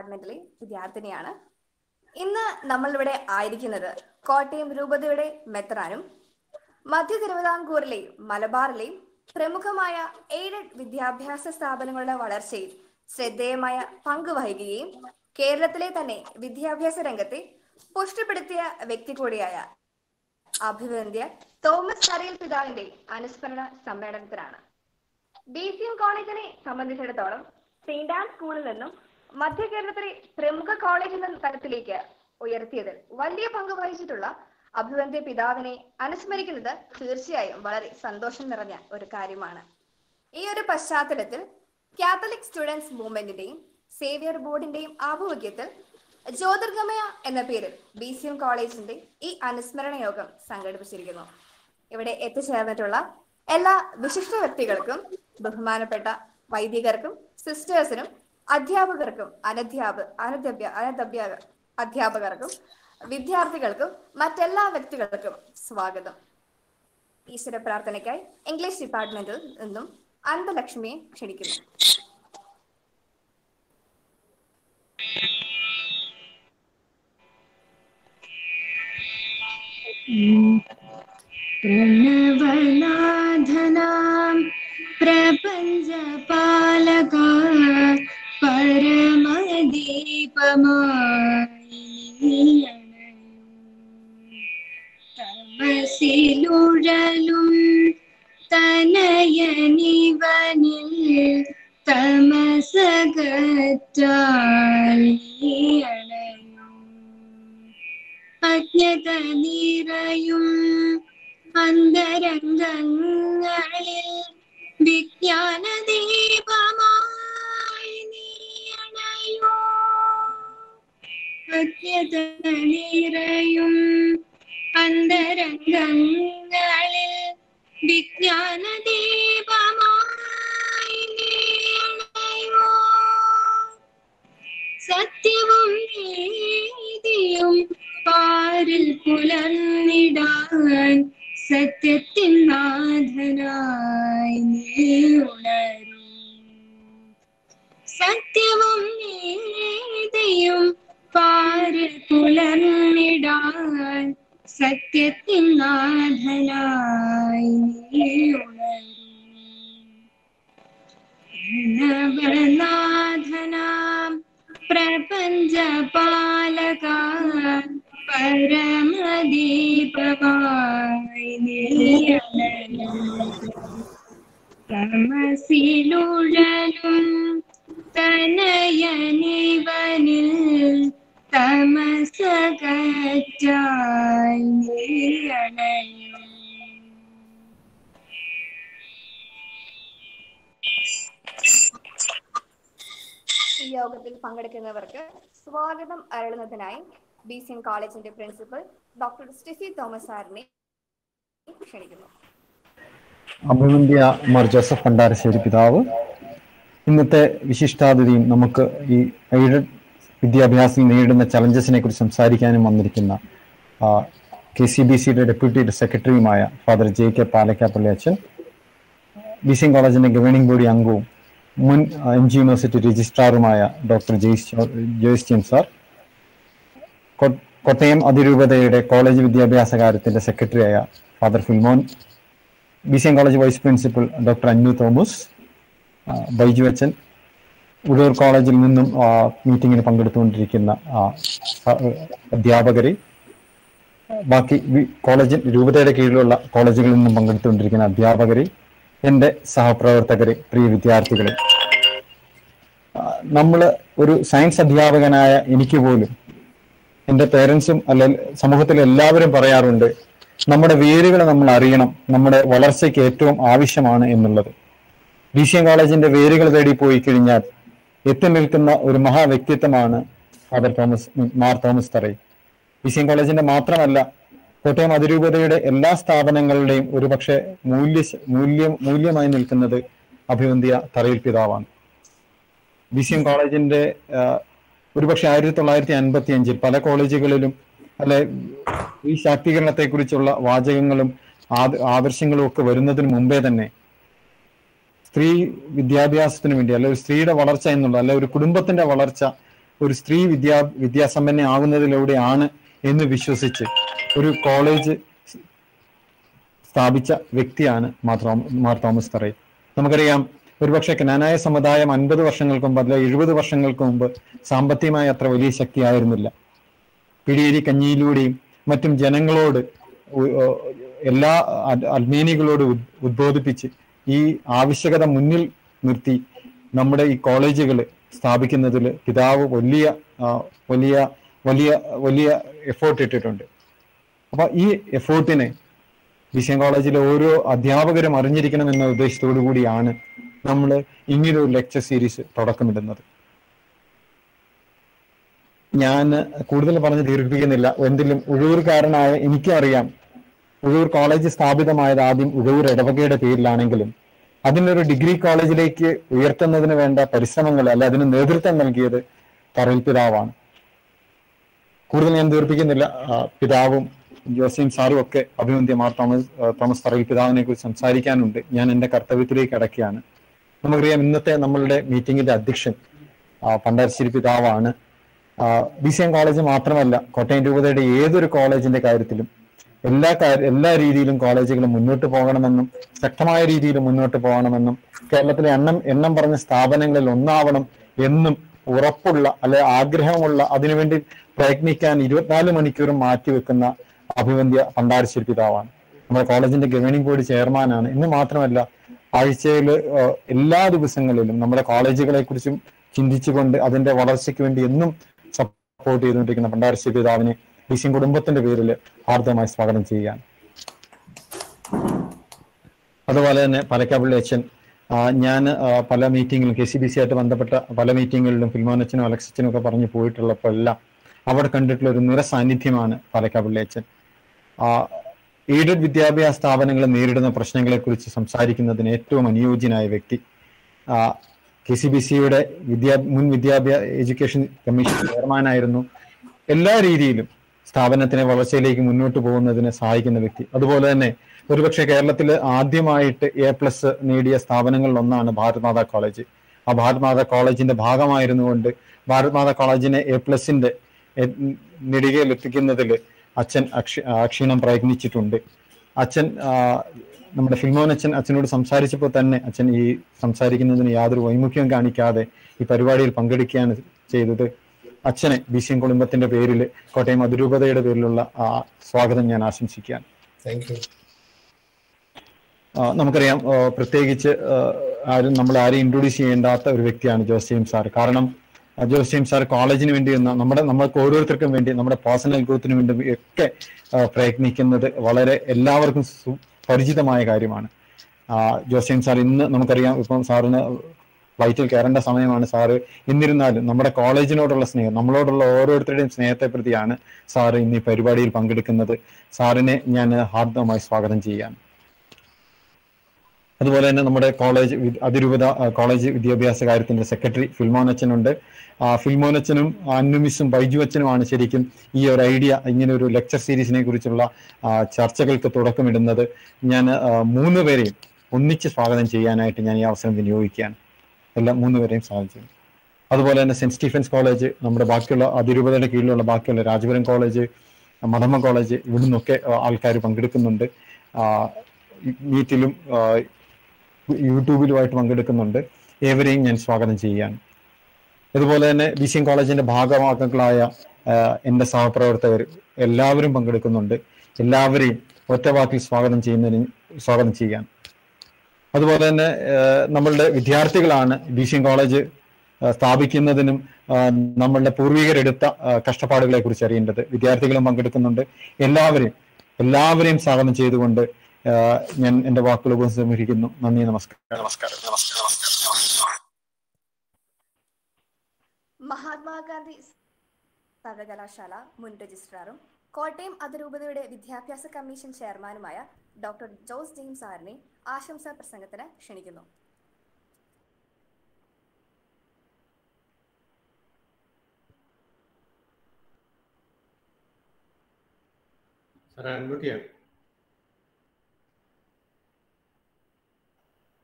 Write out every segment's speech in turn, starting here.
ഡിപ്പാർട്ട്മെന്റിലെ വിദ്യാർത്ഥിനിയാണ് ഇന്ന് നമ്മളിവിടെ ആയിരിക്കുന്നത് കോട്ടയം രൂപതയുടെ മെത്രാനും മധ്യ തിരുവിതാംകൂറിലെയും മലബാറിലെയും പ്രമുഖമായ എയ്ഡഡ് വിദ്യാഭ്യാസ സ്ഥാപനങ്ങളുടെ വളർച്ചയിൽ ശ്രദ്ധേയമായ പങ്ക് വഹിക്കുകയും കേരളത്തിലെ തന്നെ വിദ്യാഭ്യാസ രംഗത്തെ പുഷ്ടിപ്പെടുത്തിയ വ്യക്തി കൂടിയായ അഭിവന്ദ്യ തോമസ് കറിയൽ പിതാവിന്റെ അനുസ്മരണ സമ്മേളനത്തിനാണ് ബി സി എം കോളേജിനെ സംബന്ധിച്ചിടത്തോളം സെയിന്റ് ആൻ സ്കൂളിൽ നിന്നും മധ്യ കേരളത്തിലെ പ്രമുഖ കോളേജ് എന്ന തലത്തിലേക്ക് ഉയർത്തിയതിൽ വലിയ പങ്ക് വഹിച്ചിട്ടുള്ള അഭിവന്ദ്യ പിതാവിനെ അനുസ്മരിക്കുന്നത് തീർച്ചയായും വളരെ സന്തോഷം നിറഞ്ഞ ഒരു കാര്യമാണ് ഈ ഒരു പശ്ചാത്തലത്തിൽ കാത്തലിക് സ്റ്റുഡൻസ് മൂവ്മെന്റിന്റെയും സേവിയർ ബോർഡിന്റെയും ആഭിമുഖ്യത്തിൽ ജ്യോതിർഗമയ എന്ന പേരിൽ ബി സി എം കോളേജിന്റെ ഈ അനുസ്മരണ യോഗം സംഘടിപ്പിച്ചിരിക്കുന്നു ഇവിടെ എത്തിച്ചേർന്നിട്ടുള്ള എല്ലാ വിശിഷ്ട വ്യക്തികൾക്കും ബഹുമാനപ്പെട്ട വൈദികർക്കും സിസ്റ്റേഴ്സിനും അധ്യാപകർക്കും അനധ്യാപ അനധ്യാപ്യ അനധ്യാപ്യ അധ്യാപകർക്കും വിദ്യാർത്ഥികൾക്കും മറ്റെല്ലാ വ്യക്തികൾക്കും സ്വാഗതം ഈശ്വര പ്രാർത്ഥനയ്ക്കായി ഇംഗ്ലീഷ് ഡിപ്പാർട്ട്മെന്റിൽ നിന്നും അൻപലക്ഷ്മിയെ ക്ഷണിക്കുന്നു പ്രണവനാഥനാം പ്രപഞ്ചപാലക പരമദീപമായിലും തനയനിവനിൽ തമസകറ്റാലിയണയും അജ്ഞത നിറയും അന്തരംഗങ്ങളിൽ വിജ്ഞാന ദീപമായി നീയണയോ അജ്ഞത നിറയും അന്തരംഗങ്ങളിൽ വിജ്ഞാന ദീപമായി നീയണയോ സത്യവും നീതിയും പാരിൽ പുലർന്നിടാൻ സത്യത്തിൻ നാഥനായി നീ ഉണരും സത്യവും നീതിയും പാരിൽ പുലർന്നിടാൻ സത്യത്തിൻ നാഥനായി നീ ഉണരും നവനാഥനാം പ്രപഞ്ചപാലക പരമദീപമായി നീയണയും തമസിലുഴലും തനയനിവനിൽ തമസകറ്റായി നീയണയും ഈ യോഗത്തിൽ പങ്കെടുക്കുന്നവർക്ക് സ്വാഗതം അരുളുന്നതിനായി ബി സി എം കോളേജിന്റെ പ്രിൻസിപ്പൽ ഡോക്ടർ സ്റ്റെഫി തോമസ് സാറിനെ ക്ഷണിക്കുന്നു അഭിവന്ദ്യ മാർ ജോസഫ് പണ്ടാരശ്ശേരി പിതാവ് ഇന്നത്തെ വിശിഷ്ടാതിഥിയും നമുക്ക് ഈ എയ്ഡഡ് വിദ്യാഭ്യാസം നേരിടുന്ന ചലഞ്ചസിനെ കുറിച്ച് സംസാരിക്കാനും വന്നിരിക്കുന്ന കെ സി ബി സിയുടെ ഡെപ്യൂട്ടി സെക്രട്ടറിയുമായ ഫാദർ ജെ കെ പാലക്കാപ്പള്ളി അച്ഛൻ ബി സി എം കോളേജിന്റെ ഗവേണിംഗ് ബോഡി അംഗവും മുൻ എം ജി യൂണിവേഴ്സിറ്റി രജിസ്ട്രാറുമായ ഡോക്ടർ ജെയ്സ് ജോയ്സ് ജെയിം സാർ കോ- കോട്ടയം അതിരൂപതയുടെ കോളേജ് വിദ്യാഭ്യാസ കാര്യത്തിന്റെ സെക്രട്ടറിയായ father Philmon B C M college vice principal doctor Annu Thomas ആ, ബൈജു അച്ഛൻ ഉടൂർ കോളേജിൽ നിന്നും ആ, മീറ്റിങ്ങിന് പങ്കെടുത്തുകൊണ്ടിരിക്കുന്ന ആ, സ- അധ്യാപകരെ ബാക്കി വി- കോളേജ് രൂപതയുടെ കീഴിലുള്ള കോളേജുകളിൽ നിന്നും പങ്കെടുത്തുകൊണ്ടിരിക്കുന്ന അധ്യാപകരെ എൻ്റെ സഹപ്രവർത്തകരെ പ്രിയ വിദ്യാർത്ഥികളെ നമ്മൾ ഒരു സയൻസ് അധ്യാപകനായ എനിക്ക് പോലും എൻ്റെ പേരൻസും അല്ല സമൂഹത്തിലെ എല്ലാവരും പറയാറുണ്ട് നമ്മുടെ വേരുകൾ നമ്മൾ അറിയണം നമ്മുടെ വളർച്ചയ്ക്ക് ഏറ്റവും ആവശ്യമാണ് എന്നുള്ളത് ബി സി എം കോളേജിന്റെ വേരുകൾ തേടി പോയി കഴിഞ്ഞാൽ എത്തി നിൽക്കുന്ന ഒരു മഹാ വ്യക്തിത്വമാണ് father Thomas Mar Thomas Tharai B C M കോളേജിന്റെ മാത്രമല്ല കോട്ടയം അതിരൂപതയുടെ എല്ലാ സ്ഥാപനങ്ങളുടെയും ഒരുപക്ഷെ മൂല്യ മൂല്യം മൂല്യമായി നിൽക്കുന്നത് അഭിവന്ധ്യ തറയിൽ പിതാവാണ് ബി സി എം കോളേജിന്റെ ആ, ഒരുപക്ഷെ ആയിരത്തി തൊള്ളായിരത്തി അൻപത്തി അഞ്ചിൽ പല കോളേജുകളിലും അല്ലെ ഈ ശാക്തീകരണത്തെ കുറിച്ചുള്ള വാചകങ്ങളും ആദ- ആദർശങ്ങളും ഒക്കെ വരുന്നതിന് മുമ്പേ തന്നെ സ്ത്രീ വിദ്യാഭ്യാസത്തിന് വേണ്ടി അല്ലെ ഒരു സ്ത്രീയുടെ വളർച്ച എന്നുള്ള അല്ലെ ഒരു കുടുംബത്തിന്റെ വളർച്ച ഒരു സ്ത്രീ വിദ്യാ വിദ്യാസമ്പന്നയാകുന്നതിലൂടെയാണ് എന്ന് വിശ്വസിച്ച് ഒരു കോളേജ് സ്ഥാപിച്ച വ്യക്തിയാണ് മാർ തോമ- മാർ തോമസ് തറൈ നമുക്കറിയാം ഒരുപക്ഷെ കനാനായ സമുദായം അൻപത് വർഷങ്ങൾക്ക് മുമ്പ് അല്ല എഴുപത് വർഷങ്ങൾക്ക് മുമ്പ് സാമ്പത്തികമായി അത്ര വലിയ ശക്തിയായിരുന്നില്ല പിടിയേരി കഞ്ഞിയിലൂടെയും മറ്റും ജനങ്ങളോട് ഉ- ഉ- എല്ലാ അൽ- അൽമേനികളോട് ഉദ്- ഉദ്ബോധിപ്പിച്ച് ഈ ആവശ്യകത മുന്നിൽ നിർത്തി നമ്മുടെ ഈ കോളേജുകൾ സ്ഥാപിക്കുന്നതിൽ പിതാവ് വലിയ ആ, വലിയ വലിയ വലിയ എഫേർട്ട് ഇട്ടിട്ടുണ്ട് അപ്പൊ ഈ എഫേർട്ടിനെ വിഷയം കോളേജിലെ ഓരോ അധ്യാപകരും അറിഞ്ഞിരിക്കണം എന്ന ഉദ്ദേശത്തോടു കൂടിയാണ് നമ്മൾ ഇങ്ങനൊരു ലെക്ചർ സീരീസ് തുടക്കമിടുന്നത് ഞാൻ കൂടുതൽ പറഞ്ഞ് ദീർഘിപ്പിക്കുന്നില്ല എന്തിലും ഉഴൂർക്കാരനായ എനിക്കറിയാം ഉഴൂർ കോളേജ് സ്ഥാപിതമായത് ആദ്യം ഉഴൂർ ഇടവകയുടെ പേരിലാണെങ്കിലും അതിനൊരു ഡിഗ്രി കോളേജിലേക്ക് ഉയർത്തുന്നതിന് വേണ്ട പരിശ്രമങ്ങൾ അല്ല അതിന് നേതൃത്വം നൽകിയത് തറയിൽ പിതാവാണ് കൂടുതൽ ഞാൻ ദീർഘിപ്പിക്കുന്നില്ല ആ, പിതാവും ജോസിയും സാറും ഒക്കെ അഭിനന്ദ മാർ തോമസ് ആ, തോമസ് തറയിൽ പിതാവിനെ കുറിച്ച് സംസാരിക്കാനുണ്ട് ഞാൻ എന്റെ കർത്തവ്യത്തിലേക്ക് അടക്കുകയാണ് നമുക്കറിയാം ഇന്നത്തെ നമ്മളുടെ മീറ്റിംഗിന്റെ അധ്യക്ഷൻ ആ, പണ്ടാരശ്ശേരി പിതാവാണ് ബി സി എം കോളേജ് മാത്രമല്ല കോട്ടയം രൂപതയുടെ ഏതൊരു കോളേജിന്റെ കാര്യത്തിലും എല്ലാ കാര്യ എല്ലാ രീതിയിലും കോളേജുകൾ മുന്നോട്ട് പോകണമെന്നും ശക്തമായ രീതിയിൽ മുന്നോട്ട് പോകണമെന്നും കേരളത്തിലെ എണ്ണം എണ്ണം പറഞ്ഞ സ്ഥാപനങ്ങളിൽ ഒന്നാവണം എന്നും ഉറപ്പുള്ള അല്ലെ ആഗ്രഹമുള്ള അതിനുവേണ്ടി പ്രയത്നിക്കാൻ ഇരുപത്തിനാല് മണിക്കൂറും മാറ്റിവെക്കുന്ന അഭിവന്ധ്യ പണ്ടാരശ്ശേരി പിതാവാണ് നമ്മുടെ കോളേജിന്റെ ഗവേണിംഗ് ബോർഡ് ചെയർമാനാണ് എന്ന് മാത്രമല്ല ആഴ്ചയിൽ എല്ലാ ദിവസങ്ങളിലും നമ്മുടെ കോളേജുകളെ കുറിച്ചും ചിന്തിച്ചുകൊണ്ട് അതിന്റെ വളർച്ചയ്ക്ക് വേണ്ടി എന്നും സപ്പോർട്ട് ചെയ്തുകൊണ്ടിരിക്കുന്ന പണ്ടാരശ്ശേരി പിതാവിനെ ബി സി കുടുംബത്തിന്റെ പേരിൽ ഹാർദമായി സ്വാഗതം ചെയ്യാൻ അതുപോലെ തന്നെ പലക്കാപ്പള്ളി അച്ഛൻ ആ, ഞാൻ ആ, പല മീറ്റിങ്ങിലും കെ സി ബി സി ആയിട്ട് ബന്ധപ്പെട്ട പല മീറ്റിങ്ങുകളിലും ഫിൽമോനച്ചനും അലക്സച്ചനും ഒക്കെ പറഞ്ഞു പോയിട്ടുള്ളപ്പോൾ എല്ലാം അവിടെ കണ്ടിട്ടുള്ള ഒരു നിറ സാന്നിധ്യമാണ് പലക്കാപ്പള്ളി അച്ഛൻ ആ, എയ്ഡഡ് വിദ്യാഭ്യാസ സ്ഥാപനങ്ങൾ നേരിടുന്ന പ്രശ്നങ്ങളെ കുറിച്ച് സംസാരിക്കുന്നതിന് ഏറ്റവും അനുയോജ്യനായ വ്യക്തി കെ സി ബി സിയുടെ വിദ്യാ മുൻ വിദ്യാഭ്യാസ എഡ്യൂക്കേഷൻ കമ്മീഷൻ ചെയർമാനായിരുന്നു എല്ലാ രീതിയിലും സ്ഥാപനത്തിനെ വളർച്ചയിലേക്ക് മുന്നോട്ട് പോകുന്നതിന് സഹായിക്കുന്ന വ്യക്തി അതുപോലെ തന്നെ ഒരുപക്ഷെ കേരളത്തിൽ ആദ്യമായിട്ട് എ പ്ലസ് നേടിയ സ്ഥാപനങ്ങളിൽ ഒന്നാണ് ഭാരത് മാതാ കോളേജ് ആ ഭാരത് മാതാ കോളേജിന്റെ ഭാഗമായിരുന്നുകൊണ്ട് ഭാരത് മാതാ കോളേജിനെ എ പ്ലസിന്റെ നെടുകയിൽ എത്തിക്കുന്നതിൽ അച്ഛൻ അക്ഷ അക്ഷീണം പ്രയത്നിച്ചിട്ടുണ്ട് അച്ഛൻ ആ, നമ്മുടെ ഫിൽമോൻ അച്ഛൻ അച്ഛനോട് സംസാരിച്ചപ്പോൾ തന്നെ അച്ഛൻ ഈ സംസാരിക്കുന്നതിന് യാതൊരു വൈമുഖ്യം കാണിക്കാതെ ഈ പരിപാടിയിൽ പങ്കെടുക്കുകയാണ് ചെയ്തത് അച്ഛനെ ബി സി എം കുടുംബത്തിന്റെ പേരിൽ കോട്ടയം അതിരൂപതയുടെ പേരിലുള്ള ആ സ്വാഗതം ഞാൻ ആശംസിക്കുകയാണ് താങ്ക് യു ആ, നമുക്കറിയാം ആ, പ്രത്യേകിച്ച് ആ, ആരും നമ്മൾ ആരെയും ഇൻട്രൊഡ്യൂസ് ചെയ്യേണ്ടാത്ത ഒരു വ്യക്തിയാണ് ജോസ് ജെയിംസ് സാർ കാരണം ആ, ജോസ് ജെയിംസ് സാർ കോളേജിന് വേണ്ടി എന്ന നമ്മുടെ നമ്മൾക്ക് ഓരോരുത്തർക്കും വേണ്ടി നമ്മുടെ പേഴ്സണൽ ഗ്രോത്തിന് വേണ്ടി ഒക്കെ ആ, പ്രയത്നിക്കുന്നത് വളരെ എല്ലാവർക്കും സു- പരിചിതമായ കാര്യമാണ് ആ, ജോസ് ജെയിംസ് സാർ ഇന്ന് നമുക്കറിയാം ഇപ്പം സാറിന് ഫ്ലൈറ്റിൽ കയറേണ്ട സമയമാണ് സാറ് എന്നിരുന്നാലും നമ്മുടെ കോളേജിനോടുള്ള സ്നേഹം നമ്മളോടുള്ള ഓരോരുത്തരുടെയും സ്നേഹത്തെ പ്രതിയാണ് സാറ് ഇന്ന് ഈ പരിപാടിയിൽ പങ്കെടുക്കുന്നത് സാറിനെ ഞാൻ ഹാർദവമായി സ്വാഗതം ചെയ്യാൻ അതുപോലെ തന്നെ നമ്മുടെ കോളേജ് വി- അതിരൂപത ആ, കോളേജ് വിദ്യാഭ്യാസ കാര്യത്തിന്റെ സെക്രട്ടറി ഫിൽമോനച്ചനുണ്ട് ആ, ഫിൽമോനച്ചനും അന്നുമിസും ബൈജു അച്ഛനുമാണ് ശരിക്കും ഈ ഒരു ഐഡിയ ഇങ്ങനെ ഒരു ലെക്ചർ സീരീസിനെ കുറിച്ചുള്ള ആ, ചർച്ചകൾക്ക് തുടക്കമിടുന്നത് ഞാൻ ആ, മൂന്ന് പേരെയും ഒന്നിച്ച് സ്വാഗതം ചെയ്യാനായിട്ട് ഞാൻ ഈ അവസരം വിനിയോഗിക്കുകയാണ് എല്ലാ മൂന്ന് പേരെയും സ്വാഗതം ചെയ്യും അതുപോലെ തന്നെ സെന്റ് സ്റ്റീഫൻസ് കോളേജ് നമ്മുടെ ബാക്കിയുള്ള അതിരൂപതയുടെ കീഴിലുള്ള ബാക്കിയുള്ള രാജപുരം കോളേജ് മടമ കോളേജ് ഇവിടുന്നൊക്കെ ആൾക്കാർ പങ്കെടുക്കുന്നുണ്ട് ആ, മീറ്റിലും ആ, യൂട്യൂബിലുമായിട്ട് പങ്കെടുക്കുന്നുണ്ട് ഏവരെയും ഞാൻ സ്വാഗതം ചെയ്യുകയാണ് അതുപോലെ തന്നെ ബി സി എം കോളേജിന്റെ ഭാഗമാക്കളായ ആ, എൻ്റെ സഹപ്രവർത്തകർ എല്ലാവരും പങ്കെടുക്കുന്നുണ്ട് എല്ലാവരെയും ഒറ്റ വാക്കിൽ സ്വാഗതം ചെയ്യുന്നതിന് സ്വാഗതം ചെയ്യാൻ അതുപോലെ തന്നെ ആ, നമ്മളുടെ വിദ്യാർത്ഥികളാണ് ബി സി എം കോളേജ് ആ, സ്ഥാപിക്കുന്നതിനും ആ, നമ്മളുടെ പൂർവികരെടുത്ത ആ, കഷ്ടപ്പാടുകളെ കുറിച്ച് അറിയേണ്ടത് വിദ്യാർത്ഥികളും പങ്കെടുക്കുന്നുണ്ട് എല്ലാവരെയും എല്ലാവരെയും സ്വാഗതം ചെയ്തുകൊണ്ട് ആ, ഞാൻ എന്റെ വാക്കുകൾ ഉപസംഹരിക്കുന്നു നന്ദി നമസ്കാരം നമസ്കാരം നമസ്കാരം മഹാത്മാഗാന്ധി സർവകലാശാല മുൻ രജിസ്ട്രാറും കോട്ടയം അതിരൂപതയുടെ വിദ്യാഭ്യാസ കമ്മീഷൻ ചെയർമാനുമായ ഡോക്ടർ ജോസ് ജെയിംസ് സാറിനെ ആശംസാ പ്രസംഗത്തിന് ക്ഷണിക്കുന്നു സാറേ അൺമ്യൂട്ട് ചെയ്യാം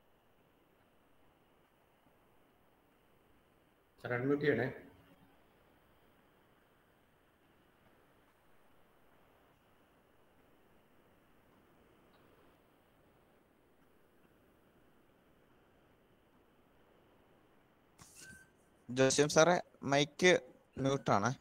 സാർ അൺമ്യൂട്ട് ചെയ്യണേ ജോസ്യം സാറേ മൈക്ക് മ്യൂട്ടാണ്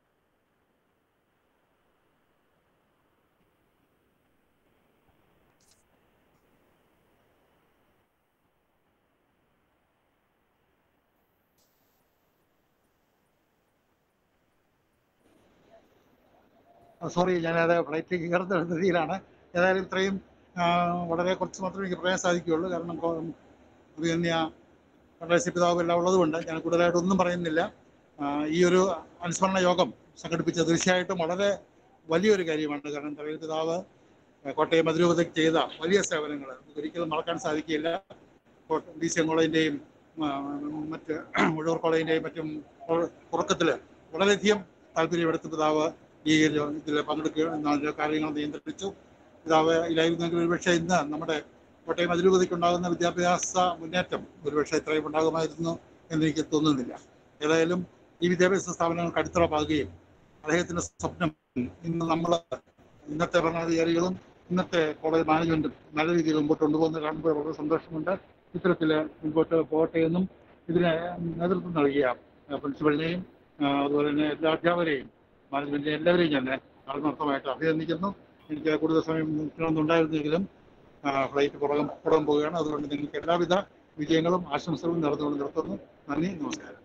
സോറി ഞാനത് ഫ്ലൈറ്റ് കയറുന്ന സ്ഥിതിയിലാണ് ഏതായാലും ഇത്രയും ആ, വളരെ കുറച്ച് മാത്രമേ എനിക്ക് പറയാൻ സാധിക്കുകയുള്ളൂ കാരണം കോ- അഭിനന്യ കടലാസി പിതാവ് എല്ലാം ഉള്ളതുകൊണ്ട് ഞാൻ കൂടുതലായിട്ട് ഒന്നും പറയുന്നില്ല ആ, ഈ ഒരു അനുസ്മരണ യോഗം സംഘടിപ്പിച്ച തീർച്ചയായിട്ടും വളരെ വലിയൊരു കാര്യമാണ് കാരണം തലയിൽ പിതാവ് ആ, കോട്ടയം അതിരൂപതയ്ക്ക് ചെയ്ത വലിയ സേവനങ്ങൾ ഒരിക്കലും മറക്കാൻ സാധിക്കില്ല ഡി സി എം കോളേജിൻ്റെയും മറ്റ് ഉഴൂർ കോളേജിൻ്റെയും മറ്റും തുടക്കത്തിൽ വളരെയധികം താല്പര്യമെടുത്ത് പിതാവ് ഈ ഇതിൽ പങ്കെടുക്കുക കാര്യങ്ങൾ നിയന്ത്രിച്ചു പിതാവ് ഇല്ലായിരുന്നെങ്കിൽ ഒരുപക്ഷെ ഇന്ന് നമ്മുടെ കോട്ടയം അതിരൂപതയ്ക്ക് ഉണ്ടാകുന്ന വിദ്യാഭ്യാസ മുന്നേറ്റം ഒരുപക്ഷെ ഇത്രയും ഉണ്ടാകുമായിരുന്നു എന്ന് എനിക്ക് തോന്നുന്നില്ല ഏതായാലും ഈ വിദ്യാഭ്യാസ സ്ഥാപനങ്ങൾക്ക് അടിത്തറ പാകുകയും അദ്ദേഹത്തിന്റെ സ്വപ്നം ഇന്ന് നമ്മൾ ഇന്നത്തെ ഭരണാധികാരികളും ഇന്നത്തെ കോളേജ് മാനേജ്മെന്റും നല്ല രീതിയിൽ മുമ്പോട്ട് കൊണ്ടുപോകുന്നത് കാണുമ്പോൾ വളരെ സന്തോഷമുണ്ട് ഇത്തരത്തിൽ മുമ്പോട്ട് പോകട്ടെ എന്നും ഇതിന് നേതൃത്വം നൽകിയ പ്രിൻസിപ്പലിനെയും അതുപോലെ തന്നെ എല്ലാ അധ്യാപകരെയും മാനേജ്മെന്റിനെ എല്ലാവരെയും ഞാൻ ആത്മാർത്ഥമായിട്ട് അഭിനന്ദിക്കുന്നു എനിക്ക് കൂടുതൽ സമയം നിൽക്കണമെന്ന് ഉണ്ടായിരുന്നെങ്കിലും ഫ്ലൈറ്റ് പുറകം പുറം പോവുകയാണ് അതുകൊണ്ട് നിങ്ങൾക്ക് എല്ലാവിധ വിജയങ്ങളും ആശംസകളും നേർന്നുകൊണ്ട് നിർത്തുന്നു നന്ദി നമസ്കാരം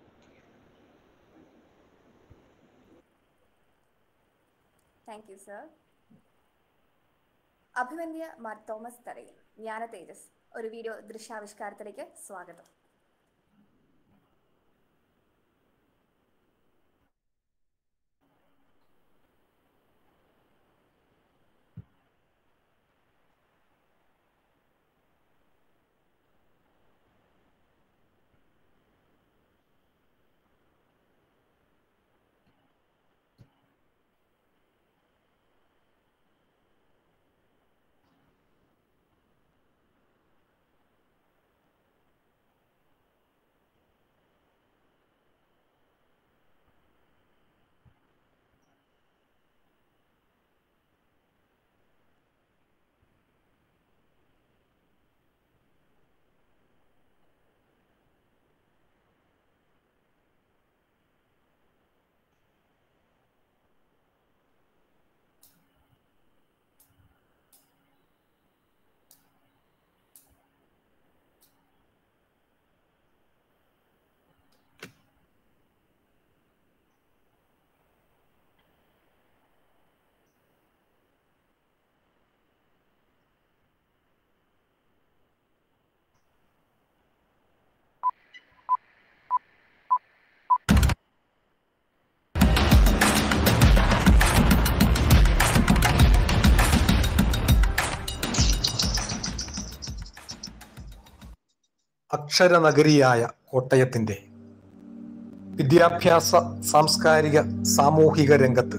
താങ്ക് യു സർ അഭിമന്യ മാർ തോമസ് തറയിൽ ജ്ഞാന തേജസ് ഒരു വീഡിയോ ദൃശ്യാവിഷ്കാരത്തിലേക്ക് സ്വാഗതം അക്ഷരനഗരിയായ കോട്ടയത്തിന്റെ വിദ്യാഭ്യാസ സാംസ്കാരിക സാമൂഹിക രംഗത്ത്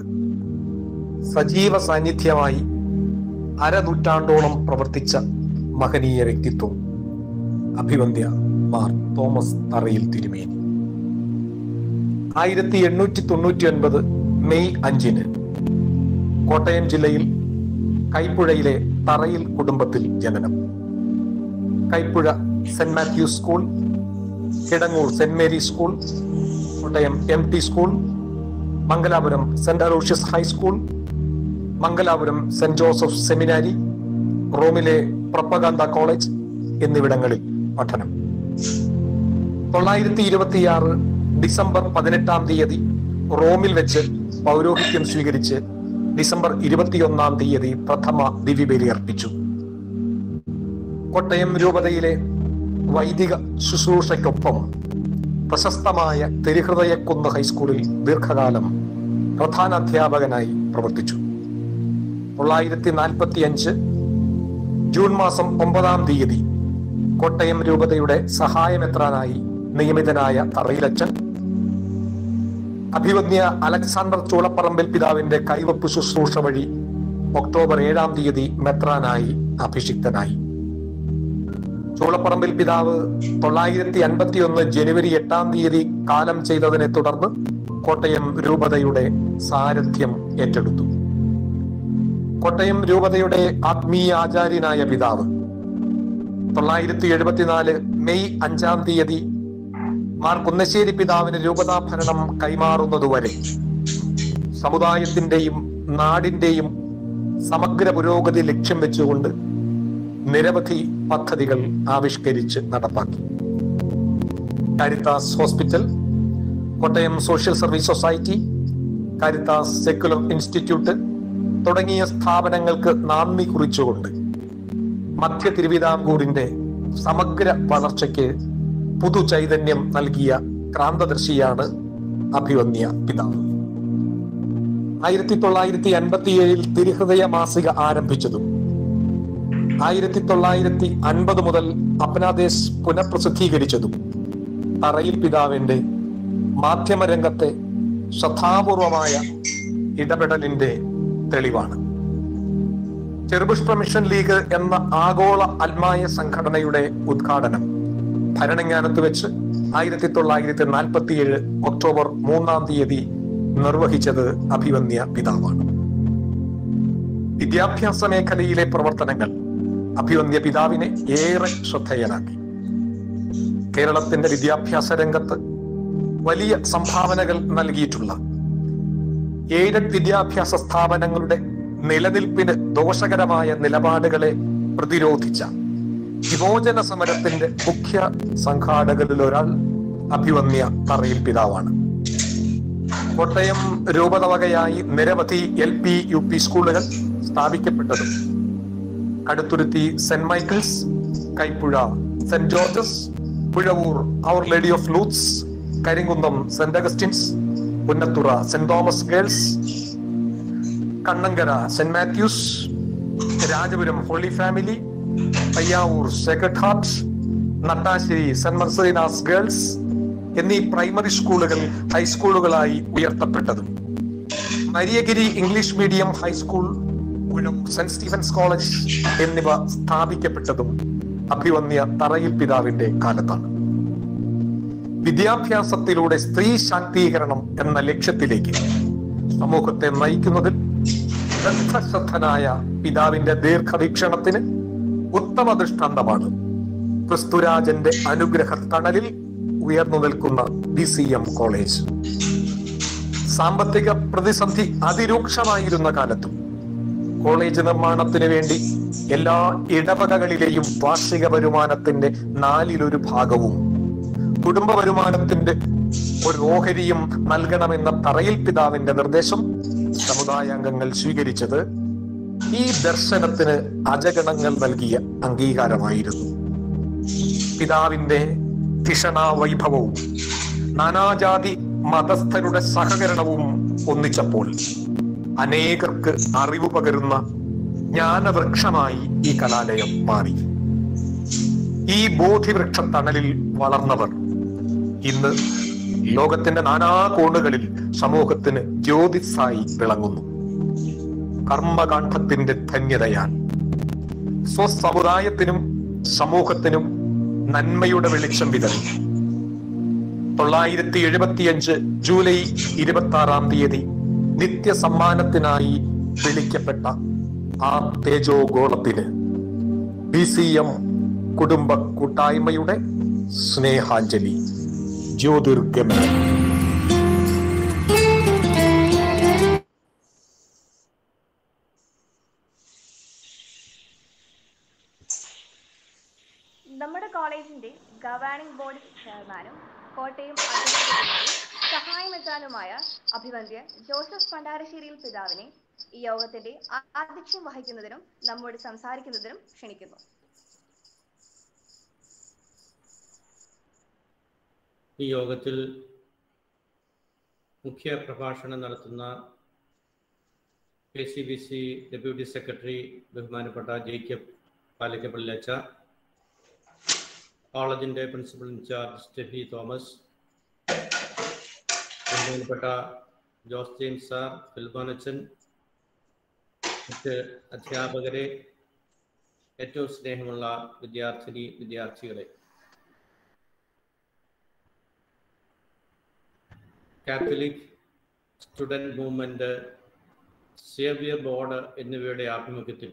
സജീവ സാന്നിധ്യമായി അരനൂറ്റാണ്ടോളം പ്രവർത്തിച്ച മഹനീയ വ്യക്തിത്വം അഭിവന്ദ്യ മാർ തോമസ് തറയിൽ തിരുമേനി ആയിരത്തി എണ്ണൂറ്റി തൊണ്ണൂറ്റി ഒൻപത് മെയ് അഞ്ചിന് കോട്ടയം ജില്ലയിൽ കൈപ്പുഴയിലെ തറയിൽ കുടുംബത്തിൽ ജനനം Kaipuzha Saint Mathews school Kidangoor Saint Mary school Kottayam M T school Mangalapuram Saint Aloysius high school Mangalapuram Saint Joseph seminary റോമിലെ പ്രപ്പഗാന്ത കോളേജ് എന്നിവിടങ്ങളിൽ പഠനം തൊള്ളായിരത്തി ഇരുപത്തിയാറ് ഡിസംബർ പതിനെട്ടാം തീയതി റോമിൽ വെച്ച് പൗരോഹിത്യം സ്വീകരിച്ച് ഡിസംബർ ഇരുപത്തിയൊന്നാം തീയതി പ്രഥമ ദിവ്യബലി അർപ്പിച്ചു കോട്ടയം രൂപതയിലെ വൈദിക ശുശ്രൂഷയ്ക്കൊപ്പം പ്രശസ്തമായ തിരുഹൃദയക്കുന്ന് ഹൈസ്കൂളിൽ ദീർഘകാലം പ്രധാനാധ്യാപകനായി പ്രവർത്തിച്ചു തൊള്ളായിരത്തി നാൽപ്പത്തി അഞ്ച് ജൂൺ മാസം ഒമ്പതാം തീയതി കോട്ടയം രൂപതയുടെ സഹായമെത്രാനായി നിയമിതനായ തറയിലച്ചൻ അഭിവന്യ അലക്സാണ്ടർ ചൂളപ്പറമ്പിൽ പിതാവിന്റെ കൈവപ്പ് ശുശ്രൂഷ വഴി ഒക്ടോബർ ഏഴാം തീയതി മെത്രാനായി അഭിഷിക്തനായി ചൂളപ്പറമ്പിൽ പിതാവ് തൊള്ളായിരത്തി അൻപത്തി ഒന്ന് ജനുവരി എട്ടാം തീയതി കാലം ചെയ്തതിനെ തുടർന്ന് കോട്ടയം രൂപതയുടെ സാരഥ്യം ഏറ്റെടുത്തു കോട്ടയം രൂപതയുടെ ആത്മീയ ആചാര്യനായ പിതാവ് തൊള്ളായിരത്തി എഴുപത്തിനാല് മെയ് അഞ്ചാം തീയതി മാർ കുന്നശ്ശേരി പിതാവിന് രൂപതാ ഭരണം കൈമാറുന്നതുവരെ സമുദായത്തിന്റെയും നാടിന്റെയും സമഗ്ര പുരോഗതി ലക്ഷ്യം വെച്ചുകൊണ്ട് നിരവധി പദ്ധതികൾ ആവിഷ്കരിച്ച് നടപ്പാക്കി Caritas hospital Kottayam social service society Caritas secular institute തുടങ്ങിയ സ്ഥാപനങ്ങൾക്ക് നാന്ദി കുറിച്ചുകൊണ്ട് മധ്യ തിരുവിതാംകൂറിന്റെ സമഗ്ര വളർച്ചയ്ക്ക് പുതുചൈതന്യം നൽകിയ ക്രാന്തദർശിയാണ് അഭിവന്യ പിതാവ് ആയിരത്തി തൊള്ളായിരത്തി അൻപത്തിയേഴിൽ തിരുഹൃദയ മാസിക ആരംഭിച്ചതും ആയിരത്തി തൊള്ളായിരത്തി അൻപത് മുതൽ അപ്നാദേശ് പുനഃപ്രസിദ്ധീകരിച്ചതും തറയിൽ പിതാവിന്റെ മാധ്യമരംഗത്തെ ശ്രദ്ധാപൂർവമായ ഇടപെടലിന്റെ തെളിവാണ് ചെറുപുഷ്പ മിഷൻ ലീഗ് എന്ന ആഗോള അൽമായ സംഘടനയുടെ ഉദ്ഘാടനം ഭരണങ്ങാനത്ത് വെച്ച് ആയിരത്തി തൊള്ളായിരത്തി നാൽപ്പത്തിയേഴ് ഒക്ടോബർ മൂന്നാം തീയതി നിർവഹിച്ചത് അഭിവന്യ പിതാവാണ് വിദ്യാഭ്യാസ മേഖലയിലെ പ്രവർത്തനങ്ങൾ അഭിവന്യ പിതാവിനെ ഏറെ ശ്രദ്ധേയനാക്കി കേരളത്തിന്റെ വിദ്യാഭ്യാസ രംഗത്ത് വലിയ സംഭാവനകൾ നൽകിയിട്ടുള്ള എയ്ഡഡ് വിദ്യാഭ്യാസ സ്ഥാപനങ്ങളുടെ നിലനിൽപ്പിന് ദോഷകരമായ നിലപാടുകളെ പ്രതിരോധിച്ച വിമോചന സമരത്തിന്റെ മുഖ്യ സംഘാടകരിൽ ഒരാൾ അഭിവന്യ തറയിൽ പിതാവാണ് കോട്ടയം രൂപത വകയായി നിരവധി എൽ പി യു പി സ്കൂളുകൾ സ്ഥാപിക്കപ്പെട്ടതും Kaduthuruthy Saint Michael's Kaipuzha Saint George's Puzhavoor our lady of Lourdes Karimkunnam Saint Augustine's Punnathura Saint Thomas girls Kannankara Saint Mathews Rajapuram holy family Payyavoor sacred heart Nattassery Saint മർസീനാസ് ഗേൾസ് എന്നീ പ്രൈമറി സ്കൂളുകൾ ഹൈസ്കൂളുകളായി ഉയർത്തപ്പെട്ടതും Mariagiri English medium high school Puzhavoor Saint Stephen's college എന്നിവ സ്ഥാപിക്കപ്പെട്ടതും അഭിവന്യ തറയിൽ പിതാവിന്റെ കാലത്താണ് വിദ്യാഭ്യാസത്തിലൂടെ സ്ത്രീ ശാക്തീകരണം എന്ന ലക്ഷ്യത്തിലേക്ക് സമൂഹത്തെ നയിക്കുന്നതിൽ ശ്രദ്ധനായ പിതാവിന്റെ ദീർഘവീക്ഷണത്തിന് ഉത്തമ ദൃഷ്ടാന്തമാണ് ക്രിസ്തുരാജന്റെ അനുഗ്രഹ തണലിൽ ഉയർന്നു നിൽക്കുന്ന ബി സി എം കോളേജ് സാമ്പത്തിക പ്രതിസന്ധി അതിരൂക്ഷമായിരുന്ന കാലത്തും കോളേജ് നിർമ്മാണത്തിന് വേണ്ടി എല്ലാ ഇടവകകളിലെയും വാർഷിക വരുമാനത്തിന്റെ നാലിലൊരു ഭാഗവും കുടുംബ വരുമാനത്തിന്റെ ഒരു ഓഹരിയും നൽകണമെന്ന തറയിൽ പിതാവിന്റെ നിർദ്ദേശം സമുദായാംഗങ്ങൾ സ്വീകരിച്ചത് ഈ ദർശനത്തിന് അജഗണങ്ങൾ നൽകിയ അംഗീകാരമായിരുന്നു പിതാവിന്റെ ധിഷണ വൈഭവവും നാനാജാതി മതസ്ഥരുടെ സഹകരണവും ഒന്നിച്ചപ്പോൾ അനേകർക്ക് അറിവ് പകരുന്ന ജ്ഞാനവൃക്ഷമായി ഈ കലാലയം മാറി ഈ ബോധിവൃക്ഷ തണലിൽ വളർന്നവർ ഇന്ന് ലോകത്തിന്റെ നാനാ കോണുകളിൽ സമൂഹത്തിന് ജ്യോതിസായി വിളങ്ങുന്നു കർമ്മകാന്ഡത്തിന്റെ ധന്യതയാൽ സ്വസമുദായത്തിനും സമൂഹത്തിനും നന്മയുടെ വെളിച്ചം വിതറി തൊള്ളായിരത്തി എഴുപത്തിയഞ്ച് ജൂലൈ ഇരുപത്തി ആറാം തീയതി നിത്യസമ്മാനത്തിനായി വിളിക്കപ്പെട്ട ആ തേജോഗോളത്തിന് ബി സി എം കുടുംബ കൂട്ടായ്മയുടെ സ്നേഹാഞ്ജലി ജ്യോതിർഗമനം നമ്മുടെ കോളേജിന്റെ ഗവേണിംഗ് ബോർഡ് ചെയർമാനും കോട്ടയം അധികാരികളുടെ സഹായമെത്താനുമായ അഭിവന്ദ്യ ജോസഫ് പണ്ടാരശ്ശേരിയിൽ പിതാവിനെ ഈ യോഗത്തിന്റെ ആധ്യക്ഷം വഹിക്കുന്നതിനും നമ്മോട് സംസാരിക്കുന്നതിനും ക്ഷണിക്കുന്നു ഈ യോഗത്തിൽ മുഖ്യ പ്രഭാഷണം നടത്തുന്ന K C B C deputy secretary ബഹുമാനപ്പെട്ട ജേക്കബ് പാലക്കപ്പള്ളി അച്ച കോളേജിൻ്റെ പ്രിൻസിപ്പൽ ഇൻചാർജ് സ്റ്റെഫി തോമസ് ബഹുമാനപ്പെട്ട ജോസ് ജെയിംസ് സാർ ഫിൽബോനച്ചൻ മറ്റ് അധ്യാപകരെ ഏറ്റവും സ്നേഹമുള്ള വിദ്യാർത്ഥിനി വിദ്യാർത്ഥികളെ Catholic student movement Xavier board എന്നിവയുടെ ആഭിമുഖ്യത്തിൽ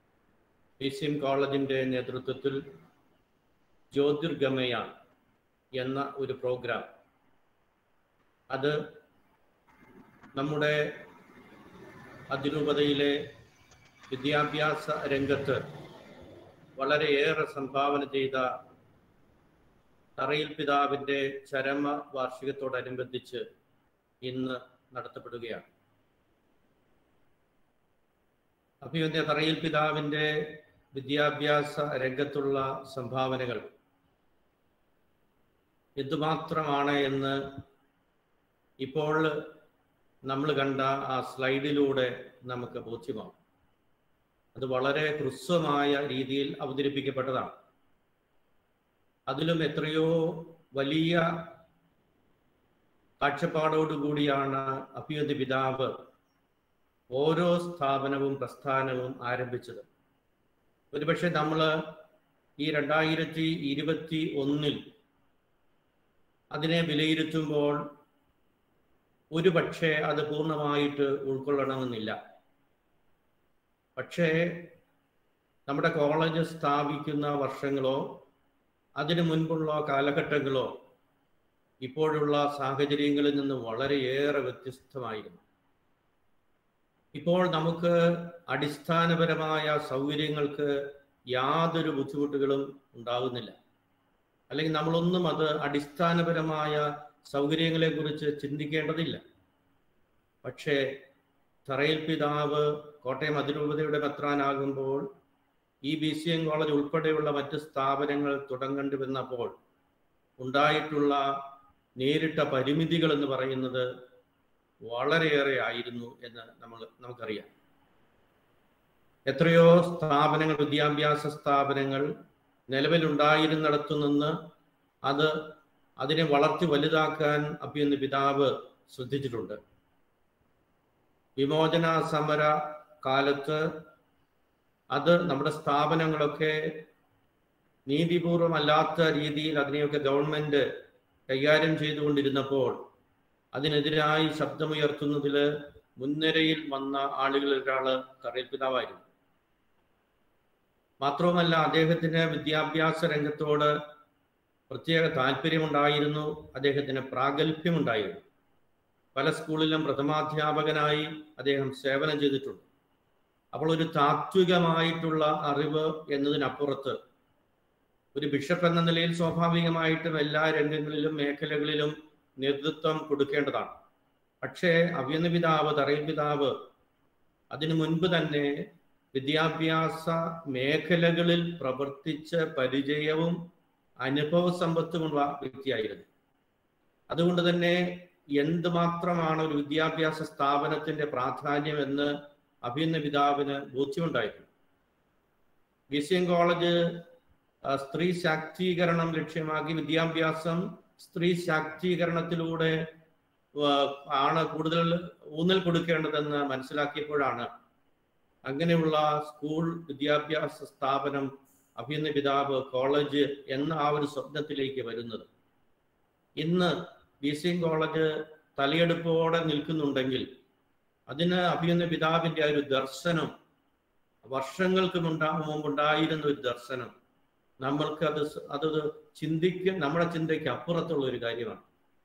പി സി എം കോളേജിൻ്റെ നേതൃത്വത്തിൽ ജ്യോതിർഗമയ എന്ന ഒരു പ്രോഗ്രാം അത് നമ്മുടെ അതിരൂപതയിലെ വിദ്യാഭ്യാസ രംഗത്ത് വളരെയേറെ സംഭാവന ചെയ്ത തറയിൽ പിതാവിൻ്റെ ചരമ വാർഷികത്തോടനുബന്ധിച്ച് ഇന്ന് നടത്തപ്പെടുകയാണ് അഭിവന്യ തറയിൽ പിതാവിൻ്റെ വിദ്യാഭ്യാസ രംഗത്തുള്ള സംഭാവനകൾ എന്തുമാത്രമാണ് എന്ന് ഇപ്പോൾ നമ്മൾ കണ്ട ആ സ്ലൈഡിലൂടെ നമുക്ക് ബോധ്യമാവും അത് വളരെ ഹ്രസ്വമായ രീതിയിൽ അവതരിപ്പിക്കപ്പെട്ടതാണ് അതിലും എത്രയോ വലിയ കാഴ്ചപ്പാടോടുകൂടിയാണ് അഭിവന്യ പിതാവ് ഓരോ സ്ഥാപനവും പ്രസ്ഥാനവും ആരംഭിച്ചത് ഒരുപക്ഷെ നമ്മൾ ഈ രണ്ടായിരത്തി ഇരുപത്തി ഒന്നിൽ അതിനെ വിലയിരുത്തുമ്പോൾ ഒരു പക്ഷേ അത് പൂർണ്ണമായിട്ട് ഉൾക്കൊള്ളണമെന്നില്ല പക്ഷേ നമ്മുടെ കോളേജ് സ്ഥാപിക്കുന്ന വർഷങ്ങളോ അതിനു മുൻപുള്ള കാലഘട്ടങ്ങളോ ഇപ്പോഴുള്ള സാഹചര്യങ്ങളിൽ നിന്ന് വളരെയേറെ വ്യത്യസ്തമായിരുന്നു ഇപ്പോൾ നമുക്ക് അടിസ്ഥാനപരമായ സൗകര്യങ്ങൾക്ക് യാതൊരു ബുദ്ധിമുട്ടുകളും ഉണ്ടാകുന്നില്ല അല്ലെങ്കിൽ നമ്മളൊന്നും അത് അടിസ്ഥാനപരമായ സൗകര്യങ്ങളെക്കുറിച്ച് ചിന്തിക്കേണ്ടതില്ല പക്ഷേ തറയിൽ പിതാവ് കോട്ടയം അതിരൂപതയുടെ മെത്രാനാകുമ്പോൾ ഈ ബി സി എം കോളേജ് ഉൾപ്പെടെയുള്ള മറ്റ് സ്ഥാപനങ്ങൾ തുടങ്ങേണ്ടി വന്നപ്പോൾ ഉണ്ടായിട്ടുള്ള നേരിട്ട പരിമിതികൾ എന്ന് പറയുന്നത് വളരെയേറെ ആയിരുന്നു എന്ന് നമ്മൾ നമുക്കറിയാം എത്രയോ സ്ഥാപനങ്ങൾ വിദ്യാഭ്യാസ സ്ഥാപനങ്ങൾ നിലവിലുണ്ടായിരുന്നിടത്തു നിന്ന് അത് അതിനെ വളർത്തി വലുതാക്കാൻ അഭിയെന്ന് പിതാവ് ശ്രദ്ധിച്ചിട്ടുണ്ട് വിമോചന സമര കാലത്ത് അത് നമ്മുടെ സ്ഥാപനങ്ങളൊക്കെ നീതിപൂർവമല്ലാത്ത രീതിയിൽ അതിനെയൊക്കെ ഗവൺമെന്റ് കൈകാര്യം ചെയ്തുകൊണ്ടിരുന്നപ്പോൾ അതിനെതിരായി ശബ്ദമുയർത്തുന്നതിൽ മുൻനിരയിൽ വന്ന ആളുകളിൽ ഒരാള് തറയിൽ പിതാവായിരുന്നു മാത്രവുമല്ല അദ്ദേഹത്തിന് വിദ്യാഭ്യാസ രംഗത്തോട് പ്രത്യേക താല്പര്യമുണ്ടായിരുന്നു അദ്ദേഹത്തിന് പ്രാഗൽഭ്യമുണ്ടായിരുന്നു പല സ്കൂളിലും പ്രഥമാധ്യാപകനായി അദ്ദേഹം സേവനം ചെയ്തിട്ടുണ്ട് അപ്പോൾ ഒരു താത്വികമായിട്ടുള്ള അറിവ് എന്നതിനപ്പുറത്ത് ഒരു ബിഷപ്പ് എന്ന നിലയിൽ സ്വാഭാവികമായിട്ടും എല്ലാ രംഗങ്ങളിലും മേഖലകളിലും നേതൃത്വം കൊടുക്കേണ്ടതാണ് പക്ഷേ അവ്യന്ന പിതാവ് തറയിൽ പിതാവ് അതിനു മുൻപ് തന്നെ വിദ്യാഭ്യാസ മേഖലകളിൽ പ്രവർത്തിച്ച പരിചയവും അനുഭവ സമ്പത്തുമുള്ള വ്യക്തിയായിരുന്നു അതുകൊണ്ട് തന്നെ എന്തുമാത്രമാണ് ഒരു വിദ്യാഭ്യാസ സ്ഥാപനത്തിന്റെ പ്രാധാന്യം എന്ന് അഭിന്ന പിതാവിന് ബോധ്യമുണ്ടായിരുന്നു ബി സി എം കോളേജ് സ്ത്രീ ശാക്തീകരണം ലക്ഷ്യമാക്കി വിദ്യാഭ്യാസം സ്ത്രീ ശാക്തീകരണത്തിലൂടെ ആണ് കൂടുതൽ ഊന്നൽ കൊടുക്കേണ്ടതെന്ന് മനസ്സിലാക്കിയപ്പോഴാണ് അങ്ങനെയുള്ള സ്കൂൾ വിദ്യാഭ്യാസ സ്ഥാപനം അഭിന്ന പിതാവ് കോളേജ് എന്ന ആ ഒരു സ്വപ്നത്തിലേക്ക് വരുന്നത് ഇന്ന് ബി സി എം കോളേജ് തലയെടുപ്പോടെ നിൽക്കുന്നുണ്ടെങ്കിൽ അതിന് അഭിയുന്ന പിതാവിന്റെ ആ ഒരു ദർശനം വർഷങ്ങൾക്ക് മുണ്ടാ മുമ്പുണ്ടായിരുന്ന ഒരു ദർശനം നമ്മൾക്ക് അത് അത് ചിന്തിക്ക നമ്മുടെ ചിന്തയ്ക്ക് അപ്പുറത്തുള്ള ഒരു കാര്യമാണ്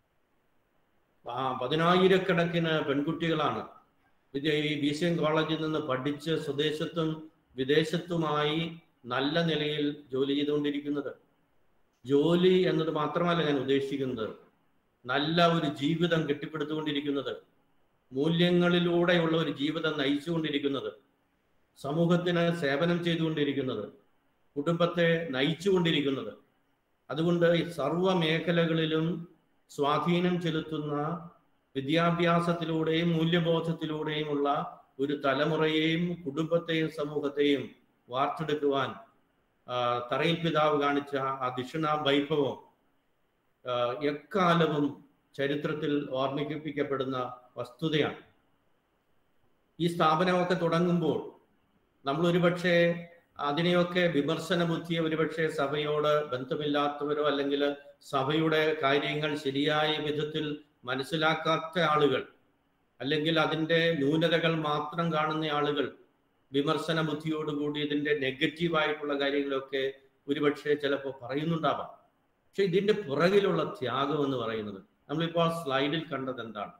ആ പതിനായിരക്കണക്കിന് പെൺകുട്ടികളാണ് വിദ്യ ഈ ബി സി എം കോളേജിൽ നിന്ന് പഠിച്ച് സ്വദേശത്തും വിദേശത്തുമായി നല്ല നിലയിൽ ജോലി ചെയ്തുകൊണ്ടിരിക്കുന്നത് ജോലി എന്നത് മാത്രമല്ല ഞാൻ ഉദ്ദേശിക്കുന്നത് നല്ല ഒരു ജീവിതം കെട്ടിപ്പടുത്തുകൊണ്ടിരിക്കുന്നത് മൂല്യങ്ങളിലൂടെയുള്ള ഒരു ജീവിതം നയിച്ചുകൊണ്ടിരിക്കുന്നത് സമൂഹത്തിന് സേവനം ചെയ്തുകൊണ്ടിരിക്കുന്നത് കുടുംബത്തെ നയിച്ചുകൊണ്ടിരിക്കുന്നത് അതുകൊണ്ട് സർവ മേഖലകളിലും സ്വാധീനം ചെലുത്തുന്ന വിദ്യാഭ്യാസത്തിലൂടെയും മൂല്യബോധത്തിലൂടെയുമുള്ള ഒരു തലമുറയെയും കുടുംബത്തെയും സമൂഹത്തെയും വാർത്തെടുക്കുവാൻ തറയിൽ പിതാവ് കാണിച്ച ആ ദിഷണ വൈഭവം എക്കാലവും ചരിത്രത്തിൽ ഓർമ്മിപ്പിക്കപ്പെടുന്ന വസ്തുതയാണ് ഈ സ്ഥാപനമൊക്കെ തുടങ്ങുമ്പോൾ നമ്മൾ ഒരുപക്ഷെ അതിനെയൊക്കെ വിമർശന ബുദ്ധിയെ ഒരുപക്ഷെ സഭയോട് ബന്ധമില്ലാത്തവരോ അല്ലെങ്കിൽ സഭയുടെ കാര്യങ്ങൾ ശരിയായ വിധത്തിൽ മനസ്സിലാക്കാത്ത ആളുകൾ അല്ലെങ്കിൽ അതിൻ്റെ ന്യൂനതകൾ മാത്രം കാണുന്ന ആളുകൾ വിമർശന ബുദ്ധിയോടുകൂടി ഇതിൻ്റെ നെഗറ്റീവായിട്ടുള്ള കാര്യങ്ങളൊക്കെ ഒരുപക്ഷെ ചിലപ്പോൾ പറയുന്നുണ്ടാവാം പക്ഷെ ഇതിന്റെ പുറകിലുള്ള ത്യാഗം എന്ന് പറയുന്നത് നമ്മളിപ്പോൾ സ്ലൈഡിൽ കണ്ടത് എന്താണ്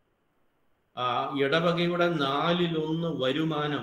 ആ ഇടവകയുടെ നാലിലൊന്ന് വരുമാനം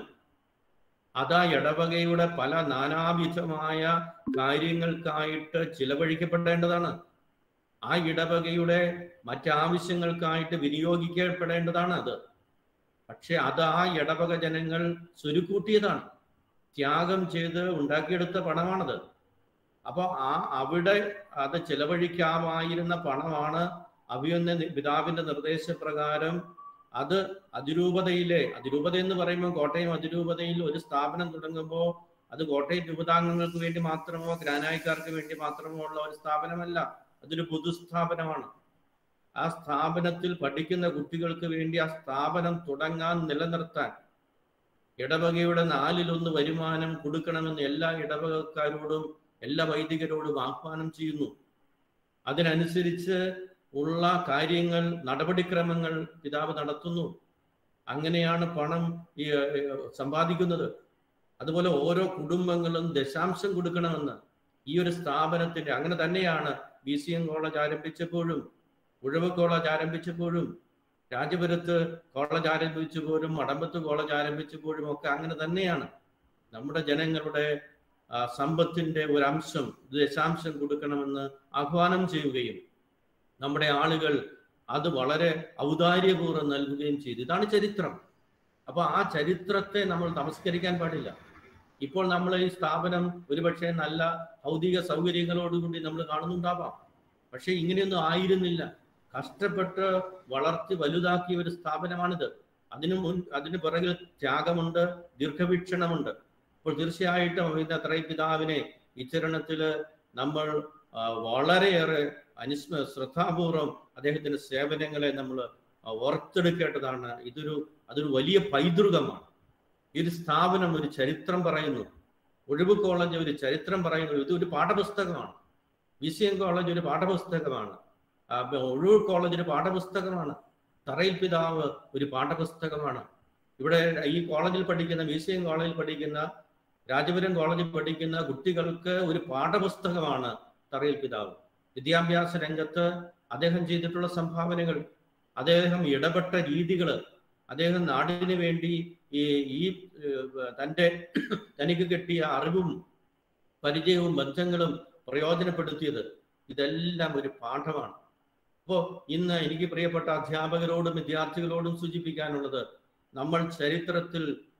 അതാ ഇടവകയുടെ പല നാനാവിധമായ കാര്യങ്ങൾക്കായിട്ട് ചിലവഴിക്കപ്പെടേണ്ടതാണ് ആ ഇടവകയുടെ മറ്റാവശ്യങ്ങൾക്കായിട്ട് വിനിയോഗിക്കപ്പെടേണ്ടതാണ് അത് പക്ഷെ അത് ആ ഇടവക ജനങ്ങൾ സ്വരുക്കൂട്ടിയതാണ് ത്യാഗം ചെയ്ത് ഉണ്ടാക്കിയെടുത്ത പണമാണത് അപ്പോൾ ആ അവിടെ അത് ചെലവഴിക്കാമായിരുന്ന പണമാണ് അഭിയൊന്ന പിതാവിന്റെ നിർദ്ദേശപ്രകാരം അത് അതിരൂപതയിലെ അതിരൂപത എന്ന് പറയുമ്പോൾ കോട്ടയം അതിരൂപതയിൽ ഒരു സ്ഥാപനം തുടങ്ങുമ്പോൾ അത് കോട്ടയം രൂപതാംഗങ്ങൾക്ക് വേണ്ടി മാത്രമോ ഗ്രാനായിക്കാർക്ക് വേണ്ടി മാത്രമോ ഉള്ള ഒരു സ്ഥാപനമല്ല അതൊരു പൊതുസ്ഥാപനമാണ് ആ സ്ഥാപനത്തിൽ പഠിക്കുന്ന കുട്ടികൾക്ക് വേണ്ടി ആ സ്ഥാപനം തുടങ്ങാൻ നിലനിർത്താൻ ഇടവകയുടെ നാലിലൊന്ന് വരുമാനം കൊടുക്കണമെന്ന് എല്ലാ ഇടവകക്കാരോടും എല്ലാ വൈദികരോടും ആഹ്വാനം ചെയ്യുന്നു അതിനനുസരിച്ച് ഉള്ള കാര്യങ്ങൾ നടപടിക്രമങ്ങൾ പിതാവ് നടത്തുന്നു അങ്ങനെയാണ് പണം ഈ ഏർ, സമ്പാദിക്കുന്നത് അതുപോലെ ഓരോ കുടുംബങ്ങളും ദശാംശം കൊടുക്കണമെന്ന് ഈ ഒരു സ്ഥാപനത്തിന്റെ അങ്ങനെ തന്നെയാണ് ബി സി എം കോളേജ് ആരംഭിച്ചപ്പോഴും ഉഴവ് കോളേജ് ആരംഭിച്ചപ്പോഴും രാജപുരത്ത് കോളേജ് ആരംഭിച്ചപ്പോഴും മടമ്പത്ത് കോളേജ് ആരംഭിച്ചപ്പോഴും ഒക്കെ അങ്ങനെ തന്നെയാണ് നമ്മുടെ ജനങ്ങളുടെ ആ, സമ്പത്തിന്റെ ഒരു അംശം ദശാംശം കൊടുക്കണമെന്ന് ആഹ്വാനം ചെയ്യുകയും നമ്മുടെ ആളുകൾ അത് വളരെ ഔദാര്യപൂർവ്വം നൽകുകയും ചെയ്തു ഇതാണ് ചരിത്രം അപ്പൊ ആ ചരിത്രത്തെ നമ്മൾ നമസ്കരിക്കാൻ പാടില്ല ഇപ്പോൾ നമ്മൾ ഈ സ്ഥാപനം ഒരുപക്ഷെ നല്ല ഭൗതിക സൗകര്യങ്ങളോടുകൂടി നമ്മൾ കാണുന്നുണ്ടാവാം പക്ഷെ ഇങ്ങനെയൊന്നും ആയിരുന്നില്ല കഷ്ടപ്പെട്ട് വളർത്തി വലുതാക്കിയ ഒരു സ്ഥാപനമാണിത് അതിനു മുൻ അതിന് പിറകിൽ ത്യാഗമുണ്ട് ദീർഘവീക്ഷണമുണ്ട് അപ്പോൾ തീർച്ചയായിട്ടും അഭിനന്ദ പിതാവിനെ ഇച്ചരണത്തില് നമ്മൾ ആ, വളരെയേറെ അനുസ്മ ശ്രദ്ധാപൂർവം അദ്ദേഹത്തിന്റെ സേവനങ്ങളെ നമ്മൾ ഓർത്തെടുക്കേണ്ടതാണ് ഇതൊരു അതൊരു വലിയ പൈതൃകമാണ് ഈ ഒരു സ്ഥാപനം ഒരു ചരിത്രം പറയുന്നു ഒഴിവ് കോളേജ് ഒരു ചരിത്രം പറയുന്നു ഇത് ഒരു പാഠപുസ്തകമാണ് ബി സി എം കോളേജ് ഒരു പാഠപുസ്തകമാണ് ആ, ബ- ഒഴിവ് കോളേജ് ഒരു പാഠപുസ്തകമാണ് തറയിൽ പിതാവ് ഒരു പാഠപുസ്തകമാണ് ഇവിടെ ഈ കോളേജിൽ പഠിക്കുന്ന ബി സി എം കോളേജിൽ പഠിക്കുന്ന രാജപുരം കോളേജിൽ പഠിക്കുന്ന കുട്ടികൾക്ക് ഒരു പാഠപുസ്തകമാണ് തറയിൽ പിതാവ് വിദ്യാഭ്യാസ രംഗത്ത് അദ്ദേഹം ചെയ്തിട്ടുള്ള സംഭാവനകൾ അദ്ദേഹം ഇടപെട്ട രീതികൾ അദ്ദേഹം നാടിന് വേണ്ടി ഈ ഈ ഏഹ്, തൻ്റെ തനിക്ക് കിട്ടിയ അറിവും പരിചയവും ബന്ധങ്ങളും പ്രയോജനപ്പെടുത്തിയത് ഇതെല്ലാം ഒരു പാഠമാണ് അപ്പോൾ ഇന്ന് എനിക്ക് പ്രിയപ്പെട്ട അധ്യാപകരോടും വിദ്യാർത്ഥികളോടും സൂചിപ്പിക്കാനുള്ളത് നമ്മൾ ചരിത്രത്തിൽ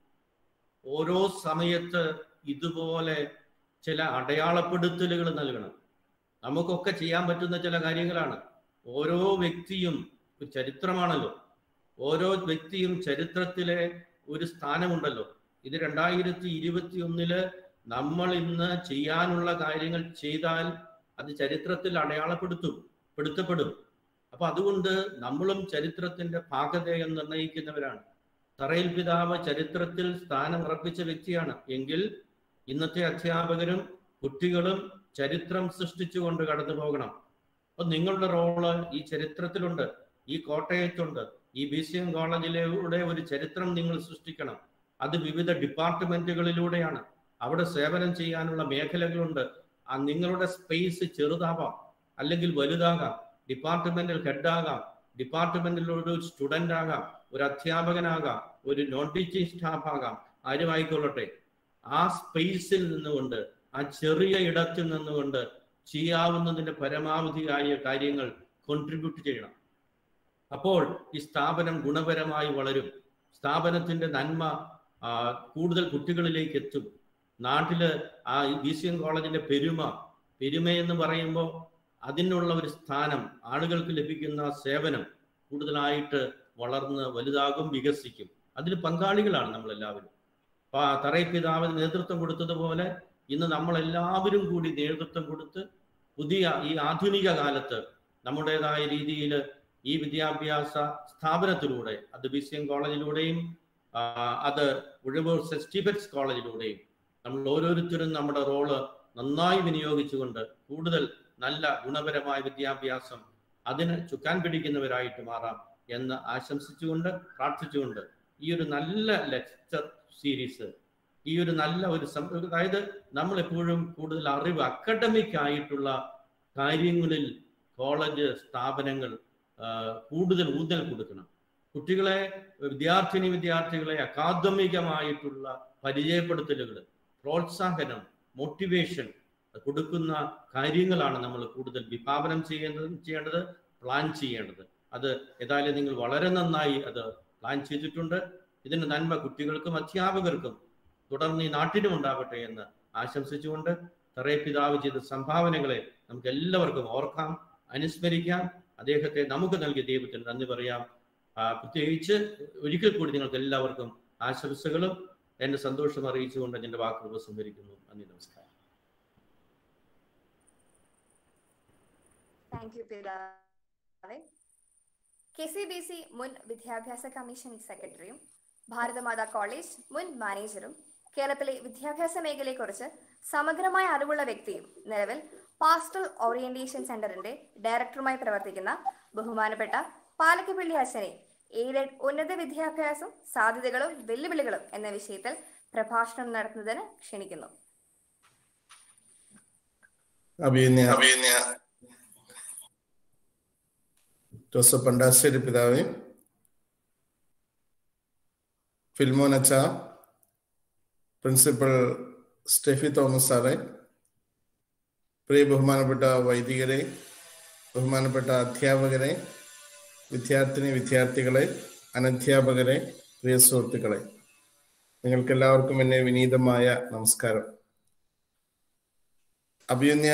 ഓരോ സമയത്ത് ഇതുപോലെ ചില അടയാളപ്പെടുത്തലുകൾ നൽകണം നമുക്കൊക്കെ ചെയ്യാൻ പറ്റുന്ന ചില കാര്യങ്ങളാണ് ഓരോ വ്യക്തിയും ഒരു ചരിത്രമാണല്ലോ ഓരോ വ്യക്തിയും ചരിത്രത്തിലെ ഒരു സ്ഥാനമുണ്ടല്ലോ ഇത് രണ്ടായിരത്തി ഇരുപത്തി ഒന്നില് നമ്മൾ ഇന്ന് ചെയ്യാനുള്ള കാര്യങ്ങൾ ചെയ്താൽ അത് ചരിത്രത്തിൽ അടയാളപ്പെടുത്തും പെടുത്തപ്പെടും അപ്പൊ അതുകൊണ്ട് നമ്മളും ചരിത്രത്തിന്റെ ഭാഗതയെ നിർണ്ണയിക്കുന്നവരാണ് തറയിൽ പിതാവ് ചരിത്രത്തിൽ സ്ഥാനം ഉറപ്പിച്ച വ്യക്തിയാണ് എങ്കിൽ ഇന്നത്തെ അധ്യാപകരും കുട്ടികളും ചരിത്രം സൃഷ്ടിച്ചുകൊണ്ട് കടന്നു പോകണം അപ്പൊ നിങ്ങളുടെ റോള് ഈ ചരിത്രത്തിലുണ്ട് ഈ കോട്ടയത്തുണ്ട് ഈ ബി സി എം കോളേജിലൂടെ ഒരു ചരിത്രം നിങ്ങൾ സൃഷ്ടിക്കണം അത് വിവിധ ഡിപ്പാർട്ട്മെന്റുകളിലൂടെയാണ് അവിടെ സേവനം ചെയ്യാനുള്ള മേഖലകളുണ്ട് ആ നിങ്ങളുടെ സ്പേസ് ചെറുതാവാം അല്ലെങ്കിൽ വലുതാകാം ഡിപ്പാർട്ട്മെന്റിൽ ഹെഡാകാം ഡിപ്പാർട്ട്മെന്റിൽ ഒരു സ്റ്റുഡന്റ് ആകാം ഒരു അധ്യാപകനാകാം ഒരു നോൺ ടീച്ചിങ് സ്റ്റാഫ് ആകാം ആരും ആയിക്കൊള്ളട്ടെ ആ സ്പേസിൽ നിന്നുകൊണ്ട് ആ ചെറിയ ഇടത്തിൽ നിന്നുകൊണ്ട് ചെയ്യാവുന്നതിന്റെ പരമാവധിയായ കാര്യങ്ങൾ കോൺട്രിബ്യൂട്ട് ചെയ്യണം അപ്പോൾ ഈ സ്ഥാപനം ഗുണപരമായി വളരും സ്ഥാപനത്തിന്റെ നന്മ ആ, കൂടുതൽ കുട്ടികളിലേക്ക് എത്തും നാട്ടില് ആ ബി സി എം കോളേജിന്റെ പെരുമ പെരുമ എന്ന് പറയുമ്പോൾ അതിനുള്ള ഒരു സ്ഥാനം ആളുകൾക്ക് ലഭിക്കുന്ന സേവനം കൂടുതലായിട്ട് വളർന്ന് വലുതാകും വികസിക്കും അതിൽ പങ്കാളികളാണ് നമ്മൾ എല്ലാവരും അപ്പൊ ആ തറയിൽ പിതാവിന് നേതൃത്വം കൊടുത്തതുപോലെ ഇന്ന് നമ്മൾ എല്ലാവരും കൂടി നേതൃത്വം കൊടുത്ത് പുതിയ ഈ ആധുനിക കാലത്ത് നമ്മുടേതായ രീതിയിൽ ഈ വിദ്യാഭ്യാസ സ്ഥാപനത്തിലൂടെ അത് ബി സി എം കോളേജിലൂടെയും ആ, അത് ഉഴവൂർ സെന്റ് സ്റ്റീഫൻസ് കോളേജിലൂടെയും നമ്മൾ ഓരോരുത്തരും നമ്മുടെ റോള് നന്നായി വിനിയോഗിച്ചുകൊണ്ട് കൂടുതൽ നല്ല ഗുണപരമായ വിദ്യാഭ്യാസം അതിന് ചുക്കാൻ പിടിക്കുന്നവരായിട്ട് മാറാം എന്ന് ആശംസിച്ചുകൊണ്ട് പ്രാർത്ഥിച്ചുകൊണ്ട് ഈ ഒരു നല്ല ലെക്ചർ സീരീസ് ഈ ഒരു നല്ല ഒരു സം- അതായത് നമ്മൾ എപ്പോഴും കൂടുതൽ അറിവ് അക്കഡമിക് ആയിട്ടുള്ള കാര്യങ്ങളിൽ കോളേജ് സ്ഥാപനങ്ങൾ ആ, കൂടുതൽ ഊന്നൽ കൊടുക്കണം കുട്ടികളെ വിദ്യാർത്ഥിനി വിദ്യാർത്ഥികളെ അക്കാദമികമായിട്ടുള്ള പരിചയപ്പെടുത്തലുകൾ പ്രോത്സാഹനം മോട്ടിവേഷൻ കൊടുക്കുന്ന കാര്യങ്ങളാണ് നമ്മൾ കൂടുതൽ വിഭാവനം ചെയ്യേണ്ടത് ചെയ്യേണ്ടത് പ്ലാൻ ചെയ്യേണ്ടത് അത് ഏതായാലും നിങ്ങൾ വളരെ നന്നായി അത് പ്ലാൻ ചെയ്തിട്ടുണ്ട് ഇതിന്റെ നന്മ കുട്ടികൾക്കും അധ്യാപകർക്കും തുടർന്ന് ഈ നാട്ടിനും ഉണ്ടാവട്ടെ എന്ന് ആശംസിച്ചുകൊണ്ട് തറേ പിതാവ് ചെയ്ത സംഭാവനകളെ നമുക്ക് എല്ലാവർക്കും ഓർക്കാം അനുസ്മരിക്കാം അദ്ദേഹത്തെ നമുക്ക് നൽകിയ ദൈവത്തിന് നന്ദി പറയാം ആ, പ്രത്യേകിച്ച് ഒരിക്കൽ കൂടി നിങ്ങൾക്ക് എല്ലാവർക്കും ആശംസകളും എന്റെ സന്തോഷം അറിയിച്ചുകൊണ്ട് എന്റെ വാക്കുകൾ ഉപസംഹരിക്കുന്നു നന്ദി നമസ്കാരം താങ്ക് യു പിതാവേ കെ സി ബി സി മുൻ വിദ്യാഭ്യാസ കമ്മീഷൻ സെക്രട്ടറിയും ഭാരതമാതാ കോളേജ് മുൻ മാനേജറും കേരളത്തിലെ വിദ്യാഭ്യാസ മേഖലയെക്കുറിച്ച് സമഗ്രമായ അറിവുള്ള വ്യക്തിയും നിലവിൽ പാസ്റ്റൽ ഓറിയന്റേഷൻ സെന്ററിന്റെ ഡയറക്ടറുമായി പ്രവർത്തിക്കുന്ന ബഹുമാനപ്പെട്ട പാലക്കപ്പള്ളി അച്ഛനെ എയ്ഡഡ് ഉന്നത വിദ്യാഭ്യാസം സാധ്യതകളും വെല്ലുവിളികളും എന്ന വിഷയത്തിൽ പ്രഭാഷണം നടത്തുന്നതിന് ക്ഷണിക്കുന്നു അഭിനയ ജോസഫ് പണ്ടാശ്ശേരി പിതാവേ ഫിൽമോനച്ച പ്രിൻസിപ്പൽ സ്റ്റെഫി തോമസ് സാറെ പ്രിയ ബഹുമാനപ്പെട്ട വൈദികരെ ബഹുമാനപ്പെട്ട അധ്യാപകരെ വിദ്യാർത്ഥിനി വിദ്യാർത്ഥികളെ അനധ്യാപകരെ പ്രിയ സുഹൃത്തുക്കളെ നിങ്ങൾക്കെല്ലാവർക്കും എന്നെ വിനീതമായ നമസ്കാരം അഭിയന്യ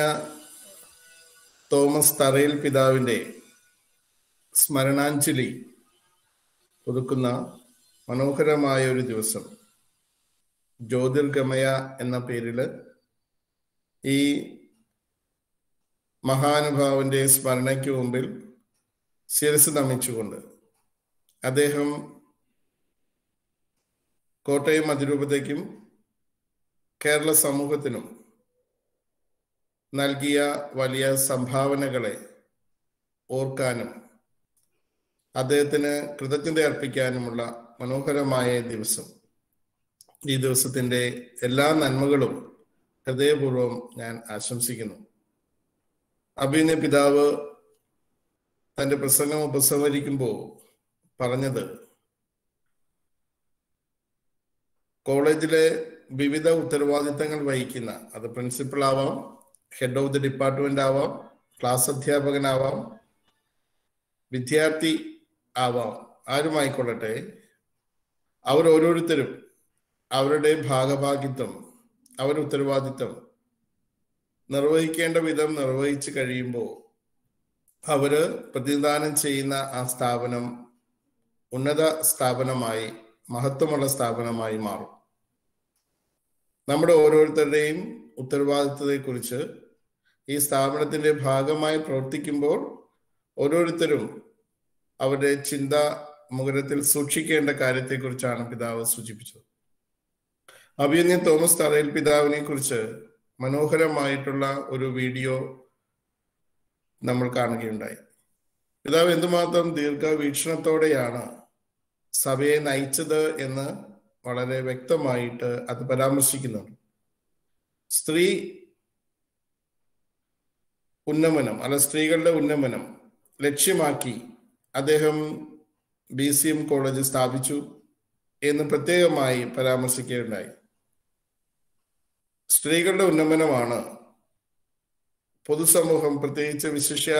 തോമസ് തറയിൽ പിതാവിൻ്റെ സ്മരണാഞ്ജലി പുതുക്കുന്ന മനോഹരമായ ഒരു ദിവസം ജ്യോതിർഗമയ എന്ന പേരിൽ ഈ മഹാനുഭാവന്റെ സ്മരണയ്ക്ക് മുമ്പിൽ ശിരസ് നമിച്ചുകൊണ്ട് അദ്ദേഹം കോട്ടയം അതിരൂപതയ്ക്കും കേരള സമൂഹത്തിനും നൽകിയ വലിയ സംഭാവനകളെ ഓർക്കാനും അദ്ദേഹത്തിന് കൃതജ്ഞത അർപ്പിക്കാനുമുള്ള മനോഹരമായ ദിവസം ഈ ദിവസത്തിന്റെ എല്ലാ നന്മകളും ഹൃദയപൂർവ്വം ഞാൻ ആശംസിക്കുന്നു അഭിനയ പിതാവ് തന്റെ പ്രസംഗം ഉപസംഹരിക്കുമ്പോൾ പറഞ്ഞത് കോളേജിലെ വിവിധ ഉത്തരവാദിത്തങ്ങൾ വഹിക്കുന്ന അത് പ്രിൻസിപ്പൽ ആവാം ഹെഡ് ഓഫ് ദി ഡിപ്പാർട്ട്മെന്റ് ആവാം ക്ലാസ് അധ്യാപകനാവാം വിദ്യാർത്ഥി ആവാം ആരുമായിക്കൊള്ളട്ടെ അവർ ഓരോരുത്തരും അവരുടെ ഭാഗഭാഗിത്വം അവരുടെ ഉത്തരവാദിത്വം നിർവഹിക്കേണ്ട വിധം നിർവഹിച്ചു കഴിയുമ്പോൾ അവര് പ്രതിനിധാനം ചെയ്യുന്ന ആ സ്ഥാപനം ഉന്നത സ്ഥാപനമായി മഹത്വമുള്ള സ്ഥാപനമായി മാറും നമ്മുടെ ഓരോരുത്തരുടെയും ഉത്തരവാദിത്വത്തെക്കുറിച്ച് ഈ സ്ഥാപനത്തിന്റെ ഭാഗമായി പ്രവർത്തിക്കുമ്പോൾ ഓരോരുത്തരും അവരുടെ ചിന്ത മുഖരത്തിൽ സൂക്ഷിക്കേണ്ട കാര്യത്തെക്കുറിച്ചാണ് പിതാവ് സൂചിപ്പിച്ചത് അഭിയന്യ തോമസ് തറയിൽ പിതാവിനെ കുറിച്ച് മനോഹരമായിട്ടുള്ള ഒരു വീഡിയോ നമ്മൾ കാണുകയുണ്ടായി പിതാവ് എന്തുമാത്രം ദീർഘവീക്ഷണത്തോടെയാണ് സഭയെ നയിച്ചത് എന്ന് വളരെ വ്യക്തമായിട്ട് അത് പരാമർശിക്കുന്നുണ്ട് സ്ത്രീ ഉന്നമനം അല്ല സ്ത്രീകളുടെ ഉന്നമനം ലക്ഷ്യമാക്കി അദ്ദേഹം ബി സി എം കോളേജ് സ്ഥാപിച്ചു എന്ന് പ്രത്യേകമായി പരാമർശിക്കുകയുണ്ടായി സ്ത്രീകളുടെ ഉന്നമനമാണ് പൊതുസമൂഹം പ്രത്യേകിച്ച് വിശിഷ്യ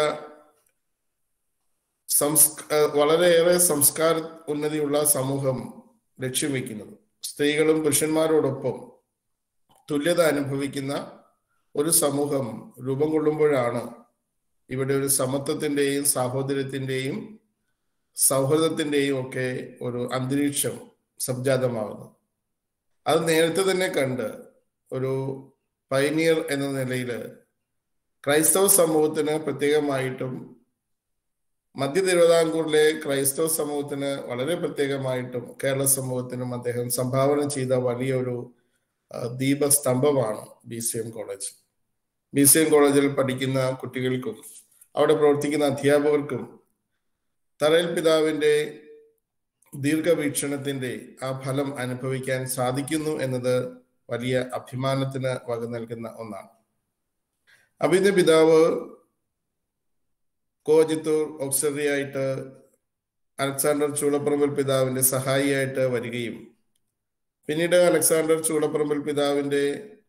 സംസ്ക വളരെയേറെ സംസ്കാര ഉന്നതിയുള്ള സമൂഹം ലക്ഷ്യം വയ്ക്കുന്നത് സ്ത്രീകളും പുരുഷന്മാരോടൊപ്പം തുല്യത അനുഭവിക്കുന്ന ഒരു സമൂഹം രൂപം കൊള്ളുമ്പോഴാണ് ഇവിടെ ഒരു സമത്വത്തിന്റെയും സാഹോദര്യത്തിന്റെയും സൗഹൃദത്തിന്റെയും ഒക്കെ ഒരു അന്തരീക്ഷം സംജാതമാകുന്നു അത് നേരത്തെ തന്നെ കണ്ട് ഒരു പൈനിയർ എന്ന നിലയിൽ ക്രൈസ്തവ സമൂഹത്തിന് പ്രത്യേകമായിട്ടും മധ്യ തിരുവിതാംകൂറിലെ ക്രൈസ്തവ സമൂഹത്തിന് വളരെ പ്രത്യേകമായിട്ടും കേരള സമൂഹത്തിനും അദ്ദേഹം സംഭാവന ചെയ്ത വലിയൊരു ആ, ദീപസ്തംഭമാണ് B C M college B C M കോളേജിൽ പഠിക്കുന്ന കുട്ടികൾക്കും അവിടെ പ്രവർത്തിക്കുന്ന അധ്യാപകർക്കും തറയിൽ പിതാവിന്റെ ദീർഘവീക്ഷണത്തിന്റെ ആ ഫലം അനുഭവിക്കാൻ സാധിക്കുന്നു എന്നത് വലിയ അഭിമാനത്തിന് വക നൽകുന്ന ഒന്നാണ് അഭിന്റെ പിതാവ് കോജിത്തൂർ ഓക്സിലറി ആയിട്ട് അലക്സാണ്ടർ ചൂളപ്പറമ്പിൽ പിതാവിന്റെ സഹായിയായിട്ട് വരികയും പിന്നീട് അലക്സാണ്ടർ ചൂളപ്പറമ്പിൽ പിതാവിന്റെ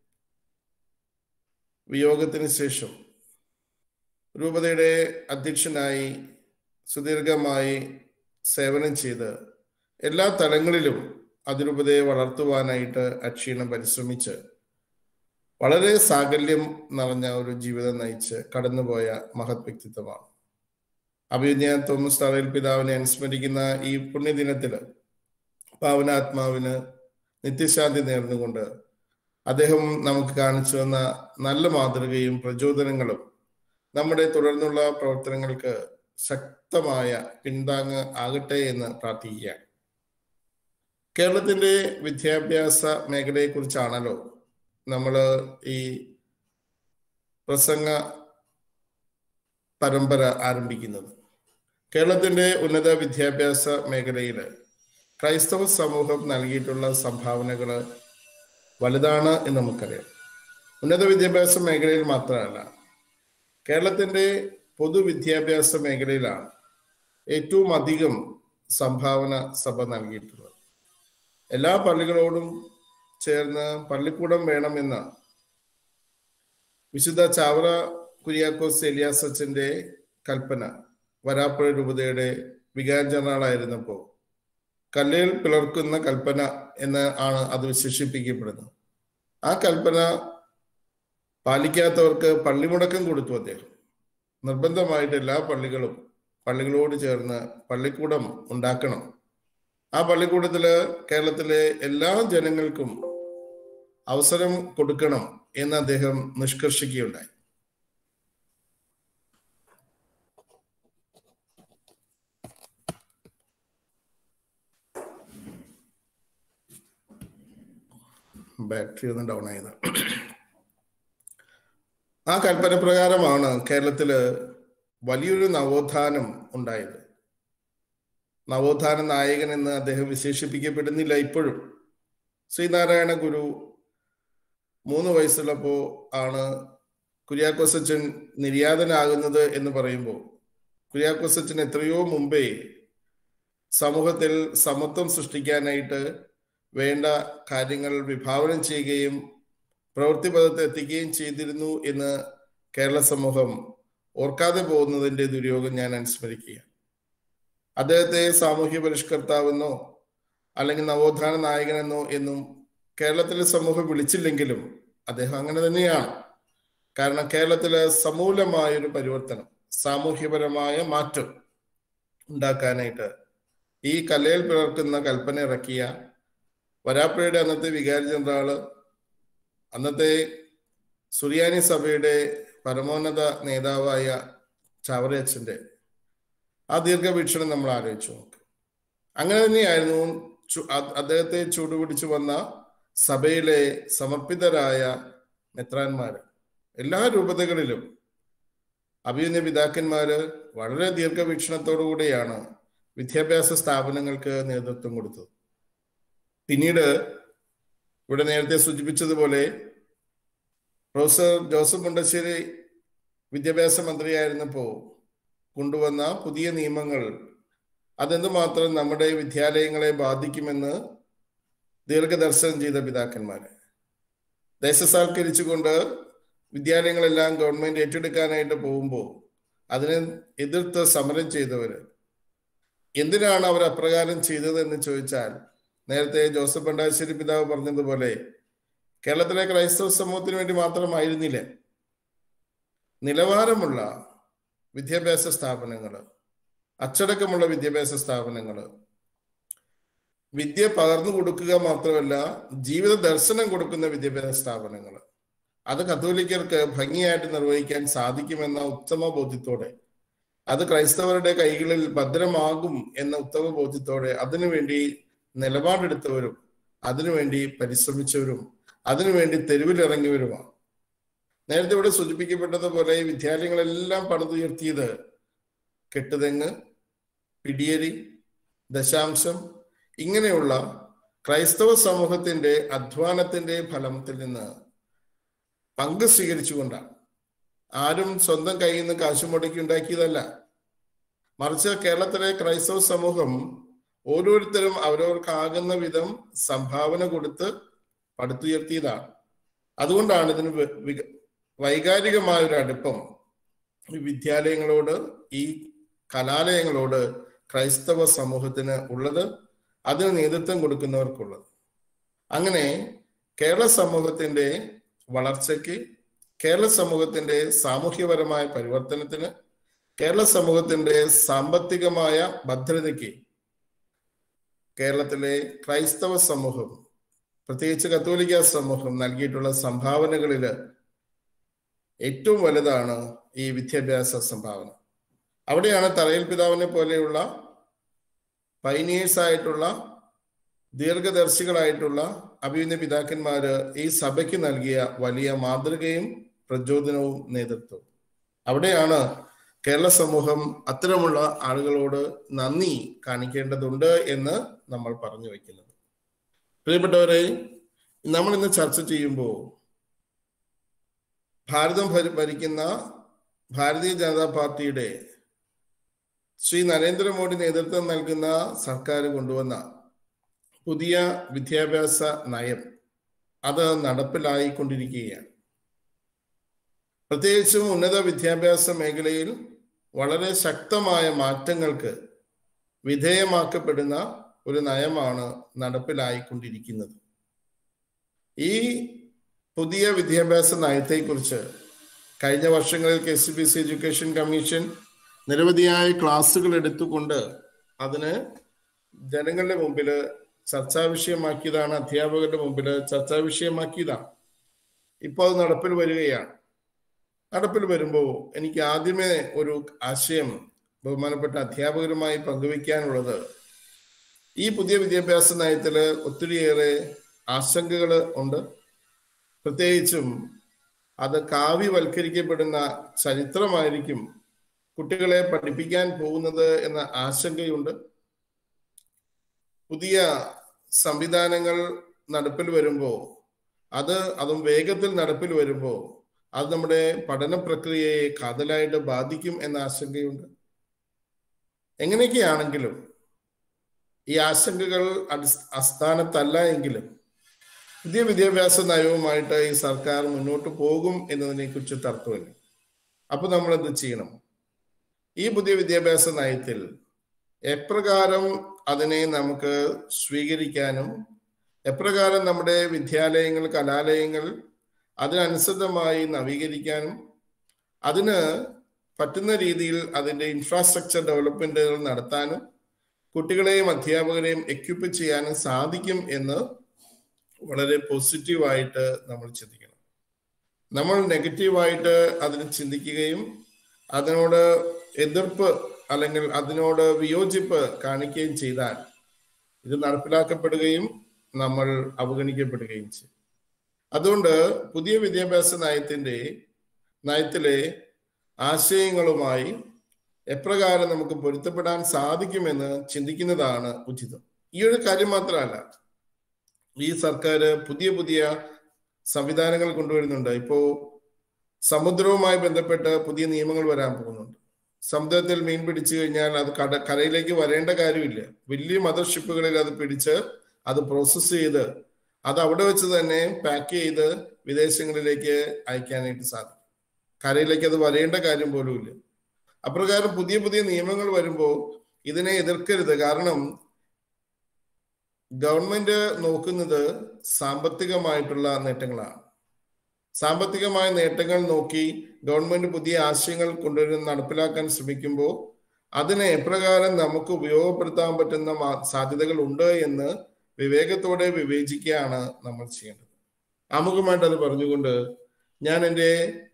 വിയോഗത്തിന് ശേഷം രൂപതയുടെ അധ്യക്ഷനായി സുദീർഘമായി സേവനം ചെയ്ത് എല്ലാ തലങ്ങളിലും അതിരൂപതയെ വളർത്തുവാനായിട്ട് അക്ഷീണം പരിശ്രമിച്ച് വളരെ സാകല്യം നിറഞ്ഞ ഒരു ജീവിതം നയിച്ച് കടന്നുപോയ മഹത് വ്യക്തിത്വമാണ് അഭിജ്ഞ തോമസ് തറയിൽ പിതാവിനെ അനുസ്മരിക്കുന്ന ഈ പുണ്യദിനത്തില് പാവനാത്മാവിന് നിത്യശാന്തി നേർന്നുകൊണ്ട് അദ്ദേഹം നമുക്ക് കാണിച്ചു തന്ന നല്ല മാതൃകയും പ്രചോദനങ്ങളും നമ്മുടെ തുടർന്നുള്ള പ്രവർത്തനങ്ങൾക്ക് ശക്തമായ പിന്താങ്ങ് ആകട്ടെ എന്ന് പ്രാർത്ഥിക്കുകയാണ് കേരളത്തിന്റെ വിദ്യാഭ്യാസ മേഖലയെക്കുറിച്ചാണല്ലോ നമ്മൾ ഈ പ്രസംഗ പരമ്പര ആരംഭിക്കുന്നത് കേരളത്തിന്റെ ഉന്നത വിദ്യാഭ്യാസ മേഖലയിൽ ക്രൈസ്തവ സമൂഹം നൽകിയിട്ടുള്ള സംഭാവനകൾ വലുതാണ് എന്ന് നമുക്കറിയാം ഉന്നത വിദ്യാഭ്യാസ മേഖലയിൽ മാത്രമല്ല കേരളത്തിന്റെ പൊതുവിദ്യാഭ്യാസ മേഖലയിലാണ് ഏറ്റവും അധികം സംഭാവന സഭ നൽകിയിട്ടുള്ളത് എല്ലാ പള്ളികളോടും ചേർന്ന് പള്ളിക്കൂടം വേണമെന്ന വിശുദ്ധ ചാവറ കുര്യാക്കോസ് എലിയാസ് അച്ഛന്റെ കൽപ്പന വരാപ്പുഴ രൂപതയുടെ വികാര ജനറലായിരുന്നപ്പോൾ കല്ലേൽ പിളർക്കുന്ന കൽപ്പന എന്ന് ആണ് അത് വിശേഷിപ്പിക്കപ്പെടുന്നത് ആ കൽപ്പന പാലിക്കാത്തവർക്ക് പള്ളിമുടക്കം കൊടുത്തു അദ്ദേഹം നിർബന്ധമായിട്ട് എല്ലാ പള്ളികളും പള്ളികളോട് ചേർന്ന് പള്ളിക്കൂടം ഉണ്ടാക്കണം ആ പള്ളിക്കൂടത്തില് കേരളത്തിലെ എല്ലാ ജനങ്ങൾക്കും അവസരം കൊടുക്കണം എന്ന് അദ്ദേഹം നിഷ്കർഷിക്കുകയുണ്ടായി ബാറ്ററി ഒന്ന് ഡൗൺ ആയത് ആ കൽപ്പന പ്രകാരമാണ് കേരളത്തില് വലിയൊരു നവോത്ഥാനം ഉണ്ടായത് നവോത്ഥാന നായകൻ എന്ന് അദ്ദേഹം വിശേഷിപ്പിക്കപ്പെടുന്നില്ല ഇപ്പോഴും ശ്രീനാരായണ ഗുരു മൂന്ന് വയസ്സുള്ളപ്പോ ആണ് കുര്യാക്കോസച്ചൻ നിര്യാതനാകുന്നത് എന്ന് പറയുമ്പോൾ കുര്യാക്കോസച്ചൻ എത്രയോ മുമ്പേ സമൂഹത്തിൽ സമത്വം സൃഷ്ടിക്കാനായിട്ട് വേണ്ട കാര്യങ്ങൾ വിഭാവനം ചെയ്യുകയും പ്രവൃത്തിപഥത്തെ എത്തിക്കുകയും ചെയ്തിരുന്നു എന്ന് കേരള സമൂഹം ഓർക്കാതെ പോകുന്നതിന്റെ ദുര്യോഗം ഞാൻ അനുസ്മരിക്കുക അദ്ദേഹത്തെ സാമൂഹ്യ പരിഷ്കർത്താവെന്നോ അല്ലെങ്കിൽ നവോത്ഥാന നായകനെന്നോ എന്നും കേരളത്തിലെ സമൂഹം വിളിച്ചില്ലെങ്കിലും അദ്ദേഹം അങ്ങനെ തന്നെയാണ് കാരണം കേരളത്തിലെ സമൂലമായൊരു പരിവർത്തനം സാമൂഹ്യപരമായ മാറ്റം ഉണ്ടാക്കാനായിട്ട് ഈ കലയിൽ പിളർക്കുന്ന കൽപ്പന ഇറക്കിയ വരാപ്പുഴയുടെ അന്നത്തെ വികാരി ജനറാള് അന്നത്തെ സുറിയാനി സഭയുടെ പരമോന്നത നേതാവായ ചാവറയച്ചന്റെ ആ ദീർഘവീക്ഷണം നമ്മൾ ആലോചിച്ചു നോക്ക് അങ്ങനെ തന്നെയായിരുന്നു ചു- അ- അദ്ദേഹത്തെ ചൂടുപിടിച്ചു വന്ന സഭയിലെ സമർപ്പിതരായ മെത്രാന്മാര് എല്ലാ രൂപതകളിലും അഭിയുന്ന പിതാക്കന്മാര് വളരെ ദീർഘവീക്ഷണത്തോടു കൂടിയാണ് വിദ്യാഭ്യാസ സ്ഥാപനങ്ങൾക്ക് നേതൃത്വം കൊടുത്തത് പിന്നീട് ഇവിടെ നേരത്തെ സൂചിപ്പിച്ചതുപോലെ പ്രൊഫസർ ജോസഫ് മുണ്ടശ്ശേരി വിദ്യാഭ്യാസ മന്ത്രിയായിരുന്നപ്പോൾ കൊണ്ടുവന്ന പുതിയ നിയമങ്ങൾ അതെന്തുമാത്രം നമ്മുടെ വിദ്യാലയങ്ങളെ ബാധിക്കുമെന്ന് ദീർഘദർശനം ചെയ്ത പിതാക്കന്മാര് ദേശസാൽക്കരിച്ചുകൊണ്ട് വിദ്യാലയങ്ങളെല്ലാം ഗവൺമെന്റ് ഏറ്റെടുക്കാനായിട്ട് പോകുമ്പോൾ അതിനെ എതിർത്ത് സമരം ചെയ്തവര് എന്തിനാണ് അവർ അപ്രകാരം ചെയ്തത് എന്ന് ചോദിച്ചാൽ നേരത്തെ ജോസഫ് ഭണ്ഡാശ്ശേരി പിതാവ് പറഞ്ഞതുപോലെ കേരളത്തിലെ ക്രൈസ്തവ സമൂഹത്തിന് വേണ്ടി മാത്രമായിരുന്നില്ല നിലവാരമുള്ള വിദ്യാഭ്യാസ സ്ഥാപനങ്ങൾ അച്ചടക്കമുള്ള വിദ്യാഭ്യാസ സ്ഥാപനങ്ങൾ വിദ്യ പകർന്നു കൊടുക്കുക മാത്രമല്ല ജീവിത ദർശനം കൊടുക്കുന്ന വിദ്യാഭ്യാസ സ്ഥാപനങ്ങൾ അത് കത്തോലിക്കർക്ക് ഭംഗിയായിട്ട് നിർവഹിക്കാൻ സാധിക്കുമെന്ന ഉത്തമ ബോധ്യത്തോടെ അത് ക്രൈസ്തവരുടെ കൈകളിൽ ഭദ്രമാകും എന്ന ഉത്തമ ബോധ്യത്തോടെ അതിനുവേണ്ടി നിലപാടെടുത്തവരും അതിനുവേണ്ടി പരിശ്രമിച്ചവരും അതിനുവേണ്ടി തെരുവിലിറങ്ങിയവരുമാണ് നേരത്തെ ഇവിടെ സൂചിപ്പിക്കപ്പെട്ടതുപോലെ ഈ വിദ്യാലയങ്ങളെല്ലാം പണിതുയർത്തിയത് കെട്ടുതെങ്ങ് പിടിയരി ദശാംശം ഇങ്ങനെയുള്ള ക്രൈസ്തവ സമൂഹത്തിന്റെ അധ്വാനത്തിന്റെ ഫലത്തിൽ നിന്ന് പങ്ക് സ്വീകരിച്ചുകൊണ്ടാണ് ആരും സ്വന്തം കയ്യിൽ നിന്ന് കാശ് മുടക്കി ഉണ്ടാക്കിയതല്ല മറിച്ച് കേരളത്തിലെ ക്രൈസ്തവ സമൂഹം ഓരോരുത്തരും അവരവർക്കാകുന്ന വിധം സംഭാവന കൊടുത്ത് പടുത്തുയർത്തിയതാണ് അതുകൊണ്ടാണ് ഇതിന് വ- വിക- വൈകാരികമായ ഒരു അടുപ്പം ഈ വിദ്യാലയങ്ങളോട് ഈ കലാലയങ്ങളോട് ക്രൈസ്തവ സമൂഹത്തിന് ഉള്ളത് അതിന് നേതൃത്വം കൊടുക്കുന്നവർക്കുള്ളത് അങ്ങനെ കേരള സമൂഹത്തിന്റെ വളർച്ചയ്ക്ക് കേരള സമൂഹത്തിന്റെ സാമൂഹ്യപരമായ പരിവർത്തനത്തിന് കേരള സമൂഹത്തിന്റെ സാമ്പത്തികമായ ഭദ്രതയ്ക്ക് കേരളത്തിലെ ക്രൈസ്തവ സമൂഹം പ്രത്യേകിച്ച് കത്തോലിക്ക സമൂഹം നൽകിയിട്ടുള്ള സംഭാവനകളിൽ ഏറ്റവും വലുതാണ് ഈ വിദ്യാഭ്യാസ സംഭാവന അവിടെയാണ് തറയിൽ പിതാവിനെ പോലെയുള്ള പൈനിയേഴ്സ് ആയിട്ടുള്ള ദീർഘദർശികളായിട്ടുള്ള അഭിനന്ദ പിതാക്കന്മാര് ഈ സഭയ്ക്ക് നൽകിയ വലിയ മാതൃകയും പ്രചോദനവും നേതൃത്വവും അവിടെയാണ് കേരള സമൂഹം അത്തരമുള്ള ആളുകളോട് നന്ദി കാണിക്കേണ്ടതുണ്ട് എന്ന് നമ്മൾ പറഞ്ഞു വെക്കുന്നത് പ്രിയപ്പെട്ടവരെ നമ്മൾ ഇന്ന് ചർച്ച ചെയ്യുമ്പോൾ ഭാരതം ഭരി- ഭരിക്കുന്ന ഭാരതീയ ജനതാ പാർട്ടിയുടെ ശ്രീ നരേന്ദ്രമോദി നേതൃത്വം നൽകുന്ന സർക്കാർ കൊണ്ടുവന്ന പുതിയ വിദ്യാഭ്യാസ നയം അത് നടപ്പിലായിക്കൊണ്ടിരിക്കുകയാണ് പ്രത്യേകിച്ചും ഉന്നത വിദ്യാഭ്യാസ മേഖലയിൽ വളരെ ശക്തമായ മാറ്റങ്ങൾക്ക് വിധേയമാക്കപ്പെടുന്ന ഒരു നയമാണ് നടപ്പിലായിക്കൊണ്ടിരിക്കുന്നത് ഈ പുതിയ വിദ്യാഭ്യാസ നയത്തെക്കുറിച്ച് കഴിഞ്ഞ വർഷങ്ങളിൽ K C B C education commission നിരവധിയായ ക്ലാസ്സുകൾ എടുത്തുകൊണ്ട് അതിന് ജനങ്ങളുടെ മുമ്പിൽ ചർച്ചാ വിഷയമാക്കിയതാണ് അധ്യാപകരുടെ മുമ്പിൽ ചർച്ചാ വിഷയമാക്കിയതാണ് ഇപ്പോൾ അത് നടപ്പിൽ വരികയാണ് നടപ്പിൽ വരുമ്പോൾ എനിക്ക് ആദ്യമേ ഒരു ആശയം ബഹുമാനപ്പെട്ട അധ്യാപകരുമായി പങ്കുവയ്ക്കാനുള്ളത് ഈ പുതിയ വിദ്യാഭ്യാസ നയത്തിൽ ഒത്തിരിയേറെ ആശങ്കകൾ ഉണ്ട് പ്രത്യേകിച്ചും അത് കാവ്യവൽക്കരിക്കപ്പെടുന്ന ചരിത്രമായിരിക്കും കുട്ടികളെ പഠിപ്പിക്കാൻ പോകുന്നത് എന്ന ആശങ്കയുണ്ട് പുതിയ സംവിധാനങ്ങൾ നടപ്പിൽ വരുമ്പോൾ അത് അതും വേഗത്തിൽ നടപ്പിൽ വരുമ്പോൾ അത് നമ്മുടെ പഠന പ്രക്രിയയെ കാതലായിട്ട് ബാധിക്കും എന്ന ആശങ്കയുണ്ട് എങ്ങനെയൊക്കെയാണെങ്കിലും ഈ ആശങ്കകൾ അടിസ് അസ്ഥാനത്തല്ല എങ്കിലും പുതിയ വിദ്യാഭ്യാസ നയവുമായിട്ട് ഈ സർക്കാർ മുന്നോട്ട് പോകും എന്നതിനെ കുറിച്ച് തർക്കമില്ല അപ്പൊ നമ്മൾ എന്ത് ചെയ്യണം ഈ പുതിയ വിദ്യാഭ്യാസ നയത്തിൽ എപ്രകാരം അതിനെ നമുക്ക് സ്വീകരിക്കാനും എപ്രകാരം നമ്മുടെ വിദ്യാലയങ്ങൾ കലാലയങ്ങൾ അതിനനുസൃതമായി നവീകരിക്കാനും അതിന് പറ്റുന്ന രീതിയിൽ അതിന്റെ ഇൻഫ്രാസ്ട്രക്ചർ ഡെവലപ്മെന്റുകൾ നടത്താനും കുട്ടികളെയും അധ്യാപകരെയും എക്യുപ്പ് ചെയ്യാനും സാധിക്കും എന്ന് വളരെ പോസിറ്റീവായിട്ട് നമ്മൾ ചിന്തിക്കണം നമ്മൾ നെഗറ്റീവായിട്ട് അതിന് ചിന്തിക്കുകയും അതിനോട് എതിർപ്പ് അല്ലെങ്കിൽ അതിനോട് വിയോജിപ്പ് കാണിക്കുകയും ചെയ്താൽ ഇത് നടപ്പിലാക്കപ്പെടുകയും നമ്മൾ അവഗണിക്കപ്പെടുകയും ചെയ്യും അതുകൊണ്ട് പുതിയ വിദ്യാഭ്യാസ നയത്തിന്റെ നയത്തിലെ ആശയങ്ങളുമായി എപ്രകാരം നമുക്ക് പൊരുത്തപ്പെടാൻ സാധിക്കുമെന്ന് ചിന്തിക്കുന്നതാണ് ഉചിതം ഈ ഒരു കാര്യം മാത്രമല്ല ഈ സർക്കാർ പുതിയ പുതിയ സംവിധാനങ്ങൾ കൊണ്ടുവരുന്നുണ്ട് ഇപ്പോ സമുദ്രവുമായി ബന്ധപ്പെട്ട് പുതിയ നിയമങ്ങൾ വരാൻ പോകുന്നുണ്ട് സമുദ്രത്തിൽ മീൻ പിടിച്ചു കഴിഞ്ഞാൽ അത് കട കരയിലേക്ക് വരേണ്ട കാര്യമില്ല വലിയ മദർ ഷിപ്പുകളിൽ അത് പിടിച്ച് അത് പ്രോസസ്സ് ചെയ്ത് അത് അവിടെ വെച്ച് തന്നെ പാക്ക് ചെയ്ത് വിദേശങ്ങളിലേക്ക് അയക്കാനായിട്ട് സാധിക്കും കരയിലേക്ക് അത് വരേണ്ട കാര്യം പോലും ഇല്ല അപ്രകാരം പുതിയ പുതിയ നിയമങ്ങൾ വരുമ്പോൾ ഇതിനെ എതിർക്കരുത് കാരണം ഗവൺമെന്റ് നോക്കുന്നത് സാമ്പത്തികമായിട്ടുള്ള നേട്ടങ്ങളാണ് സാമ്പത്തികമായ നേട്ടങ്ങൾ നോക്കി ഗവൺമെന്റ് പുതിയ ആശയങ്ങൾ കൊണ്ടുവരുന്ന നടപ്പിലാക്കാൻ ശ്രമിക്കുമ്പോൾ അതിനെ എപ്രകാരം നമുക്ക് ഉപയോഗപ്പെടുത്താൻ പറ്റുന്ന മാ- സാധ്യതകൾ ഉണ്ട് എന്ന് വിവേകത്തോടെ വിവേചിക്കുകയാണ് നമ്മൾ ചെയ്യേണ്ടത് ആമുഖമായിട്ട് അത് പറഞ്ഞുകൊണ്ട് ഞാൻ എൻ്റെ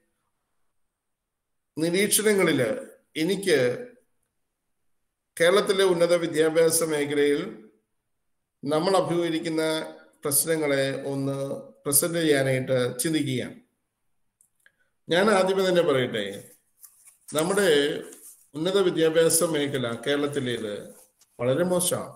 നിരീക്ഷണങ്ങളിൽ എനിക്ക് കേരളത്തിലെ ഉന്നത വിദ്യാഭ്യാസ മേഖലയിൽ നമ്മൾ അഭിമുഖീകരിക്കുന്ന പ്രശ്നങ്ങളെ ഒന്ന് പ്രസന്റ് ചെയ്യാനായിട്ട് ചിന്തിക്കുകയാണ് ഞാൻ ആദ്യമേ തന്നെ പറയട്ടെ നമ്മുടെ ഉന്നത വിദ്യാഭ്യാസ മേഖല കേരളത്തിലേത് വളരെ മോശമാണ്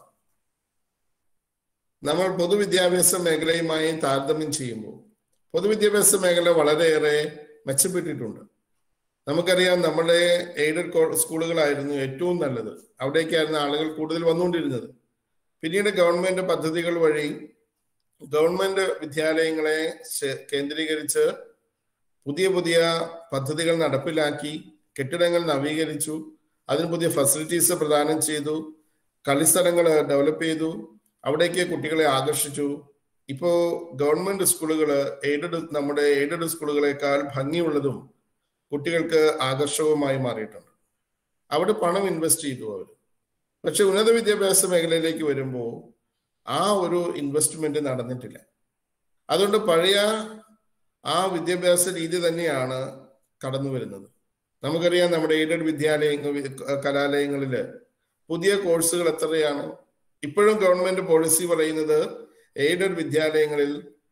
നമ്മൾ പൊതുവിദ്യാഭ്യാസ മേഖലയുമായി താരതമ്യം ചെയ്യുമ്പോൾ പൊതുവിദ്യാഭ്യാസ മേഖല വളരെയേറെ മെച്ചപ്പെട്ടിട്ടുണ്ട് നമുക്കറിയാം നമ്മുടെ എയ്ഡഡ് സ്കൂളുകളായിരുന്നു ഏറ്റവും നല്ലത് അവിടേക്കായിരുന്നു ആളുകൾ കൂടുതൽ വന്നുകൊണ്ടിരുന്നത് പിന്നീട് ഗവൺമെന്റ് പദ്ധതികൾ വഴി ഗവൺമെന്റ് വിദ്യാലയങ്ങളെ ശേ- കേന്ദ്രീകരിച്ച് പുതിയ പുതിയ പദ്ധതികൾ നടപ്പിലാക്കി കെട്ടിടങ്ങൾ നവീകരിച്ചു അതിന് പുതിയ ഫെസിലിറ്റീസ് പ്രദാനം ചെയ്തു കളിസ്ഥലങ്ങൾ ഡെവലപ്പ് ചെയ്തു അവിടേക്ക് കുട്ടികളെ ആകർഷിച്ചു ഇപ്പോ ഗവൺമെന്റ് സ്കൂളുകൾ എയ്ഡഡ് നമ്മുടെ എയ്ഡഡ് സ്കൂളുകളെക്കാൾ ഭംഗിയുള്ളതും കുട്ടികൾക്ക് ആകർഷകവുമായി മാറിയിട്ടുണ്ട് അവിടെ പണം ഇൻവെസ്റ്റ് ചെയ്തു അവർ പക്ഷെ ഉന്നത വിദ്യാഭ്യാസ മേഖലയിലേക്ക് വരുമ്പോൾ ആ ഒരു ഇൻവെസ്റ്റ്മെന്റ് നടന്നിട്ടില്ല അതുകൊണ്ട് പഴയ ആ വിദ്യാഭ്യാസ രീതി തന്നെയാണ് കടന്നു വരുന്നത് നമുക്കറിയാം നമ്മുടെ എയ്ഡഡ് വിദ്യാലയ കലാലയങ്ങളിൽ പുതിയ കോഴ്സുകൾ എത്രയാണ് ഇപ്പോഴും ഗവൺമെന്റ് പോളിസി പറയുന്നത് എയ്ഡഡ് വിദ്യാലയങ്ങളിൽ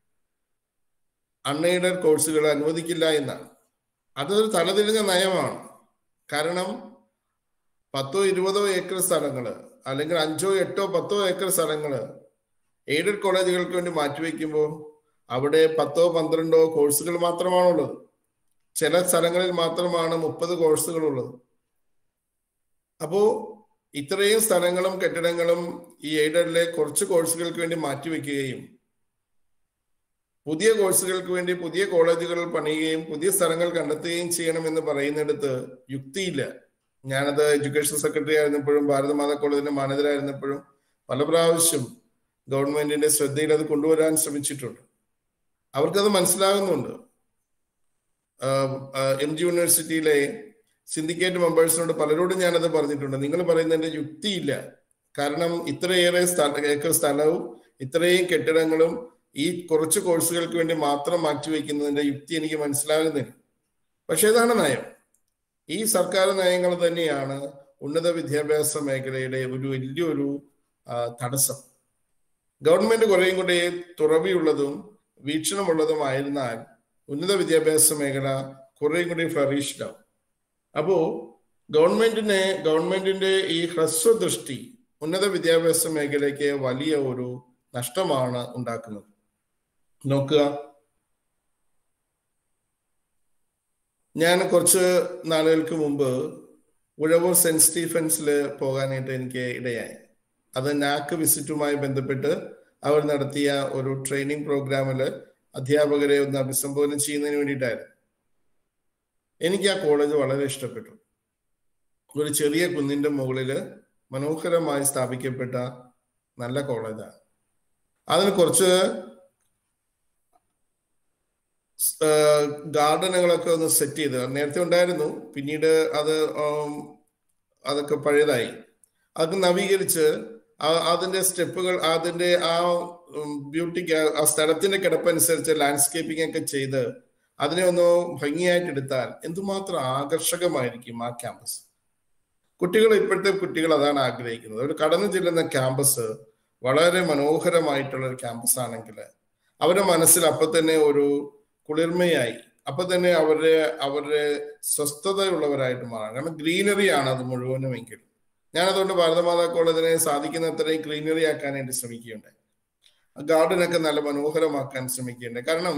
അൺഎയ്ഡഡ് കോഴ്സുകൾ അനുവദിക്കില്ല എന്നാണ് അതൊരു തലതിരിഞ്ഞ നയമാണ് കാരണം പത്തോ ഇരുപതോ ഏക്കർ സ്ഥലങ്ങൾ അല്ലെങ്കിൽ അഞ്ചോ എട്ടോ പത്തോ ഏക്കർ സ്ഥലങ്ങൾ എയ്ഡഡ് കോളേജുകൾക്ക് വേണ്ടി മാറ്റിവെക്കുമ്പോൾ അവിടെ പത്തോ പന്ത്രണ്ടോ കോഴ്സുകൾ മാത്രമാണുള്ളത് ചില സ്ഥലങ്ങളിൽ മാത്രമാണ് മുപ്പത് കോഴ്സുകൾ ഉള്ളത് അപ്പോ ഇത്രയും സ്ഥലങ്ങളും കെട്ടിടങ്ങളും ഈ എയ്ഡഡിലെ കുറച്ച് കോഴ്സുകൾക്ക് വേണ്ടി മാറ്റിവെക്കുകയും പുതിയ കോഴ്സുകൾക്ക് വേണ്ടി പുതിയ കോളേജുകൾ പണിയുകയും പുതിയ സ്ഥലങ്ങൾ കണ്ടെത്തുകയും ചെയ്യണമെന്ന് പറയുന്നിടത്ത് യുക്തിയില്ല ഞാനത് എഡ്യൂക്കേഷൻ സെക്രട്ടറി ആയിരുന്നപ്പോഴും ഭാരതമാതാ കോളേജിന്റെ മാനേജരായിരുന്നപ്പോഴും പല പ്രാവശ്യം ഗവൺമെന്റിന്റെ ശ്രദ്ധയിൽ അത് കൊണ്ടുവരാൻ ശ്രമിച്ചിട്ടുണ്ട് അവർക്കത് മനസ്സിലാകുന്നുണ്ട് എം ജി യൂണിവേഴ്സിറ്റിയിലെ സിൻഡിക്കേറ്റ് മെമ്പേഴ്സിനോട് പലരോടും ഞാനത് പറഞ്ഞിട്ടുണ്ട് നിങ്ങൾ പറയുന്നതിന്റെ യുക്തിയില്ല കാരണം ഇത്രയേറെ സ്ഥല ഏക്കർ സ്ഥലവും ഇത്രയും കെട്ടിടങ്ങളും ഈ കുറച്ച് കോഴ്സുകൾക്ക് വേണ്ടി മാത്രം മാറ്റിവെക്കുന്നതിന്റെ യുക്തി എനിക്ക് മനസ്സിലാകുന്നില്ല പക്ഷെ ഇതാണ് നയം ഈ സർക്കാർ നയങ്ങൾ തന്നെയാണ് ഉന്നത വിദ്യാഭ്യാസ മേഖലയുടെ ഒരു വലിയൊരു ആ, തടസ്സം ഗവൺമെന്റ് കുറേയും കൂടി തുറവിയുള്ളതും വീക്ഷണമുള്ളതുമായിരുന്നാൽ ഉന്നത വിദ്യാഭ്യാസ മേഖല കുറേയും കൂടി ഫ്ലറിഷ്ഡ് ആവും അപ്പോ ഗവൺമെന്റിനെ ഗവൺമെന്റിന്റെ ഈ ഹ്രസ്വദൃഷ്ടി ഉന്നത വിദ്യാഭ്യാസ മേഖലയ്ക്ക് വലിയ ഒരു നഷ്ടമാണ് ഉണ്ടാക്കുന്നത് നോക്കുക ഞാൻ കുറച്ച് നാളുകൾക്ക് മുമ്പ് ഉഴവൂർ സെന്റ് സ്റ്റീഫൻസിൽ പോകാനായിട്ട് എനിക്ക് ഇടയായി അത് നാക്ക് വിസിറ്റുമായി ബന്ധപ്പെട്ട് അവർ നടത്തിയ ഒരു ട്രെയിനിങ് പ്രോഗ്രാമിൽ അധ്യാപകരെ ഒന്ന് അഭിസംബോധന ചെയ്യുന്നതിന് വേണ്ടിയിട്ടായിരുന്നു എനിക്ക് ആ കോളേജ് വളരെ ഇഷ്ടപ്പെട്ടു ഒരു ചെറിയ കുന്നിന്റെ മുകളിൽ മനോഹരമായി സ്ഥാപിക്കപ്പെട്ട നല്ല കോളേജാണ് അതിന് കുറച്ച് ഗാർഡനുകളൊക്കെ ഒന്ന് സെറ്റ് ചെയ്ത് നേരത്തെ ഉണ്ടായിരുന്നു പിന്നീട് അത് ഉം, അതൊക്കെ പഴയതായി അതൊക്കെ നവീകരിച്ച് ആ- അതിന്റെ സ്റ്റെപ്പുകൾ അതിന്റെ ആ ബ്യൂട്ടിക്ക് ആ സ്ഥലത്തിന്റെ കിടപ്പനുസരിച്ച് ലാൻഡ്സ്കേപ്പിംഗ് ഒക്കെ ചെയ്ത് അതിനെ ഒന്ന് ഭംഗിയായിട്ട് എടുത്താൽ എന്തുമാത്രം ആകർഷകമായിരിക്കും ആ ക്യാമ്പസ് കുട്ടികൾ ഇപ്പോഴത്തെ കുട്ടികൾ അതാണ് ആഗ്രഹിക്കുന്നത് ഒരു കടന്നു ചെല്ലുന്ന ക്യാമ്പസ് വളരെ മനോഹരമായിട്ടുള്ള ഒരു ക്യാമ്പസ് ആണെങ്കിൽ അവരുടെ മനസ്സിൽ അപ്പൊ തന്നെ ഒരു കുളിർമയായി അപ്പൊ തന്നെ അവരുടെ അവരുടെ സ്വസ്ഥതയുള്ളവരായിട്ട് മാറാം കാരണം ഗ്രീനറി ആണ് അത് മുഴുവനുമെങ്കിൽ ഞാൻ അതുകൊണ്ട് ഭാരതമാതാ കോളേജിനെ സാധിക്കുന്ന അത്രയും ഗ്രീനറി ആക്കാനായിട്ട് ശ്രമിക്കുകയുണ്ടായി ഗാർഡനൊക്കെ നല്ല മനോഹരമാക്കാൻ ശ്രമിക്കുകയുണ്ടായി കാരണം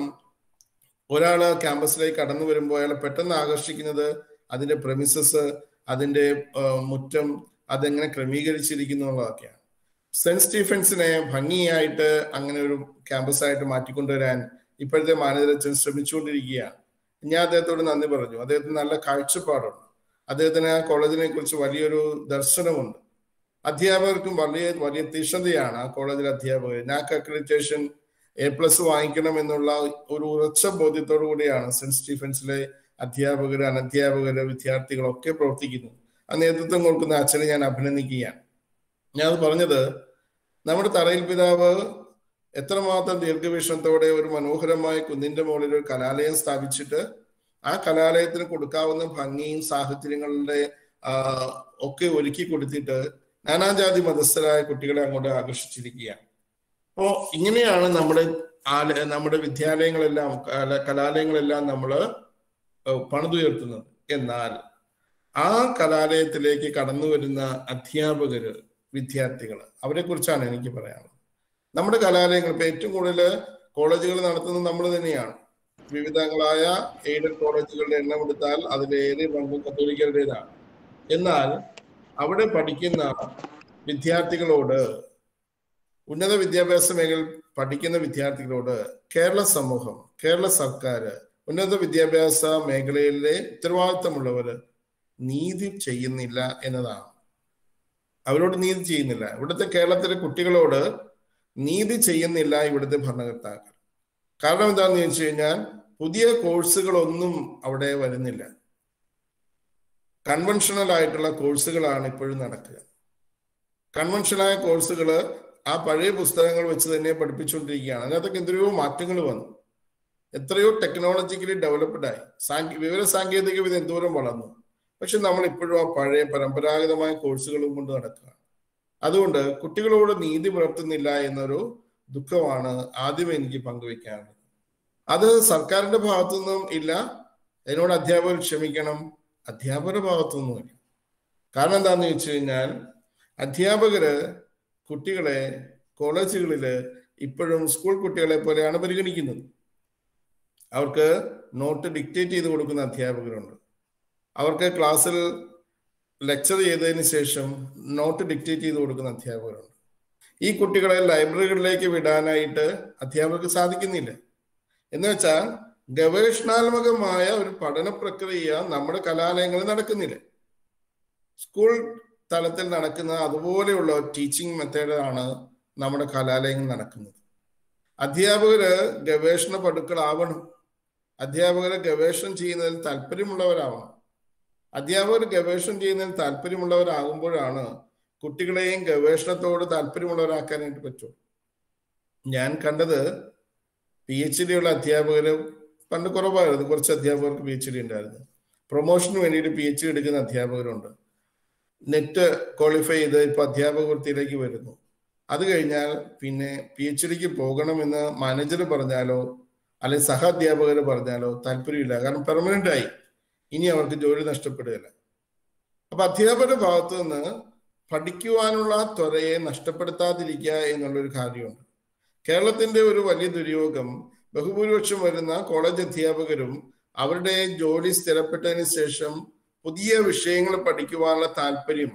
ഒരാള് ക്യാമ്പസിലേക്ക് കടന്നു വരുമ്പോൾ അയാളെ പെട്ടെന്ന് ആകർഷിക്കുന്നത് അതിന്റെ പ്രമിസസ് അതിന്റെ ആ, മുറ്റം അതെങ്ങനെ ക്രമീകരിച്ചിരിക്കുന്നു എന്നുള്ളതൊക്കെയാണ് സെന്റ് സ്റ്റീഫൻസിനെ ഭംഗിയായിട്ട് അങ്ങനെ ഒരു ക്യാമ്പസ് ആയിട്ട് മാറ്റിക്കൊണ്ടുവരാൻ ഇപ്പോഴത്തെ മാനേജരച്ചൻ ശ്രമിച്ചുകൊണ്ടിരിക്കുകയാണ് ഞാൻ അദ്ദേഹത്തോട് നന്ദി പറഞ്ഞു അദ്ദേഹത്തിന് നല്ല കാഴ്ചപ്പാടുണ്ട് അദ്ദേഹത്തിന് ആ കോളേജിനെ കുറിച്ച് വലിയൊരു ദർശനമുണ്ട് അധ്യാപകർക്കും വലിയ വലിയ തീഷ്ണതയാണ് ആ കോളേജിലെ അധ്യാപകർ നാക്ക് അക്രഡിറ്റേഷൻ എ പ്ലസ് വാങ്ങിക്കണം എന്നുള്ള ഒരു ഉറച്ച ബോധ്യത്തോടു കൂടിയാണ് സെന്റ് സ്റ്റീഫൻസിലെ അധ്യാപകര് അനധ്യാപകര് വിദ്യാർത്ഥികളൊക്കെ പ്രവർത്തിക്കുന്നത് ആ നേതൃത്വം കൊടുക്കുന്ന അച്ഛനെ ഞാൻ അഭിനന്ദിക്കുകയാണ് ഞാൻ അത് പറഞ്ഞത് നമ്മുടെ തറയിൽ പിതാവ് എത്രമാത്രം ദീർഘവീക്ഷണത്തോടെ ഒരു മനോഹരമായ കുന്നിന്റെ മുകളിൽ ഒരു കലാലയം സ്ഥാപിച്ചിട്ട് ആ കലാലയത്തിന് കൊടുക്കാവുന്ന ഭംഗിയും സാഹചര്യങ്ങളുടെ ആ, ഒക്കെ ഒരുക്കി കൊടുത്തിട്ട് നാനാജാതി മതസ്ഥരായ കുട്ടികളെ അങ്ങോട്ട് ആകർഷിച്ചിരിക്കുകയാണ് അപ്പോ ഇങ്ങനെയാണ് നമ്മുടെ ആല- നമ്മുടെ വിദ്യാലയങ്ങളെല്ലാം കല- കലാലയങ്ങളെല്ലാം നമ്മൾ പണിതുയർത്തുന്നത് എന്നാൽ ആ കലാലയത്തിലേക്ക് കടന്നു വരുന്ന അധ്യാപകര് വിദ്യാർത്ഥികൾ അവരെ കുറിച്ചാണ് എനിക്ക് പറയാനുള്ളത് നമ്മുടെ കലാലയങ്ങൾ ഇപ്പൊ ഏറ്റവും കൂടുതൽ കോളേജുകൾ നടത്തുന്നത് നമ്മൾ തന്നെയാണ് വിവിധങ്ങളായ എയ്ഡഡ് കോളേജുകളുടെ എണ്ണം എടുത്താൽ അതിലെ ഏറിയ പങ്കും കത്തോലിക്കരുടേതാണ് എന്നാൽ അവിടെ പഠിക്കുന്ന വിദ്യാർത്ഥികളോട് ഉന്നത വിദ്യാഭ്യാസ മേഖല പഠിക്കുന്ന വിദ്യാർത്ഥികളോട് കേരള സമൂഹം കേരള സർക്കാർ ഉന്നത വിദ്യാഭ്യാസ മേഖലയിലെ ഉത്തരവാദിത്തമുള്ളവർ നീതി ചെയ്യുന്നില്ല എന്നതാണ് അവരോട് നീതി ചെയ്യുന്നില്ല ഇവിടുത്തെ കേരളത്തിലെ കുട്ടികളോട് നീതി ചെയ്യുന്നില്ല ഇവിടുത്തെ ഭരണകർത്താക്കൾ കാരണം എന്താണെന്ന് ചോദിച്ചു കഴിഞ്ഞാൽ പുതിയ കോഴ്സുകളൊന്നും അവിടെ വരുന്നില്ല കൺവെൻഷണൽ ആയിട്ടുള്ള കോഴ്സുകളാണ് ഇപ്പോഴും നടക്കുക കൺവെൻഷനായ കോഴ്സുകൾ ആ പഴയ പുസ്തകങ്ങൾ വെച്ച് തന്നെ പഠിപ്പിച്ചുകൊണ്ടിരിക്കുകയാണ് അതിനകത്തൊക്കെ എത്രയോ മാറ്റങ്ങൾ വന്നു എത്രയോ ടെക്നോളജിക്കലി ഡെവലപ്ഡ് ആയി സാങ്കേ വിവര സാങ്കേതിക വിദ്യ എന്തോരം വളർന്നു പക്ഷെ നമ്മൾ ഇപ്പോഴും ആ പഴയ പരമ്പരാഗതമായ കോഴ്സുകളും കൊണ്ട് നടക്കുക അതുകൊണ്ട് കുട്ടികളോട് നീതി പുലർത്തുന്നില്ല എന്നൊരു ദുഃഖമാണ് ആദ്യം എനിക്ക് പങ്കുവെക്കാനുള്ളത് അത് സർക്കാരിന്റെ ഭാഗത്തുനിന്നും ഇല്ല അതിനോട് അധ്യാപകർ ക്ഷമിക്കണം അധ്യാപകരുടെ ഭാഗത്തുനിന്നുമില്ല കാരണം എന്താണെന്ന് വെച്ച് കഴിഞ്ഞാൽ അധ്യാപകര് കുട്ടികളെ കോളേജുകളിൽ ഇപ്പോഴും സ്കൂൾ കുട്ടികളെ പോലെയാണ് പരിഗണിക്കുന്നത് അവർക്ക് നോട്ട് ഡിക്റ്റേറ്റ് ചെയ്ത് കൊടുക്കുന്ന അധ്യാപകരുണ്ട് അവർക്ക് ക്ലാസ്സിൽ ലെക്ചർ ചെയ്തതിന് ശേഷം നോട്ട് ഡിക്റ്റേറ്റ് ചെയ്ത് കൊടുക്കുന്ന അധ്യാപകരുണ്ട് ഈ കുട്ടികളെ ലൈബ്രറികളിലേക്ക് വിടാനായിട്ട് അധ്യാപകർക്ക് സാധിക്കുന്നില്ല എന്ന് വെച്ചാൽ ഗവേഷണാത്മകമായ ഒരു പഠന പ്രക്രിയ നമ്മുടെ കലാലയങ്ങളിൽ നടക്കുന്നില്ല സ്കൂൾ തലത്തിൽ നടക്കുന്ന അതുപോലെയുള്ള ടീച്ചിങ് മെത്തേഡാണ് നമ്മുടെ കലാലയങ്ങളിൽ നടക്കുന്നത് അധ്യാപകര് ഗവേഷണ പടുക്കളാവണം അധ്യാപകര് ഗവേഷണം ചെയ്യുന്നതിൽ താല്പര്യമുള്ളവരാവണം അധ്യാപകർ ഗവേഷണം ചെയ്യുന്നതിൽ താല്പര്യമുള്ളവരാകുമ്പോഴാണ് കുട്ടികളെയും ഗവേഷണത്തോട് താല്പര്യമുള്ളവരാക്കാനായിട്ട് പറ്റും ഞാൻ കണ്ടത് പി എച്ച് ഡി ഉള്ള അധ്യാപകർ പണ്ട് കുറവായിരുന്നു കുറച്ച് അധ്യാപകർക്ക് പി എച്ച് ഡി ഉണ്ടായിരുന്നു പ്രൊമോഷന് വേണ്ടിയിട്ട് പി എച്ച് ഡി എടുക്കുന്ന അധ്യാപകരുണ്ട് നെറ്റ് ക്വാളിഫൈ ചെയ്ത് ഇപ്പൊ അധ്യാപക വൃത്തിയിലേക്ക് വരുന്നു അത് കഴിഞ്ഞാൽ പിന്നെ പി എച്ച് ഡിക്ക് പോകണമെന്ന് മാനേജർ പറഞ്ഞാലോ അല്ലെങ്കിൽ സഹ അധ്യാപകർ പറഞ്ഞാലോ താല്പര്യമില്ല കാരണം പെർമനന്റ് ആയി ഇനി അവർക്ക് ജോലി നഷ്ടപ്പെടുകയില്ല അപ്പൊ അധ്യാപകരുടെ ഭാഗത്തു നിന്ന് പഠിക്കുവാനുള്ള ത്വരയെ നഷ്ടപ്പെടുത്താതിരിക്കുക എന്നുള്ളൊരു കാര്യമുണ്ട് കേരളത്തിന്റെ ഒരു വലിയ ദുര്യോഗം ബഹുഭൂരിപക്ഷം വരുന്ന കോളേജ് അധ്യാപകരും അവരുടെ ജോലി സ്ഥിരപ്പെട്ടതിന് ശേഷം പുതിയ വിഷയങ്ങൾ പഠിക്കുവാനുള്ള താല്പര്യം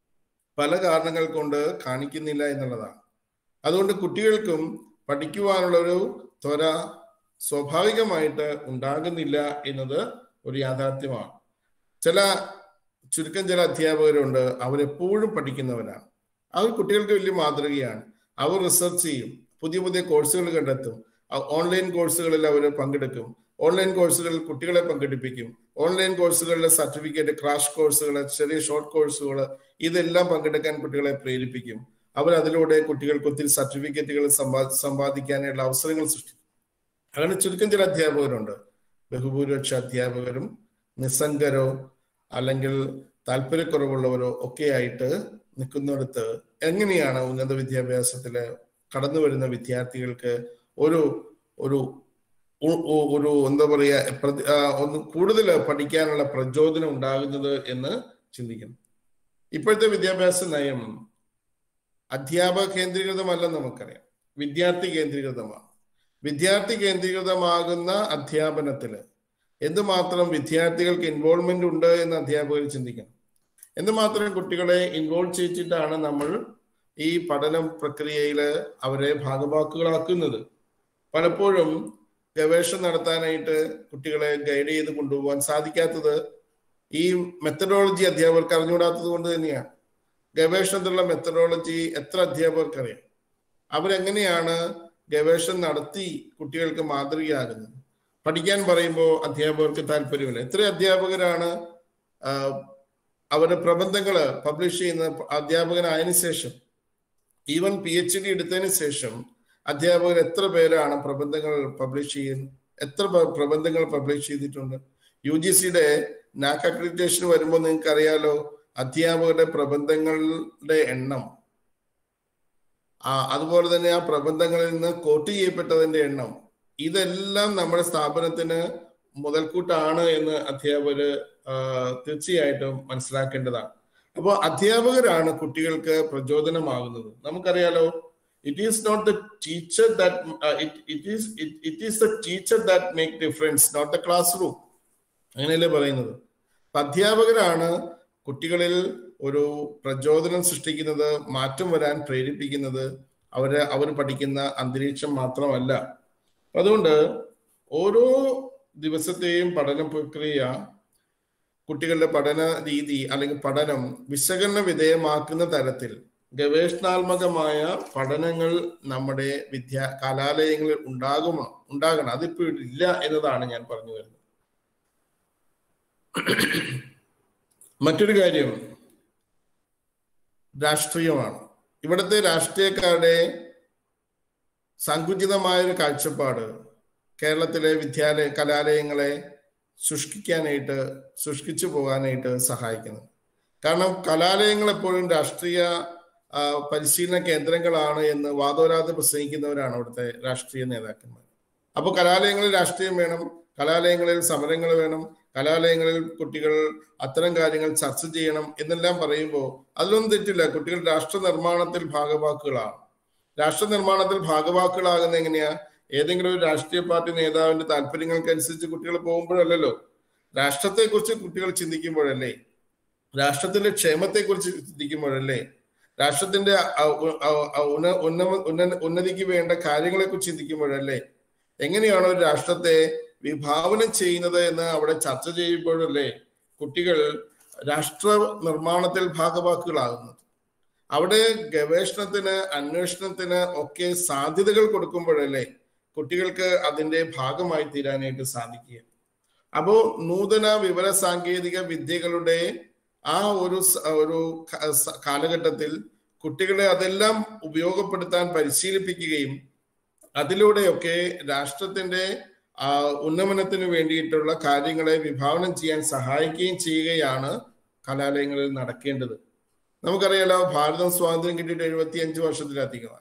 പല കാരണങ്ങൾ കൊണ്ട് കാണിക്കുന്നില്ല എന്നുള്ളതാണ് അതുകൊണ്ട് കുട്ടികൾക്കും പഠിക്കുവാനുള്ള ഒരു ത്വര സ്വാഭാവികമായിട്ട് ഉണ്ടാകുന്നില്ല എന്നത് ഒരു യാഥാർത്ഥ്യമാണ് ചില ചുരുക്കം ചില അധ്യാപകരുണ്ട് അവരെപ്പോഴും പഠിക്കുന്നവരാണ് അവർ കുട്ടികൾക്ക് വലിയ മാതൃകയാണ് അവർ റിസർച്ച് ചെയ്യും പുതിയ പുതിയ കോഴ്സുകൾ കണ്ടെത്തും ഓൺലൈൻ കോഴ്സുകളിൽ അവർ പങ്കെടുക്കും ഓൺലൈൻ കോഴ്സുകളിൽ കുട്ടികളെ പങ്കെടുപ്പിക്കും ഓൺലൈൻ കോഴ്സുകളിലെ സർട്ടിഫിക്കറ്റ് ക്രാഷ് കോഴ്സുകൾ ചെറിയ ഷോർട്ട് കോഴ്സുകൾ ഇതെല്ലാം പങ്കെടുക്കാൻ കുട്ടികളെ പ്രേരിപ്പിക്കും അവർ അതിലൂടെ കുട്ടികൾക്ക് ഒത്തിരി സർട്ടിഫിക്കറ്റുകൾ സമ്പാ സമ്പാദിക്കാനുള്ള അവസരങ്ങൾ സൃഷ്ടിക്കും അങ്ങനെ ചുരുക്കം ചില അധ്യാപകരുണ്ട് ബഹുഭൂരിപക്ഷ അധ്യാപകരും നിസ്സംഗരോ അല്ലെങ്കിൽ താല്പര്യക്കുറവുള്ളവരോ ഒക്കെ ആയിട്ട് നിൽക്കുന്നിടത്ത് എങ്ങനെയാണ് ഉന്നത വിദ്യാഭ്യാസത്തില് കടന്നു വരുന്ന വിദ്യാർത്ഥികൾക്ക് ഒരു ഒരു ഒരു എന്താ പറയുക ഒന്ന് കൂടുതൽ പഠിക്കാനുള്ള പ്രചോദനം ഉണ്ടാകുന്നത് എന്ന് ചിന്തിക്കണം ഇപ്പോഴത്തെ വിദ്യാഭ്യാസ നയം അധ്യാപക കേന്ദ്രീകൃതമല്ലെന്ന് നമുക്കറിയാം വിദ്യാർത്ഥി കേന്ദ്രീകൃതമാണ് വിദ്യാർത്ഥി കേന്ദ്രീകൃതമാകുന്ന അധ്യാപനത്തില് എന്തുമാത്രം വിദ്യാർത്ഥികൾക്ക് ഇൻവോൾവ്മെന്റ് ഉണ്ട് എന്ന് അധ്യാപകർ ചിന്തിക്കണം എന്തുമാത്രം കുട്ടികളെ ഇൻവോൾവ് ചെയ്യിച്ചിട്ടാണ് നമ്മൾ ഈ പഠന പ്രക്രിയയിൽ അവരെ ഭാഗവാക്കുകളാക്കുന്നത് പലപ്പോഴും ഗവേഷണം നടത്താനായിട്ട് കുട്ടികളെ ഗൈഡ് ചെയ്ത് കൊണ്ടുപോകാൻ സാധിക്കാത്തത് ഈ മെത്തഡോളജി അധ്യാപകർക്ക് അറിഞ്ഞുകൂടാത്തത് കൊണ്ട് തന്നെയാണ് ഗവേഷണത്തിലുള്ള മെത്തഡോളജി എത്ര അധ്യാപകർക്ക് അറിയാം അവരെങ്ങനെയാണ് ഗവേഷണം നടത്തി കുട്ടികൾക്ക് മാതൃകയാകുന്നത് പഠിക്കാൻ പറയുമ്പോൾ അധ്യാപകർക്ക് താല്പര്യമില്ല എത്ര അധ്യാപകരാണ് അവരുടെ പ്രബന്ധങ്ങൾ പബ്ലിഷ് ചെയ്യുന്ന അധ്യാപകനായതിനു ശേഷം ഈവൻ പി എച്ച് ഡി എടുത്തതിന് ശേഷം അധ്യാപകർ എത്ര പേരാണ് പ്രബന്ധങ്ങൾ പബ്ലിഷ് ചെയ്യുന്നത് എത്ര പ്രബന്ധങ്ങൾ പബ്ലിഷ് ചെയ്തിട്ടുണ്ട് യു ജി സിയുടെ നാക് അക്രഡിറ്റേഷൻ വരുമ്പോൾ നിങ്ങൾക്ക് അറിയാലോ അധ്യാപകരുടെ പ്രബന്ധങ്ങളുടെ എണ്ണം ആ അതുപോലെ തന്നെ ആ പ്രബന്ധങ്ങളിൽ നിന്ന് കോട്ട് ചെയ്യപ്പെട്ടതിന്റെ എണ്ണം ഇതെല്ലാം നമ്മുടെ സ്ഥാപനത്തിന് മുതൽക്കൂട്ടാണ് എന്ന് അധ്യാപകര് തീർച്ചയായിട്ടും മനസ്സിലാക്കേണ്ടതാണ് അപ്പോൾ അധ്യാപകരാണ് കുട്ടികൾക്ക് പ്രചോദനമാകുന്നത് നമുക്കറിയാലോ it is not the teacher that uh, it, it is it, it is the teacher that make difference not the classroom അങ്ങനെയല്ലേ പറയുന്നത് അപ്പൊ അധ്യാപകരാണ് കുട്ടികളിൽ ഒരു പ്രചോദനം സൃഷ്ടിക്കുന്നത് മാറ്റം വരാൻ പ്രേരിപ്പിക്കുന്നത് അവര് അവർ പഠിക്കുന്ന അന്തരീക്ഷം മാത്രമല്ല അപ്പൊ അതുകൊണ്ട് ഓരോ ദിവസത്തെയും പഠന പ്രക്രിയ കുട്ടികളുടെ പഠന രീതി അല്ലെങ്കിൽ പഠനം വിശകലന വിധേയമാക്കുന്ന തരത്തിൽ ഗവേഷണാത്മകമായ പഠനങ്ങൾ നമ്മുടെ വിദ്യാ കലാലയങ്ങളിൽ ഉണ്ടാകുമോ ഉണ്ടാകണം അതിപ്പോ ഇല്ല എന്നതാണ് ഞാൻ പറഞ്ഞു വരുന്നത് മറ്റൊരു കാര്യം രാഷ്ട്രീയമാണ് ഇവിടുത്തെ രാഷ്ട്രീയക്കാരുടെ സങ്കുചിതമായ ഒരു കാഴ്ചപ്പാട് കേരളത്തിലെ വിദ്യാലയ കലാലയങ്ങളെ ശുഷ്കിക്കാനായിട്ട് ശുഷ്കിച്ചു പോകാനായിട്ട് സഹായിക്കുന്നു കാരണം കലാലയങ്ങൾ എപ്പോഴും രാഷ്ട്രീയ ആ, പരിശീലന കേന്ദ്രങ്ങളാണ് എന്ന് വാദോരാതെ പ്രസംഗിക്കുന്നവരാണ് അവിടുത്തെ രാഷ്ട്രീയ നേതാക്കന്മാർ അപ്പോൾ കലാലയങ്ങളിൽ രാഷ്ട്രീയം വേണം കലാലയങ്ങളിൽ സമരങ്ങൾ വേണം കലാലയങ്ങളിൽ കുട്ടികൾ അത്തരം കാര്യങ്ങൾ ചർച്ച ചെയ്യണം എന്നെല്ലാം പറയുമ്പോൾ അതിലൊന്നും തെറ്റില്ല കുട്ടികൾ രാഷ്ട്ര നിർമ്മാണത്തിൽ ഭാഗവാക്കുകളാണ് രാഷ്ട്ര നിർമ്മാണത്തിൽ ഭാഗവാക്കുകളാകുന്ന എങ്ങനെയാ ഏതെങ്കിലും ഒരു രാഷ്ട്രീയ പാർട്ടി നേതാവിന്റെ താല്പര്യങ്ങൾക്കനുസരിച്ച് കുട്ടികൾ പോകുമ്പോഴല്ലല്ലോ രാഷ്ട്രത്തെക്കുറിച്ച് കുട്ടികൾ ചിന്തിക്കുമ്പോഴല്ലേ രാഷ്ട്രത്തിന്റെ ക്ഷേമത്തെക്കുറിച്ച് ചിന്തിക്കുമ്പോഴല്ലേ രാഷ്ട്രത്തിന്റെ അ- ഉ- അ- അ- ഉന്ന- ഉന്നമ- ഉന്ന- ഉന്നതിക്ക് വേണ്ട കാര്യങ്ങളെക്കുറിച്ച് ചിന്തിക്കുമ്പോഴല്ലേ എങ്ങനെയാണ് ഒരു രാഷ്ട്രത്തെ വിഭാവനം ചെയ്യുന്നത് എന്ന് അവിടെ ചർച്ച ചെയ്യുമ്പോഴല്ലേ കുട്ടികൾ രാഷ്ട്ര നിർമ്മാണത്തിൽ ഭാഗവാക്കുകളാകുന്നത് അവിടെ ഗവേഷണത്തിന് അന്വേഷണത്തിന് ഒക്കെ സാധ്യതകൾ കൊടുക്കുമ്പോഴല്ലേ കുട്ടികൾക്ക് അതിന്റെ ഭാഗമായി തീരാനായിട്ട് സാധിക്കുക അപ്പോ നൂതന വിവര സാങ്കേതിക വിദ്യകളുടെ ആ ഒരു സ- ഒരു ക- സ- കാലഘട്ടത്തിൽ കുട്ടികളെ അതെല്ലാം ഉപയോഗപ്പെടുത്താൻ പരിശീലിപ്പിക്കുകയും അതിലൂടെയൊക്കെ രാഷ്ട്രത്തിന്റെ ആ, ഉന്നമനത്തിന് വേണ്ടിയിട്ടുള്ള കാര്യങ്ങളെ വിഭാവനം ചെയ്യാൻ സഹായിക്കുകയും ചെയ്യുകയാണ് കലാലയങ്ങളിൽ നടക്കേണ്ടത് നമുക്കറിയാലോ ഭാരതം സ്വാതന്ത്ര്യം കിട്ടിയിട്ട് എഴുപത്തി അഞ്ച് വർഷത്തിലധികമായി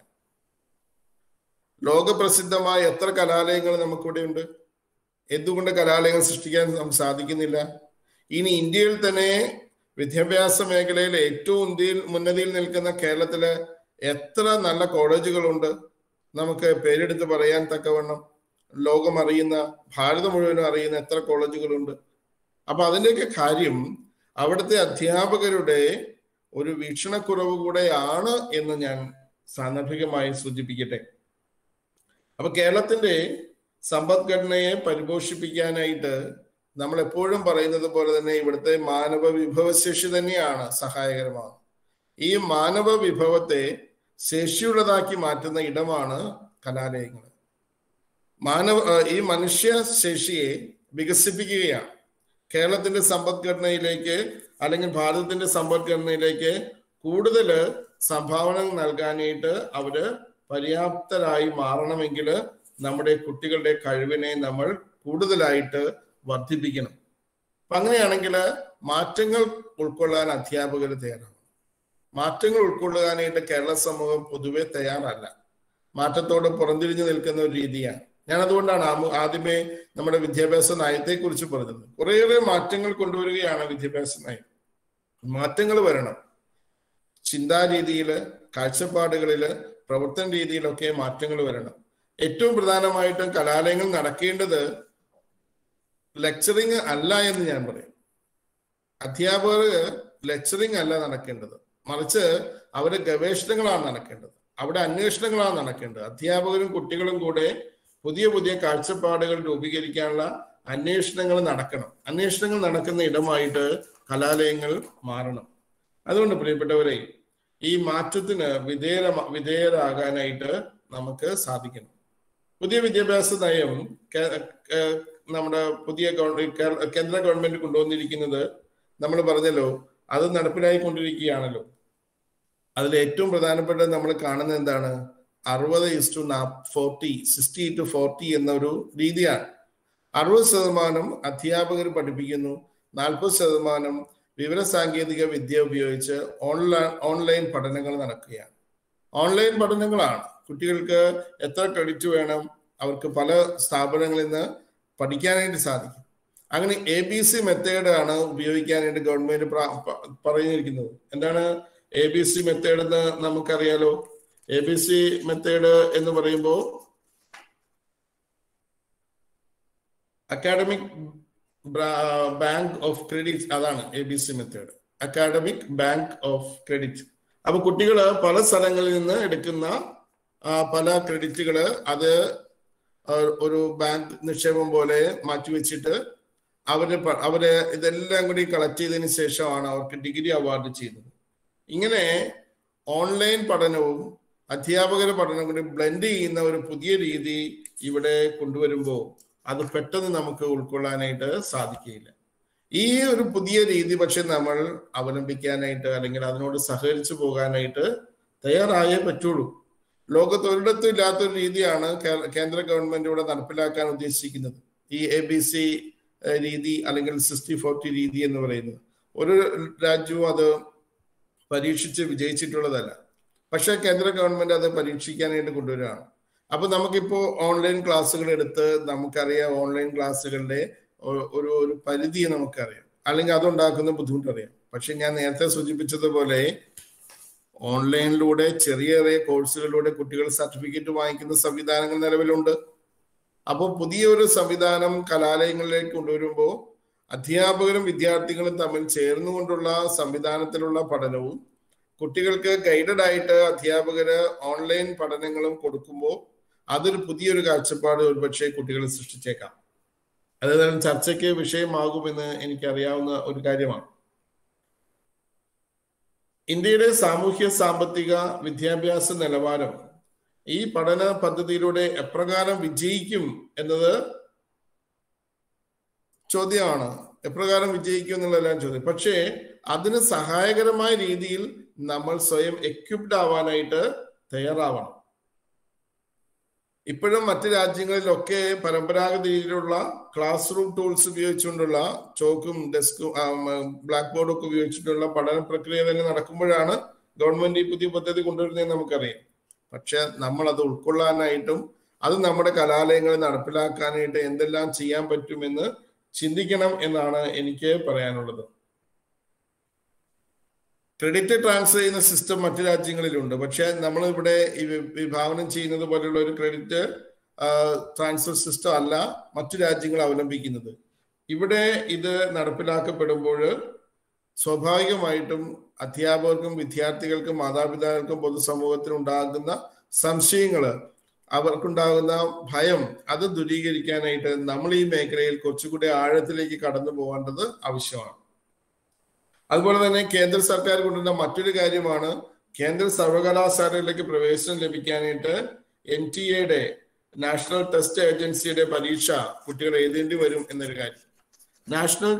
ലോകപ്രസിദ്ധമായ എത്ര കലാലയങ്ങൾ നമുക്കിവിടെ ഉണ്ട് എന്തുകൊണ്ട് കലാലയങ്ങൾ സൃഷ്ടിക്കാൻ നമുക്ക് സാധിക്കുന്നില്ല ഇനി ഇന്ത്യയിൽ തന്നെ വിദ്യാഭ്യാസ മേഖലയിൽ ഏറ്റവും ഇന്ത്യയിൽ മുന്നതിയിൽ നിൽക്കുന്ന കേരളത്തില് എത്ര നല്ല കോളേജുകളുണ്ട് നമുക്ക് പേരെടുത്ത് പറയാൻ തക്കവണ്ണം ലോകം അറിയുന്ന ഭാരതം മുഴുവനും അറിയുന്ന എത്ര കോളേജുകളുണ്ട് അപ്പൊ അതിന്റെയൊക്കെ കാര്യം അവിടുത്തെ അധ്യാപകരുടെ ഒരു വീക്ഷണക്കുറവ് കൂടെയാണ് എന്ന് ഞാൻ സാന്ദർഭികമായി സൂചിപ്പിക്കട്ടെ അപ്പൊ കേരളത്തിന്റെ സമ്പദ്ഘടനയെ പരിപോഷിപ്പിക്കാനായിട്ട് നമ്മൾ എപ്പോഴും പറയുന്നത് പോലെ തന്നെ ഇവിടുത്തെ മാനവ വിഭവശേഷി തന്നെയാണ് സഹായകരമാകുന്നത് ഈ മാനവ വിഭവത്തെ ശേഷിയുള്ളതാക്കി മാറ്റുന്ന ഇടമാണ് കലാലയങ്ങൾ മാനവ ആ, ഈ മനുഷ്യ ശേഷിയെ വികസിപ്പിക്കുകയാണ് കേരളത്തിന്റെ സമ്പദ്ഘടനയിലേക്ക് അല്ലെങ്കിൽ ഭാരതത്തിന്റെ സമ്പദ്ഘടനയിലേക്ക് കൂടുതൽ സംഭാവന നൽകാനായിട്ട് അവര് പര്യാപ്തരായി മാറണമെങ്കിൽ നമ്മുടെ കുട്ടികളുടെ കഴിവിനെ നമ്മൾ കൂടുതലായിട്ട് വർദ്ധിപ്പിക്കണം അപ്പൊ അങ്ങനെയാണെങ്കിൽ മാറ്റങ്ങൾ ഉൾക്കൊള്ളാൻ അധ്യാപകർ തയ്യാറാണ് മാറ്റങ്ങൾ ഉൾക്കൊള്ളുവാനായിട്ട് കേരള സമൂഹം പൊതുവെ തയ്യാറല്ല മാറ്റത്തോട് പുറംതിരിഞ്ഞു നിൽക്കുന്ന ഒരു രീതിയാണ് ഞാൻ അതുകൊണ്ടാണ് ആമു- ആദ്യമേ നമ്മുടെ വിദ്യാഭ്യാസ നയത്തെ കുറിച്ച് പറഞ്ഞത് കുറേയേറെ മാറ്റങ്ങൾ കൊണ്ടുവരികയാണ് വിദ്യാഭ്യാസ നയം മാറ്റങ്ങൾ വരണം ചിന്താരീതിയില് കാഴ്ചപ്പാടുകളില് പ്രവർത്തന രീതിയിലൊക്കെ മാറ്റങ്ങൾ വരണം ഏറ്റവും പ്രധാനമായിട്ടും കലാലയങ്ങൾ നടക്കേണ്ടത് ലെക്ചറിങ് അല്ല എന്ന് ഞാൻ പറയും അധ്യാപകർ ലെക്ചറിങ് അല്ല നടക്കേണ്ടത് മറിച്ച് അവര് ഗവേഷണങ്ങളാണ് നടക്കേണ്ടത് അവിടെ അന്വേഷണങ്ങളാണ് നടക്കേണ്ടത് അധ്യാപകരും കുട്ടികളും കൂടെ പുതിയ പുതിയ കാഴ്ചപ്പാടുകൾ രൂപീകരിക്കാനുള്ള അന്വേഷണങ്ങൾ നടക്കണം അന്വേഷണങ്ങൾ നടക്കുന്ന ഇടമായിട്ട് കലാലയങ്ങൾ മാറണം അതുകൊണ്ട് പ്രിയപ്പെട്ടവരെ ഈ മാറ്റത്തിന് വിധേയര വിധേയരാകാനായിട്ട് നമുക്ക് സാധിക്കണം പുതിയ വിദ്യാഭ്യാസ നയം കേ- കേ- നമ്മുടെ പുതിയ ഗവ- കേര- കേന്ദ്ര ഗവൺമെന്റ് കൊണ്ടുവന്നിരിക്കുന്നത് നമ്മൾ പറഞ്ഞല്ലോ അത് നടപ്പിലായിക്കൊണ്ടിരിക്കുകയാണല്ലോ അതിൽ ഏറ്റവും പ്രധാനപ്പെട്ട നമ്മൾ കാണുന്നത് എന്താണ് അറുപത് is to forty sixty to forty എന്നൊരു രീതിയാണ് അറുപത് ശതമാനം അധ്യാപകർ പഠിപ്പിക്കുന്നു നാൽപ്പത് ശതമാനം വിവര സാങ്കേതിക വിദ്യ ഉപയോഗിച്ച് ഓൺലൈൻ ഓൺലൈൻ പഠനങ്ങൾ നടക്കുകയാണ് ഓൺലൈൻ പഠനങ്ങളാണ് കുട്ടികൾക്ക് എത്ര ക്രെഡിറ്റ് വേണം അവർക്ക് പല സ്ഥാപനങ്ങളിൽ നിന്ന് പഠിക്കാനായിട്ട് സാധിക്കും അങ്ങനെ എ ബി സി മെത്തേഡ് ആണ് ഉപയോഗിക്കാനായിട്ട് ഗവൺമെന്റ് പ്ര- പ- പറഞ്ഞിരിക്കുന്നത് എന്താണ് എ ബി സി മെത്തേഡ് എന്ന് നമുക്കറിയാലോ എ ബി സി മെത്തേഡ് എന്ന് പറയുമ്പോൾ അക്കാഡമിക് ബാങ്ക് ഓഫ് ക്രെഡിറ്റ് അതാണ് A B C method academic bank of credit അപ്പൊ കുട്ടികൾ പല സ്ഥലങ്ങളിൽ നിന്ന് എടുക്കുന്ന ആ, പല ക്രെഡിറ്റുകൾ അത് ആ, ഒരു ബാങ്ക് നിക്ഷേപം പോലെ മാറ്റിവെച്ചിട്ട് അവര് പ- അവര് ഇതെല്ലാം കൂടി കളക്ട് ചെയ്തതിന് ശേഷമാണ് അവർക്ക് ഡിഗ്രി അവാർഡ് ചെയ്യുന്നത് ഇങ്ങനെ ഓൺലൈൻ പഠനവും അധ്യാപകരുടെ പഠനവും കൂടി ബ്ലെൻഡ് ചെയ്യുന്ന ഒരു പുതിയ രീതി ഇവിടെ കൊണ്ടുവരുമ്പോൾ അത് പെട്ടെന്ന് നമുക്ക് ഉൾക്കൊള്ളാനായിട്ട് സാധിക്കുകയില്ല ഈ ഒരു പുതിയ രീതി പക്ഷെ നമ്മൾ അവലംബിക്കാനായിട്ട് അല്ലെങ്കിൽ അതിനോട് സഹകരിച്ചു പോകാനായിട്ട് തയ്യാറായേ പറ്റുള്ളൂ ലോകത്ത് ഒരിടത്തും ഇല്ലാത്തൊരു രീതിയാണ് കേ- കേന്ദ്ര ഗവൺമെന്റ് ഇവിടെ നടപ്പിലാക്കാൻ ഉദ്ദേശിക്കുന്നത് ഈ എ ബി സി രീതി അല്ലെങ്കിൽ സിക്സ്റ്റി ഫോർട്ടി രീതി എന്ന് പറയുന്നത് ഒരു രാജ്യവും അത് പരീക്ഷിച്ച് വിജയിച്ചിട്ടുള്ളതല്ല പക്ഷെ കേന്ദ്ര ഗവൺമെന്റ് അത് പരീക്ഷിക്കാനായിട്ട് കൊണ്ടുവരികയാണ് അപ്പൊ നമുക്കിപ്പോ ഓൺലൈൻ ക്ലാസ്സുകൾ എടുത്ത് നമുക്കറിയാം ഓൺലൈൻ ക്ലാസ്സുകളുടെ ഒ- ഒരു ഒരു പരിധി നമുക്കറിയാം അല്ലെങ്കിൽ അതുണ്ടാക്കുന്ന ബുദ്ധിമുട്ടറിയാം പക്ഷെ ഞാൻ നേരത്തെ സൂചിപ്പിച്ചതുപോലെ ഓൺലൈനിലൂടെ ചെറിയ ചെറിയ കോഴ്സുകളിലൂടെ കുട്ടികൾ സർട്ടിഫിക്കറ്റ് വാങ്ങിക്കുന്ന സംവിധാനങ്ങൾ നിലവിലുണ്ട് അപ്പോൾ പുതിയൊരു സംവിധാനം കലാലയങ്ങളിലേക്ക് കൊണ്ടുവരുമ്പോൾ അധ്യാപകരും വിദ്യാർത്ഥികളും തമ്മിൽ ചേർന്നുകൊണ്ടുള്ള സംവിധാനത്തിലുള്ള പഠനവും കുട്ടികൾക്ക് ഗൈഡഡ് ആയിട്ട് അധ്യാപകര് ഓൺലൈൻ പഠനങ്ങളും കൊടുക്കുമ്പോൾ അതൊരു പുതിയൊരു കാഴ്ചപ്പാട് ഒരുപക്ഷെ കുട്ടികൾ സൃഷ്ടിച്ചേക്കാം അത് ചർച്ചയ്ക്ക് വിഷയമാകുമെന്ന് എനിക്കറിയാവുന്ന ഒരു കാര്യമാണ് ഇന്ത്യയുടെ സാമൂഹ്യ സാമ്പത്തിക വിദ്യാഭ്യാസ നിലവാരം ഈ പഠന പദ്ധതിയിലൂടെ എപ്രകാരം വിജയിക്കും എന്നത് ചോദ്യമാണ് എപ്രകാരം വിജയിക്കും എന്നുള്ളതെല്ലാം ചോദ്യം പക്ഷേ അതിന് സഹായകരമായ രീതിയിൽ നമ്മൾ സ്വയം എക്വിപ്ഡ് ആവാനായിട്ട് തയ്യാറാവണം ഇപ്പോഴും മറ്റ് രാജ്യങ്ങളിലൊക്കെ പരമ്പരാഗത രീതിയിലുള്ള ക്ലാസ് റൂം ടൂൾസ് ഉപയോഗിച്ചുകൊണ്ടുള്ള ചോക്കും ഡെസ്കും ബ്ലാക്ക് ബോർഡും ഒക്കെ ഉപയോഗിച്ചിട്ടുള്ള പഠന പ്രക്രിയ തന്നെ നടക്കുമ്പോഴാണ് ഗവൺമെന്റ് ഈ പുതിയ പദ്ധതി കൊണ്ടുവരുന്നതെന്ന് നമുക്കറിയാം പക്ഷെ നമ്മൾ അത് ഉൾക്കൊള്ളാനായിട്ടും അത് നമ്മുടെ കലാലയങ്ങളിൽ നടപ്പിലാക്കാനായിട്ട് എന്തെല്ലാം ചെയ്യാൻ പറ്റുമെന്ന് ചിന്തിക്കണം എന്നാണ് എനിക്ക് പറയാനുള്ളത് ക്രെഡിറ്റ് ട്രാൻസ്ഫർ ചെയ്യുന്ന സിസ്റ്റം മറ്റു രാജ്യങ്ങളിലുണ്ട് പക്ഷെ നമ്മൾ ഇവിടെ ഈ വി- വിഭാവനം ചെയ്യുന്നത് പോലെയുള്ള ഒരു ക്രെഡിറ്റ് ട്രാൻസ്ഫർ സിസ്റ്റം അല്ല മറ്റു രാജ്യങ്ങൾ അവലംബിക്കുന്നത് ഇവിടെ ഇത് നടപ്പിലാക്കപ്പെടുമ്പോൾ സ്വാഭാവികമായിട്ടും അധ്യാപകർക്കും വിദ്യാർത്ഥികൾക്കും മാതാപിതാക്കൾക്കും പൊതുസമൂഹത്തിനും ഉണ്ടാകുന്ന സംശയങ്ങൾ അവർക്കുണ്ടാകുന്ന ഭയം അത് ദൂരീകരിക്കാനായിട്ട് നമ്മൾ ഈ മേഖലയിൽ കുറച്ചുകൂടി ആഴത്തിലേക്ക് കടന്നു പോകേണ്ടത് ആവശ്യമാണ് അതുപോലെ തന്നെ കേന്ദ്ര സർക്കാർ കൊണ്ടുവരുന്ന മറ്റൊരു കാര്യമാണ് കേന്ദ്ര സർവകലാശാലകളിലേക്ക് പ്രവേശനം ലഭിക്കാനായിട്ട് എൻ ടി എയുടെ നാഷണൽ ടെസ്റ്റ് ഏജൻസിയുടെ പരീക്ഷ കുട്ടികൾ എഴുതേണ്ടി വരും എന്നൊരു കാര്യം നാഷണൽ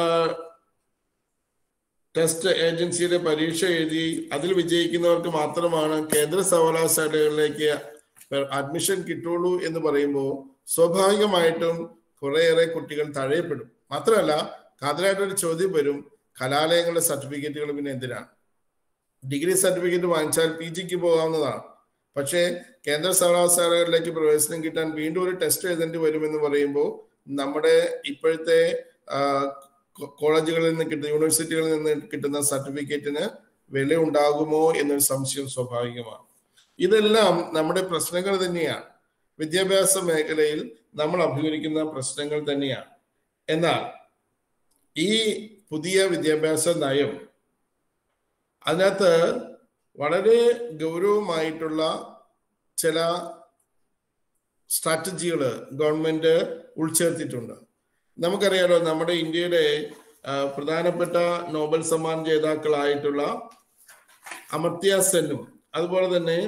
ടെസ്റ്റ് ഏജൻസിയുടെ പരീക്ഷ എഴുതി അതിൽ വിജയിക്കുന്നവർക്ക് മാത്രമാണ് കേന്ദ്ര സർവകലാശാലകളിലേക്ക് അഡ്മിഷൻ കിട്ടുള്ളൂ എന്ന് പറയുമ്പോൾ സ്വാഭാവികമായിട്ടും കുറേയേറെ കുട്ടികൾ തഴയപ്പെടും മാത്രമല്ല കാതലായിട്ടൊരു ചോദ്യം വരും കലാലയങ്ങളുടെ സർട്ടിഫിക്കറ്റുകൾ പിന്നെ എന്തിനാണ് ഡിഗ്രി സർട്ടിഫിക്കറ്റ് വാങ്ങിച്ചാൽ പി ജിക്ക് പോകാവുന്നതാണ് പക്ഷേ കേന്ദ്ര സർവകലാശാലകളിലേക്ക് പ്രവേശനം കിട്ടാൻ വീണ്ടും ഒരു ടെസ്റ്റ് എഴുതേണ്ടി വരുമെന്ന് പറയുമ്പോൾ നമ്മുടെ ഇപ്പോഴത്തെ ആ, കോ- കോളേജുകളിൽ നിന്ന് കിട്ടുന്ന യൂണിവേഴ്സിറ്റികളിൽ നിന്ന് കിട്ടുന്ന സർട്ടിഫിക്കറ്റിന് വില ഉണ്ടാകുമോ എന്നൊരു സംശയം സ്വാഭാവികമാണ് ഇതെല്ലാം നമ്മുടെ പ്രശ്നങ്ങൾ തന്നെയാണ് വിദ്യാഭ്യാസ മേഖലയിൽ നമ്മൾ അഭിമുഖീകരിക്കുന്ന പ്രശ്നങ്ങൾ തന്നെയാണ് എന്നാൽ ഈ പുതിയ വിദ്യാഭ്യാസ നയം അതിനകത്ത് വളരെ ഗൗരവമായിട്ടുള്ള ചില സ്ട്രാറ്റജികൾ ഗവൺമെന്റ് ഉൾച്ചേർത്തിട്ടുണ്ട് നമുക്കറിയാലോ നമ്മുടെ ഇന്ത്യയുടെ ആ, പ്രധാനപ്പെട്ട നോബൽ സമ്മാൻ ജേതാക്കളായിട്ടുള്ള അമർത്യ സെന്നും അതുപോലെ തന്നെ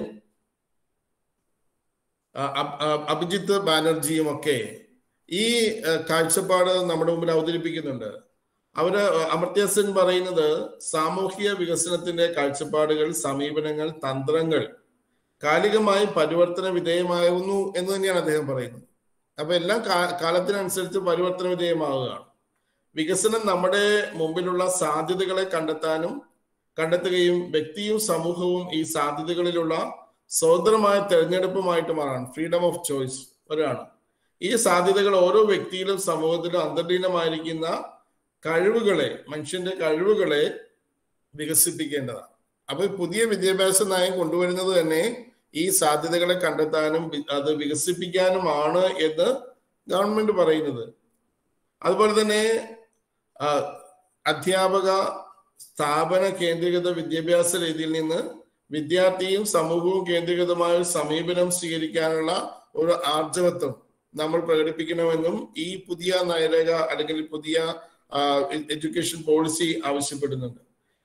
ആ, അബ്- ആ, അഭിജിത്ത് ബാനർജിയും ഒക്കെ ഈ ആ, കാഴ്ചപ്പാട് നമ്മുടെ മുമ്പിൽ അവതരിപ്പിക്കുന്നുണ്ട് അവര് അമർത്യ സെൻ പറയുന്നത് സാമൂഹിക വികസനത്തിന്റെ കാഴ്ചപ്പാടുകൾ സമീപനങ്ങൾ തന്ത്രങ്ങൾ കാലികമായി പരിവർത്തന വിധേയമാകുന്നു എന്ന് തന്നെയാണ് അദ്ദേഹം പറയുന്നത് അപ്പൊ എല്ലാം കാ- കാലത്തിനനുസരിച്ച് പരിവർത്തന വിധേയമാവുകയാണ് വികസനം നമ്മുടെ മുമ്പിലുള്ള സാധ്യതകളെ കണ്ടെത്താനും കണ്ടെത്തുകയും വ്യക്തിയും സമൂഹവും ഈ സാധ്യതകളിലുള്ള സ്വതന്ത്രമായ തെരഞ്ഞെടുപ്പുമായിട്ട് മാറാൻ ഫ്രീഡം ഓഫ് ചോയ്സ് ഒരാണ് ഈ സാധ്യതകൾ ഓരോ വ്യക്തിയിലും സമൂഹത്തിലും അന്തർലീനമായിരിക്കുന്ന കഴിവുകളെ മനുഷ്യന്റെ കഴിവുകളെ വികസിപ്പിക്കേണ്ടതാണ് അപ്പൊ ഈ പുതിയ വിദ്യാഭ്യാസ നയം കൊണ്ടുവരുന്നത് തന്നെ ഈ സാധ്യതകളെ കണ്ടെത്താനും വി- അത് വികസിപ്പിക്കാനുമാണ് എന്ന് ഗവൺമെന്റ് പറയുന്നത് അതുപോലെ തന്നെ ആ, അധ്യാപക സ്ഥാപന കേന്ദ്രീകൃത വിദ്യാഭ്യാസ രീതിയിൽ നിന്ന് വിദ്യാർത്ഥിയും സമൂഹവും കേന്ദ്രീകൃതമായ ഒരു സമീപനം സ്വീകരിക്കാനുള്ള ഒരു ആർജവത്വം നമ്മൾ പ്രകടിപ്പിക്കണമെന്നും ഈ പുതിയ നയരേഖ അല്ലെങ്കിൽ പുതിയ എഡ്യൂക്കേഷൻ പോളിസി ആവശ്യപ്പെടുന്നുണ്ട്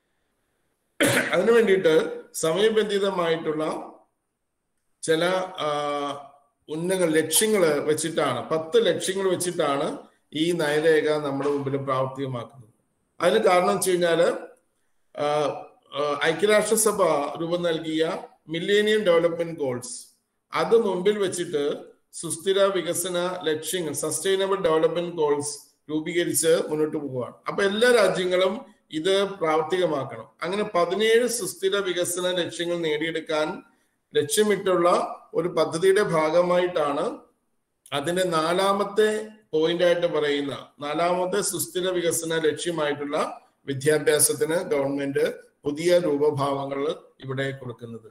അതിനു വേണ്ടിയിട്ട് സമയബന്ധിതമായിട്ടുള്ള ചില ആ, ഉന്നങ്ങൾ ലക്ഷ്യങ്ങൾ വെച്ചിട്ടാണ് പത്ത് ലക്ഷ്യങ്ങൾ വെച്ചിട്ടാണ് ഈ നയരേഖ നമ്മുടെ മുമ്പിൽ പ്രാവർത്തികമാക്കുന്നത് അതിന് കാരണം വെച്ച് കഴിഞ്ഞാല് ആ, ആ, ഐക്യരാഷ്ട്രസഭ രൂപം നൽകിയ മില്ലേനിയം ഡെവലപ്മെന്റ് ഗോൾസ് അത് മുമ്പിൽ വെച്ചിട്ട് സുസ്ഥിര വികസന ലക്ഷ്യങ്ങൾ സസ്റ്റൈനബിൾ ഡെവലപ്മെന്റ് ഗോൾസ് രൂപീകരിച്ച് മുന്നോട്ട് പോവുകയാണ് അപ്പൊ എല്ലാ രാജ്യങ്ങളും ഇത് പ്രാവർത്തികമാക്കണം അങ്ങനെ പതിനേഴ് സുസ്ഥിര വികസന ലക്ഷ്യങ്ങൾ നേടിയെടുക്കാൻ ലക്ഷ്യമിട്ടുള്ള ഒരു പദ്ധതിയുടെ ഭാഗമായിട്ടാണ് അതിന്റെ നാലാമത്തെ പോയിന്റ് ആയിട്ട് പറയുന്ന നാലാമത്തെ സുസ്ഥിര വികസന ലക്ഷ്യമായിട്ടുള്ള വിദ്യാഭ്യാസത്തിന് ഗവൺമെന്റ് പുതിയ രൂപഭാവങ്ങൾ ഇവിടെ കൊടുക്കുന്നത്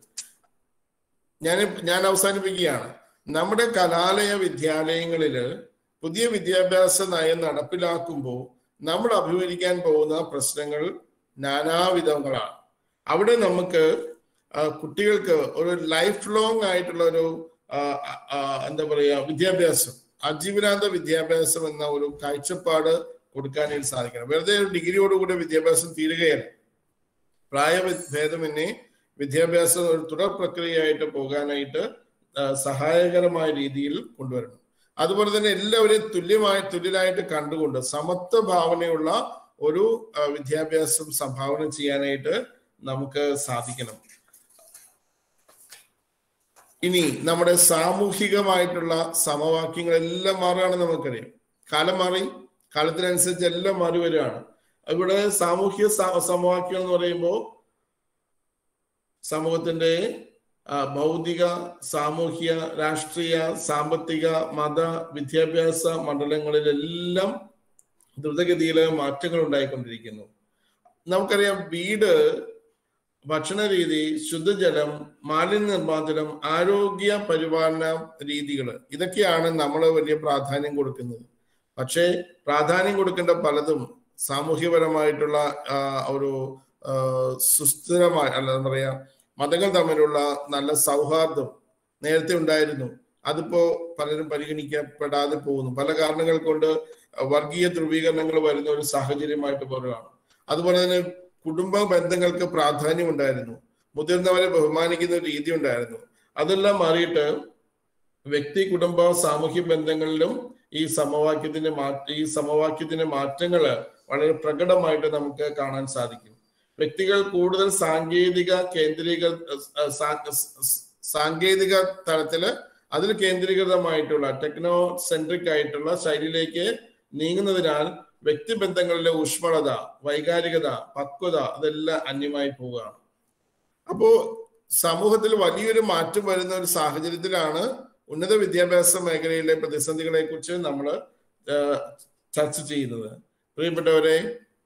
ഞാൻ ഞാൻ അവസാനിപ്പിക്കുകയാണ് നമ്മുടെ കലാലയ വിദ്യാലയങ്ങളില് പുതിയ വിദ്യാഭ്യാസ നയം നടപ്പിലാക്കുമ്പോൾ നമ്മൾ അഭിമുഖീകരിക്കാൻ പോകുന്ന പ്രശ്നങ്ങൾ നാനാവിധങ്ങളാണ് അവിടെ നമുക്ക് ആ, കുട്ടികൾക്ക് ഒരു ലൈഫ് ലോങ് ആയിട്ടുള്ള ഒരു ആ, ആ, എന്താ പറയാ വിദ്യാഭ്യാസം ആജീവനാന്ത വിദ്യാഭ്യാസം എന്ന ഒരു കാഴ്ചപ്പാട് കൊടുക്കാനായിട്ട് സാധിക്കണം വെറുതെ ഒരു ഡിഗ്രിയോടുകൂടി വിദ്യാഭ്യാസം തീരുകയല്ല പ്രായഭേദമന്യേ വിദ്യാഭ്യാസം ഒരു തുടർ പ്രക്രിയയായിട്ട് പോകാനായിട്ട് ആ, സഹായകരമായ രീതിയിൽ കൊണ്ടുവരണം അതുപോലെ തന്നെ എല്ലാവരെയും തുല്യമായി തുല്യരായിട്ട് കണ്ടുകൊണ്ട് സമത്വ ഭാവനയുള്ള ഒരു ആ, വിദ്യാഭ്യാസം സംഭാവന ചെയ്യാനായിട്ട് നമുക്ക് സാധിക്കണം ഇനി നമ്മുടെ സാമൂഹികമായിട്ടുള്ള സമവാക്യങ്ങളെല്ലാം മാറുകയാണെന്ന് നമുക്കറിയാം കാലം മാറി കാലത്തിനനുസരിച്ച് എല്ലാം മാറി വരികയാണ് ഇവിടെ സാമൂഹിക സ- സമവാക്യം എന്ന് പറയുമ്പോൾ സമൂഹത്തിന്റെ ആ, ഭൗതിക സാമൂഹ്യ രാഷ്ട്രീയ സാമ്പത്തിക മത വിദ്യാഭ്യാസ മണ്ഡലങ്ങളിലെല്ലാം ദ്രുതഗതിയിൽ മാറ്റങ്ങൾ ഉണ്ടായിക്കൊണ്ടിരിക്കുന്നു നമുക്കറിയാം വീട് ഭക്ഷണ രീതി ശുദ്ധജലം മാലിന്യ നിർമ്മാർജ്ജനം ആരോഗ്യ പരിപാലന രീതികൾ ഇതൊക്കെയാണ് നമ്മൾ വലിയ പ്രാധാന്യം കൊടുക്കുന്നത് പക്ഷേ പ്രാധാന്യം കൊടുക്കേണ്ട പലതും സാമൂഹ്യപരമായിട്ടുള്ള ആ, ഒരു ആ, സുസ്ഥിരമായ അല്ല എന്താ പറയാ മതങ്ങൾ തമ്മിലുള്ള നല്ല സൗഹാർദ്ദം നേരത്തെ ഉണ്ടായിരുന്നു അതിപ്പോ പലരും പരിഗണിക്കപ്പെടാതെ പോകുന്നു പല കാരണങ്ങൾ കൊണ്ട് വർഗീയ ധ്രുവീകരണങ്ങൾ വരുന്ന ഒരു സാഹചര്യമായിട്ട് പോലുമാണ് അതുപോലെ തന്നെ കുടുംബ ബന്ധങ്ങൾക്ക് പ്രാധാന്യം ഉണ്ടായിരുന്നു മുതിർന്നവരെ ബഹുമാനിക്കുന്ന ഒരു രീതി ഉണ്ടായിരുന്നു അതെല്ലാം മാറിയിട്ട് വ്യക്തി കുടുംബ സാമൂഹ്യ ബന്ധങ്ങളിലും ഈ സമവാക്യത്തിന്റെ മാറ്റ ഈ സമവാക്യത്തിന്റെ മാറ്റങ്ങൾ വളരെ പ്രകടമായിട്ട് നമുക്ക് കാണാൻ സാധിക്കും വ്യക്തികൾ കൂടുതൽ സാങ്കേതിക കേന്ദ്രീക ഏഹ് സാ- സ് സാങ്കേതിക തലത്തില് അതിൽ കേന്ദ്രീകൃതമായിട്ടുള്ള ടെക്നോ സെൻട്രിക് ആയിട്ടുള്ള ശൈലിയിലേക്ക് നീങ്ങുന്നതിനാൽ വ്യക്തിബന്ധങ്ങളിലെ ഊഷ്മളത വൈകാരികത പക്വത അതെല്ലാം അന്യമായി പോവുകയാണ് അപ്പോ സമൂഹത്തിൽ വലിയൊരു മാറ്റം വരുന്ന ഒരു സാഹചര്യത്തിലാണ് ഉന്നത വിദ്യാഭ്യാസ മേഖലയിലെ പ്രതിസന്ധികളെ കുറിച്ച് നമ്മൾ ചർച്ച ചെയ്യുന്നത് പ്രിയപ്പെട്ടവരെ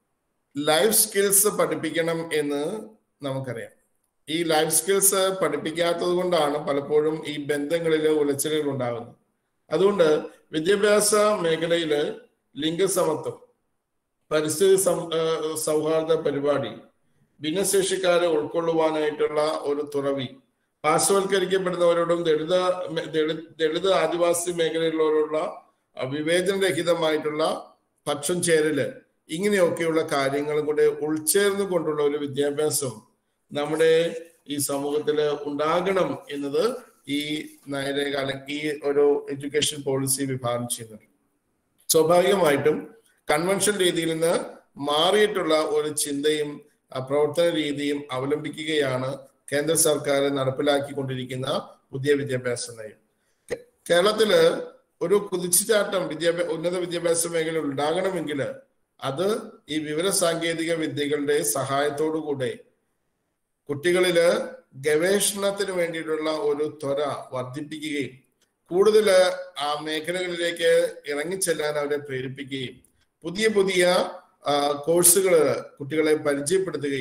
ലൈഫ് സ്കിൽസ് പഠിപ്പിക്കണം എന്ന് നമുക്കറിയാം ഈ ലൈഫ് സ്കിൽസ് പഠിപ്പിക്കാത്തത് കൊണ്ടാണ് പലപ്പോഴും ഈ ബന്ധങ്ങളിൽ ഉലച്ചിലുകൾ ഉണ്ടാകുന്നത് അതുകൊണ്ട് വിദ്യാഭ്യാസ മേഖലയില് ലിംഗസമത്വം പരിസ്ഥിതി സം- ആ, സൗഹാർദ്ദ പരിപാടി ഭിന്നശേഷിക്കാരെ ഉൾക്കൊള്ളുവാനായിട്ടുള്ള ഒരു തുറവി പാർശ്വവൽക്കരിക്കപ്പെടുന്നവരോടും ദളിത മെ- ദളി- ദളിത് ആദിവാസി മേഖലയിലുള്ളവരോടുള്ള ആ, വിവേചനരഹിതമായിട്ടുള്ള പക്ഷം ചേരല് ഇങ്ങനെയൊക്കെയുള്ള കാര്യങ്ങളും കൂടെ ഉൾച്ചേർന്നു കൊണ്ടുള്ള ഒരു വിദ്യാഭ്യാസം നമ്മുടെ ഈ സമൂഹത്തിൽ ഉണ്ടാകണം എന്നത് ഈ നയരേഖ അല്ലെങ്കിൽ ഈ ഒരു എഡ്യൂക്കേഷൻ പോളിസി വിഭാവനം ചെയ്യുന്നുണ്ട് സ്വാഭാവികമായിട്ടും കൺവെൻഷൻ രീതിയിൽ നിന്ന് മാറിയിട്ടുള്ള ഒരു ചിന്തയും ആ, പ്രവർത്തന രീതിയും അവലംബിക്കുകയാണ് കേന്ദ്ര സർക്കാർ നടപ്പിലാക്കിക്കൊണ്ടിരിക്കുന്ന പുതിയ വിദ്യാഭ്യാസ നയം കേ- കേരളത്തില് ഒരു കുതിച്ചുചാട്ടം വിദ്യാഭ്യാസ ഉന്നത വിദ്യാഭ്യാസ മേഖല ഉണ്ടാകണമെങ്കിൽ അത് ഈ വിവര സാങ്കേതിക വിദ്യകളുടെ സഹായത്തോടു കൂടെ കുട്ടികളില് ഗവേഷണത്തിന് വേണ്ടിയിട്ടുള്ള ഒരു ത്വര വർദ്ധിപ്പിക്കുകയും കൂടുതൽ ആ മേഖലകളിലേക്ക് ഇറങ്ങിച്ചെല്ലാൻ അവരെ പ്രേരിപ്പിക്കുകയും പുതിയ പുതിയ കോഴ്സുകൾ കുട്ടികളെ പരിചയപ്പെടുത്തുകയും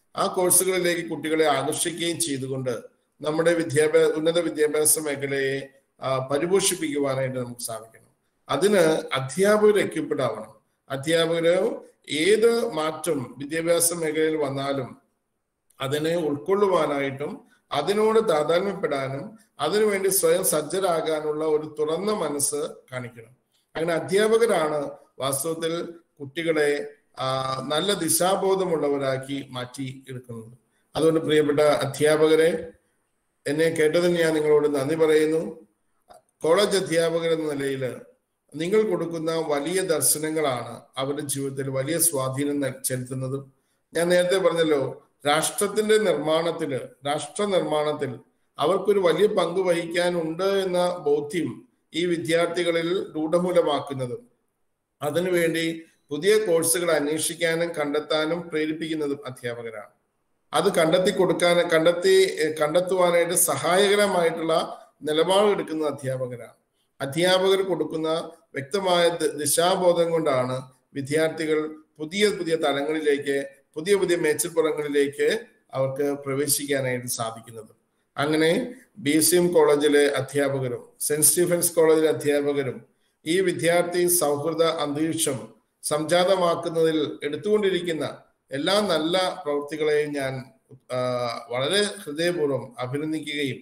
ആ കോഴ്സുകളിലേക്ക് കുട്ടികളെ ആകർഷിക്കുകയും ചെയ്തുകൊണ്ട് നമ്മുടെ വിദ്യാഭ്യാസ ഉന്നത വിദ്യാഭ്യാസ മേഖലയെ ആ, പരിപോഷിപ്പിക്കുവാനായിട്ട് നമുക്ക് സാധിക്കണം അതിന് അധ്യാപകർ എക്യുപ്ഡ് ആവണം അധ്യാപകര് ഏത് മാറ്റം വിദ്യാഭ്യാസ മേഖലയിൽ വന്നാലും അതിനെ ഉൾക്കൊള്ളുവാനായിട്ടും അതിനോട് താതാത്മ്യപ്പെടാനും അതിനുവേണ്ടി സ്വയം സജ്ജരാകാനുള്ള ഒരു തുറന്ന മനസ്സ് കാണിക്കണം അങ്ങനെ അധ്യാപകരാണ് വാസ്തവത്തിൽ കുട്ടികളെ ആ, നല്ല ദിശാബോധമുള്ളവരാക്കി മാറ്റി എടുക്കുന്നത് അതുകൊണ്ട് പ്രിയപ്പെട്ട അധ്യാപകരെ എന്നെ കേട്ടതിന് ഞാൻ നിങ്ങളോട് നന്ദി പറയുന്നു കോളേജ് അധ്യാപകർ എന്ന നിലയിൽ നിങ്ങൾ കൊടുക്കുന്ന വലിയ ദർശനങ്ങളാണ് അവരുടെ ജീവിതത്തിൽ വലിയ സ്വാധീനം ന- ചെലുത്തുന്നതും ഞാൻ നേരത്തെ പറഞ്ഞല്ലോ രാഷ്ട്രത്തിന്റെ നിർമ്മാണത്തില് രാഷ്ട്ര നിർമ്മാണത്തിൽ അവർക്കൊരു വലിയ പങ്ക് വഹിക്കാനുണ്ട് എന്ന ബോധ്യം ഈ വിദ്യാർത്ഥികളിൽ രൂഢമൂലമാക്കുന്നതും അതിനുവേണ്ടി പുതിയ കോഴ്സുകൾ അന്വേഷിക്കാനും കണ്ടെത്താനും പ്രേരിപ്പിക്കുന്നതും അധ്യാപകരാണ് അത് കണ്ടെത്തി കൊടുക്കാൻ കണ്ടെത്തി എഹ്, കണ്ടെത്തുവാനായിട്ട് സഹായകരമായിട്ടുള്ള നിലപാടെടുക്കുന്ന അധ്യാപകരാണ് അധ്യാപകർ കൊടുക്കുന്ന വ്യക്തമായ ദ- ദിശാബോധം കൊണ്ടാണ് വിദ്യാർത്ഥികൾ പുതിയ പുതിയ തലങ്ങളിലേക്ക് പുതിയ പുതിയ മേച്ചിൽപ്പുറങ്ങളിലേക്ക് അവർക്ക് പ്രവേശിക്കാനായിട്ട് സാധിക്കുന്നത് അങ്ങനെ ബി സി എം കോളേജിലെ അധ്യാപകരും സെന്റ് സ്റ്റീഫൻസ് കോളേജിലെ അധ്യാപകരും ഈ വിദ്യാർത്ഥി സൗഹൃദ അന്തരീക്ഷം സംജാതമാക്കുന്നതിൽ എടുത്തുകൊണ്ടിരിക്കുന്ന എല്ലാ നല്ല പ്രവൃത്തികളെയും ഞാൻ ആ, വളരെ ഹൃദയപൂർവ്വം അഭിനന്ദിക്കുകയും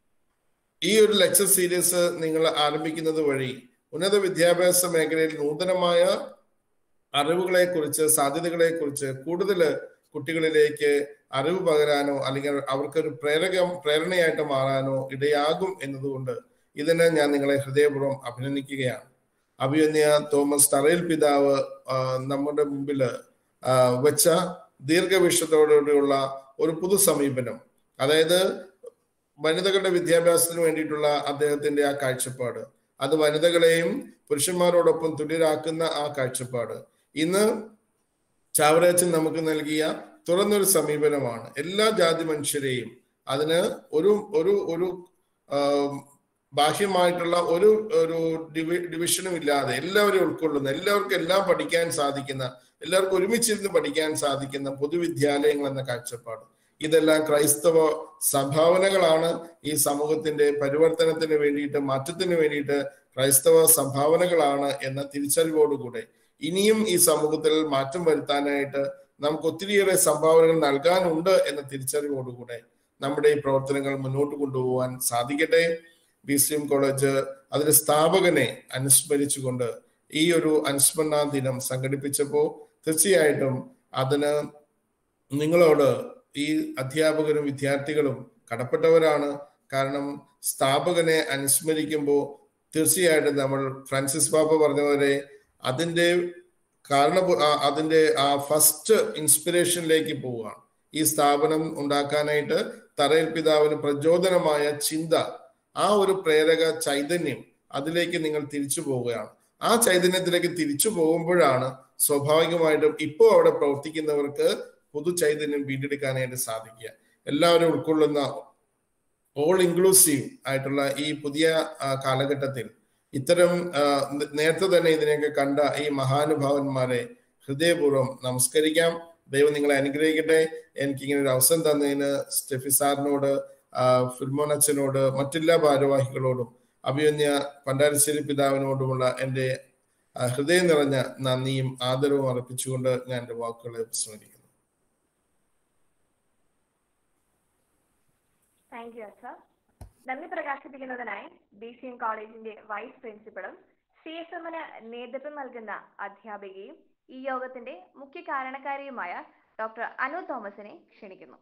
ഈ ഒരു ലെക്ചർ സീരീസ് നിങ്ങൾ ആരംഭിക്കുന്നത് വഴി ഉന്നത വിദ്യാഭ്യാസ മേഖലയിൽ നൂതനമായ അറിവുകളെ കുറിച്ച് സാധ്യതകളെ കുറിച്ച് കൂടുതൽ കുട്ടികളിലേക്ക് അറിവ് പകരാനോ അല്ലെങ്കിൽ അവർക്കൊരു പ്രേരകം പ്രേരണയായിട്ട് മാറാനോ ഇടയാകും എന്നതുകൊണ്ട് ഇതിനെ ഞാൻ നിങ്ങളെ ഹൃദയപൂർവ്വം അഭിനന്ദിക്കുകയാണ് അഭിയന്യ തോമസ് തറയിൽ പിതാവ് ആ, നമ്മുടെ മുമ്പിൽ ആ, വെച്ച ദീർഘവീക്ഷത്തോടുകൂടിയുള്ള ഒരു പുതു സമീപനം അതായത് വനിതകളുടെ വിദ്യാഭ്യാസത്തിന് വേണ്ടിയിട്ടുള്ള അദ്ദേഹത്തിന്റെ ആ കാഴ്ചപ്പാട് അത് വനിതകളെയും പുരുഷന്മാരോടൊപ്പം തുല്യരാക്കുന്ന ആ കാഴ്ചപ്പാട് ഇന്ന് ചാവറയച്ചൻ നമുക്ക് നൽകിയ തുറന്നൊരു സമീപനമാണ് എല്ലാ ജാതി മനുഷ്യരെയും അതിന് ഒരു ഒരു ഒരു ആം, ബാഹ്യമായിട്ടുള്ള ഒരു ഒരു ഡിവി ഡിവിഷനും ഇല്ലാതെ എല്ലാവരെയും ഉൾക്കൊള്ളുന്ന എല്ലാവർക്കും എല്ലാം പഠിക്കാൻ സാധിക്കുന്ന എല്ലാവർക്കും ഒരുമിച്ചിരുന്ന് പഠിക്കാൻ സാധിക്കുന്ന പൊതുവിദ്യാലയങ്ങൾ എന്ന കാഴ്ചപ്പാട് ഇതെല്ലാം ക്രൈസ്തവ സംഭാവനകളാണ് ഈ സമൂഹത്തിന്റെ പരിവർത്തനത്തിന് വേണ്ടിയിട്ട് മാറ്റത്തിന് വേണ്ടിയിട്ട് ക്രൈസ്തവ സംഭാവനകളാണ് എന്ന തിരിച്ചറിവോടുകൂടെ ഇനിയും ഈ സമൂഹത്തിൽ മാറ്റം വരുത്താനായിട്ട് നമുക്ക് ഒത്തിരിയേറെ സംഭാവനകൾ നൽകാനുണ്ട് എന്ന തിരിച്ചറിവോടുകൂടെ നമ്മുടെ ഈ പ്രവർത്തനങ്ങൾ മുന്നോട്ട് കൊണ്ടുപോകാൻ സാധിക്കട്ടെ ബി സി എം കോളേജ് അതിന്റെ സ്ഥാപകനെ അനുസ്മരിച്ചുകൊണ്ട് ഈ ഒരു അനുസ്മരണ ദിനം സംഘടിപ്പിച്ചപ്പോൾ തീർച്ചയായിട്ടും അതിന് നിങ്ങളോട് ഈ അധ്യാപകരും വിദ്യാർത്ഥികളും കടപ്പെട്ടവരാണ് കാരണം സ്ഥാപകനെ അനുസ്മരിക്കുമ്പോൾ തീർച്ചയായിട്ടും നമ്മൾ ഫ്രാൻസിസ് പാപ്പ പറഞ്ഞ പോലെ അതിന്റെ കാരണ അതിന്റെ ആ ഫസ്റ്റ് ഇൻസ്പിറേഷനിലേക്ക് പോവുകയാണ് ഈ സ്ഥാപനം ഉണ്ടാക്കാനായിട്ട് തറയിൽ പിതാവിന് പ്രചോദനമായ ചിന്ത ആ ഒരു പ്രേരക ചൈതന്യം അതിലേക്ക് നിങ്ങൾ തിരിച്ചു പോവുകയാണ് ആ ചൈതന്യത്തിലേക്ക് തിരിച്ചു പോകുമ്പോഴാണ് സ്വാഭാവികമായിട്ടും ഇപ്പോൾ അവിടെ പ്രവർത്തിക്കുന്നവർക്ക് പൊതു ചൈതന്യം വീണ്ടെടുക്കാനായിട്ട് സാധിക്കുക എല്ലാവരും ഉൾക്കൊള്ളുന്ന ഓൾ ഇൻക്ലൂസീവ് ആയിട്ടുള്ള ഈ പുതിയ ആ, കാലഘട്ടത്തിൽ ഇത്തരം ആ, ന- നേരത്തെ തന്നെ ഇതിനെയൊക്കെ കണ്ട ഈ മഹാനുഭാവന്മാരെ ഹൃദയപൂർവ്വം നമസ്കരിക്കാം ദൈവം നിങ്ങളെ അനുഗ്രഹിക്കട്ടെ എനിക്ക് ഇങ്ങനെ ഒരു അവസരം തന്നതിന് സ്റ്റെഫി സാറിനോട് ആ, ഫിൽമോൻ അച്ഛനോട് മറ്റെല്ലാ ഭാരവാഹികളോടും അഭിമന്യ പണ്ടാരശ്ശേരി പിതാവിനോടുമുള്ള എൻ്റെ ആ, ഹൃദയം നിറഞ്ഞ നന്ദിയും ആദരവും അർപ്പിച്ചുകൊണ്ട് ഞാൻ എൻ്റെ വാക്കുകളെ വിസ്മരിക്കുന്നു താങ്ക് യു അച്ഛ നന്ദി പ്രകാശിപ്പിക്കുന്നതിനായി ബി സി എം കോളേജിന്റെ വൈസ് പ്രിൻസിപ്പളും സി എസ് എമ്മിന് നേതൃത്വം നൽകുന്ന അധ്യാപികയും ഈ യോഗത്തിന്റെ മുഖ്യ കാരണക്കാരിയുമായ ഡോക്ടർ അനു തോമസിനെ ക്ഷണിക്കുന്നു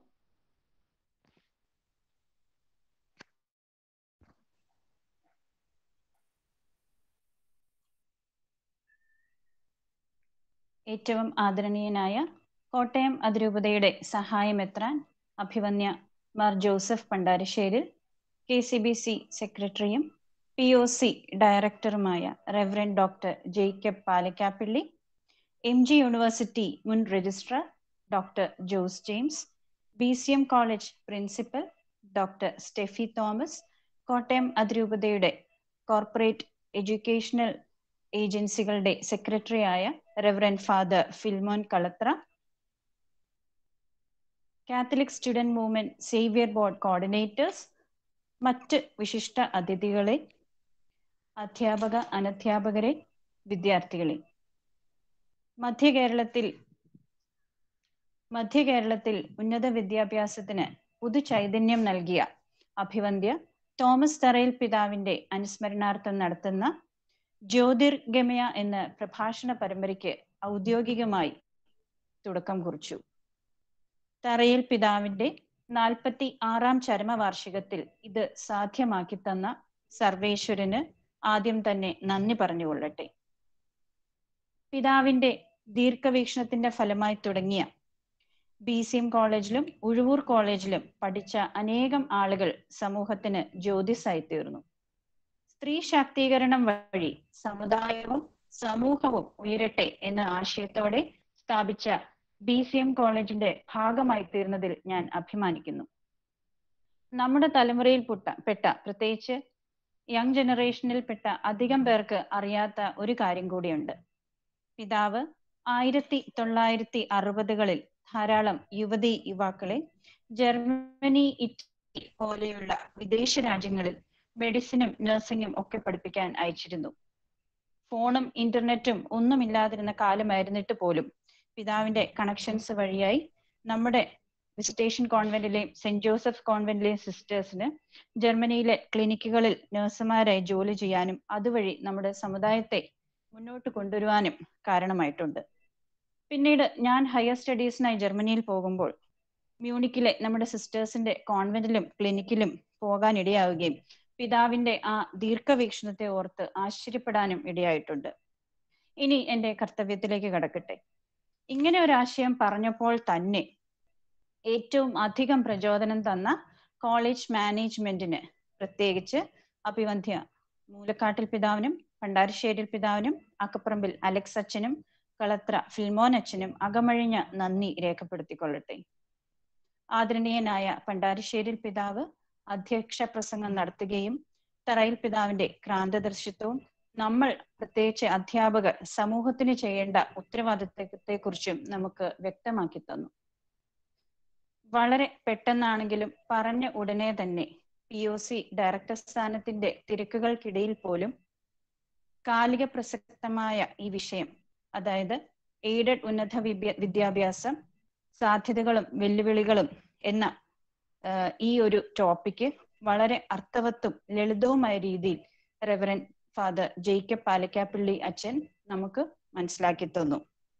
ഏറ്റവും ആദരണീയനായ കോട്ടയം അതിരൂപതയുടെ സഹായമെത്രാൻ അഭിവന്യ Mar Joseph Pandarasseril K C B C സെക്രട്ടറിയും പി ഒ സി ഡയറക്ടറുമായ Reverend doctor Jacob Palackapilly M G university മുൻ registrar doctor Jose James B C M college principal doctor Steffi Thomas Kottayam അതിരൂപതയുടെ കോർപ്പറേറ്റ് എഡ്യൂക്കേഷണൽ ഏജൻസികളുടെ സെക്രട്ടറിയായ Reverend father Philemon Kalathra Catholic student movement Xavier board coordinators മറ്റ് വിശിഷ്ട അതിഥികളെ അധ്യാപക അനധ്യാപകരെ വിദ്യാർത്ഥികളെ മധ്യ കേരളത്തിൽ മധ്യ കേരളത്തിൽ ഉന്നത വിദ്യാഭ്യാസത്തിന് പുതു ചൈതന്യം നൽകിയ അഭിവന്ദ്യ തോമസ് തറയിൽ പിതാവിന്റെ അനുസ്മരണാർത്ഥം നടത്തുന്ന ജ്യോതിർഗമയ എന്ന പ്രഭാഷണ പരമ്പരയ്ക്ക് ഔദ്യോഗികമായി തുടക്കം കുറിച്ചു തറയിൽ പിതാവിന്റെ നാൽപ്പത്തി ആറാം ചരമവാർഷികത്തിൽ ഇത് സാധ്യമാക്കി തന്ന സർവേശ്വരന് ആദ്യം തന്നെ നന്ദി പറഞ്ഞുകൊള്ളട്ടെ പിതാവിന്റെ ദീർഘവീക്ഷണത്തിന്റെ ഫലമായി തുടങ്ങിയ ബി സി എം കോളേജിലും ഉഴവൂർ കോളേജിലും പഠിച്ച അനേകം ആളുകൾ സമൂഹത്തിന് ജ്യോതിസായി തീർന്നു സ്ത്രീ ശാക്തീകരണം വഴി സമുദായവും സമൂഹവും ഉയരട്ടെ എന്ന ആശയത്തോടെ സ്ഥാപിച്ച ബി സി എം കോളേജിന്റെ ഭാഗമായി തീർന്നതിൽ ഞാൻ അഭിമാനിക്കുന്നു നമ്മുടെ തലമുറയിൽ പെട്ട പെട്ട പ്രത്യേകിച്ച് യങ് ജനറേഷനിൽ പെട്ട അധികം പേർക്ക് അറിയാത്ത ഒരു കാര്യം കൂടിയുണ്ട് പിതാവ് ആയിരത്തി തൊള്ളായിരത്തി അറുപതുകളിൽ ധാരാളം യുവതി യുവാക്കളെ ജർമ്മനി ഇറ്റലി പോലെയുള്ള വിദേശ രാജ്യങ്ങളിൽ മെഡിസിനും നഴ്സിംഗും ഒക്കെ പഠിപ്പിക്കാൻ അയച്ചിരുന്നു ഫോണും ഇന്റർനെറ്റും ഒന്നുമില്ലാതിരുന്ന കാലമായിരുന്നിട്ട് പോലും പിതാവിന്റെ കണക്ഷൻസ് വഴിയായി നമ്മുടെ വിസിറ്റേഷൻ കോൺവെന്റിലെയും സെന്റ് ജോസഫ് കോൺവെന്റിലെയും സിസ്റ്റേഴ്സിന് ജർമ്മനിയിലെ ക്ലിനിക്കുകളിൽ നഴ്സുമാരായി ജോലി ചെയ്യാനും അതുവഴി നമ്മുടെ സമുദായത്തെ മുന്നോട്ട് കൊണ്ടുവരുവാനും കാരണമായിട്ടുണ്ട് പിന്നീട് ഞാൻ ഹയർ സ്റ്റഡീസിനായി ജർമ്മനിയിൽ പോകുമ്പോൾ മ്യൂണിക്കിലെ നമ്മുടെ സിസ്റ്റേഴ്സിന്റെ കോൺവെന്റിലും ക്ലിനിക്കിലും പോകാൻ ഇടയാവുകയും പിതാവിന്റെ ആ ദീർഘവീക്ഷണത്തെ ഓർത്ത് ആശ്ചര്യപ്പെടാനും ഇടയായിട്ടുണ്ട് ഇനി എന്റെ കർത്തവ്യത്തിലേക്ക് കടക്കട്ടെ ഇങ്ങനെ ഒരു ആശയം പറഞ്ഞപ്പോൾ തന്നെ ഏറ്റവും അധികം പ്രചോദനം തന്ന കോളേജ് മാനേജ്മെന്റിന് പ്രത്യേകിച്ച് അഭിവന്ധ്യ മൂലക്കാട്ടിൽ പിതാവിനും പണ്ടാരശ്ശേരിൽ പിതാവിനും അക്കപ്പറമ്പിൽ അലക്സ് അച്ഛനും കളത്ര ഫിൽമോൻ അച്ഛനും അകമഴിഞ്ഞ നന്ദി രേഖപ്പെടുത്തിക്കൊള്ളട്ടെ ആദരണീയനായ പണ്ടാരശ്ശേരിൽ പിതാവ് അധ്യക്ഷ പ്രസംഗം നടത്തുകയും തറയിൽ പിതാവിന്റെ ക്രാന്തദർശിത്വവും നമ്മൾ പ്രത്യേകിച്ച് അധ്യാപകർ സമൂഹത്തിന് ചെയ്യേണ്ട ഉത്തരവാദിത്തത്തെ കുറിച്ചും നമുക്ക് വ്യക്തമാക്കി തന്നു വളരെ പെട്ടെന്നാണെങ്കിലും പറഞ്ഞ ഉടനെ തന്നെ പി ഒ സി ഡയറക്ടർ സ്ഥാനത്തിന്റെ തിരക്കുകൾക്കിടയിൽ പോലും കാലിക പ്രസക്തമായ ഈ വിഷയം അതായത് എയ്ഡഡ് ഉന്നത വിദ്യാഭ്യാസം സാധ്യതകളും വെല്ലുവിളികളും എന്ന ഈ ഒരു ടോപ്പിക്ക് വളരെ അർത്ഥവത്തും ലളിതവുമായ രീതിയിൽ റെവറൻ ഫാദർ ജേക്കബ് പാലക്കാപ്പള്ളി അച്ഛൻ നമുക്ക് മനസ്സിലാക്കി തന്നു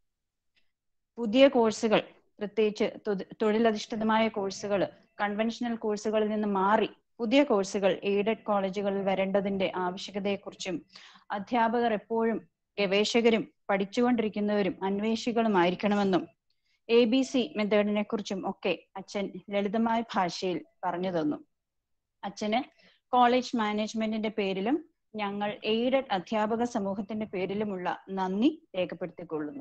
പുതിയ കോഴ്സുകൾ പ്രത്യേകിച്ച് തൊഴിലധിഷ്ഠിതമായ കോഴ്സുകൾ കൺവെൻഷണൽ കോഴ്സുകളിൽ നിന്ന് മാറി പുതിയ കോഴ്സുകൾ എയ്ഡഡ് കോളേജുകളിൽ വരേണ്ടതിന്റെ ആവശ്യകതയെക്കുറിച്ചും അധ്യാപകർ എപ്പോഴും ഗവേഷകരും പഠിച്ചുകൊണ്ടിരിക്കുന്നവരും അന്വേഷികളുമായിരിക്കണമെന്നും എ ബി സി മെത്തേഡിനെ കുറിച്ചും ഒക്കെ അച്ഛൻ ലളിതമായ ഭാഷയിൽ പറഞ്ഞു തന്നു അച്ഛന് കോളേജ് മാനേജ്മെന്റിന്റെ പേരിലും ഞങ്ങൾ എയ്ഡഡ് അധ്യാപക സമൂഹത്തിന്റെ പേരിലുമുള്ള നന്ദി രേഖപ്പെടുത്തിക്കൊള്ളുന്നു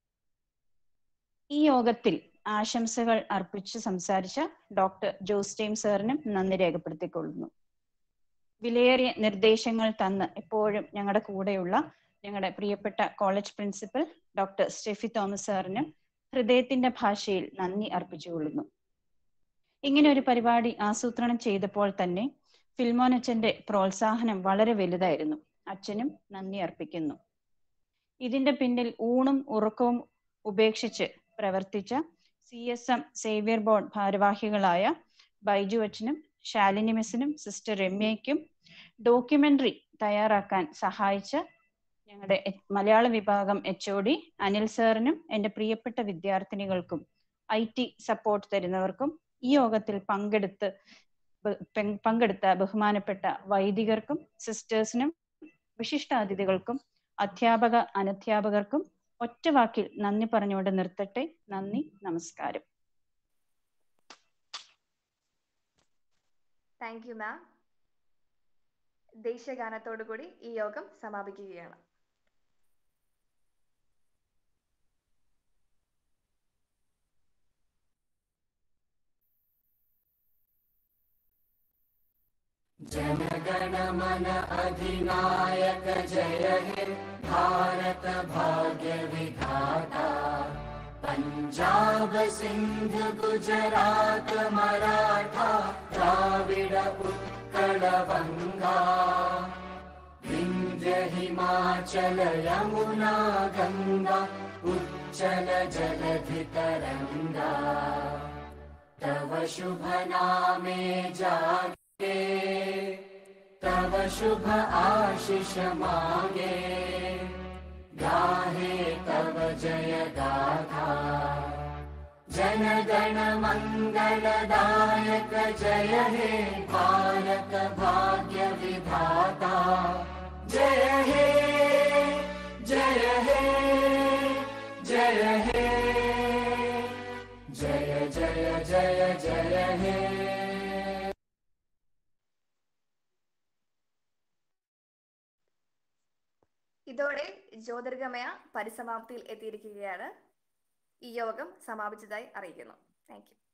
ഈ യോഗത്തിൽ ആശംസകൾ അർപ്പിച്ച് സംസാരിച്ച ഡോക്ടർ ജോസ് ജെയിംസ് സാറിനും നന്ദി രേഖപ്പെടുത്തിക്കൊള്ളുന്നു വിലയേറിയ നിർദ്ദേശങ്ങൾ തന്ന് എപ്പോഴും ഞങ്ങളുടെ കൂടെയുള്ള ഞങ്ങളുടെ പ്രിയപ്പെട്ട college principal doctor Steffi Thomas സാറിനും ഹൃദയത്തിന്റെ ഭാഷയിൽ നന്ദി അർപ്പിച്ചുകൊള്ളുന്നു ഇങ്ങനെ ഒരു പരിപാടി ആസൂത്രണം ചെയ്തപ്പോൾ തന്നെ ഫിൽമോൻ അച്ഛന്റെ പ്രോത്സാഹനം വളരെ വലുതായിരുന്നു അച്ഛനും നന്ദി അർപ്പിക്കുന്നു ഇതിന്റെ പിന്നിൽ ഊണും ഉറക്കവും ഉപേക്ഷിച്ച് പ്രവർത്തിച്ച C S M Xavier board ഭാരവാഹികളായ ബൈജു അച്ഛനും ശാലിനി മിസ്സിനും സിസ്റ്റർ രമ്യയ്ക്കും ഡോക്യുമെന്ററി തയ്യാറാക്കാൻ സഹായിച്ച ഞങ്ങളുടെ മലയാള വിഭാഗം എച്ച് ഒ ഡി അനിൽ സാറിനും എൻ്റെ പ്രിയപ്പെട്ട വിദ്യാർത്ഥിനികൾക്കും ഐ ടി സപ്പോർട്ട് തരുന്നവർക്കും ഈ യോഗത്തിൽ പങ്കെടുത്ത് പങ്കെടുത്ത ബഹുമാനപ്പെട്ട വൈദികർക്കും സിസ്റ്റേഴ്സിനും വിശിഷ്ടാതിഥികൾക്കും അധ്യാപക അനധ്യാപകർക്കും ഒറ്റ വാക്കിൽ നന്ദി പറഞ്ഞുകൊണ്ട് നിർത്തട്ടെ നന്ദി നമസ്കാരം താങ്ക് യു മാം ദേശീയഗാനത്തോടുകൂടി ഈ യോഗം സമാപിക്കുകയാണ് जनगणमन अधिनायक जय हे भारत भाग्य विधाता पञ्च पंजाब सिंध गुजरात मराठा द्राविड उत्कल बंगा विंध्य हिमाचल यमुना गंगा उच्चल जलधि तरंगा तव शुभ नामे जागे तव शुभ आशीष मागे गाहे तव जय गाथा जन गण मंगलदायक जय हे भारत भाग्य विधाता जय हे जय हे जय हे जय जय जय जय हे ഇതോടെ ജ്യോതിർഗമയ പരിസമാപ്തിയിൽ എത്തിയിരിക്കുകയാണ് ഈ യോഗം സമാപിച്ചതായി അറിയിക്കുന്നു താങ്ക് യു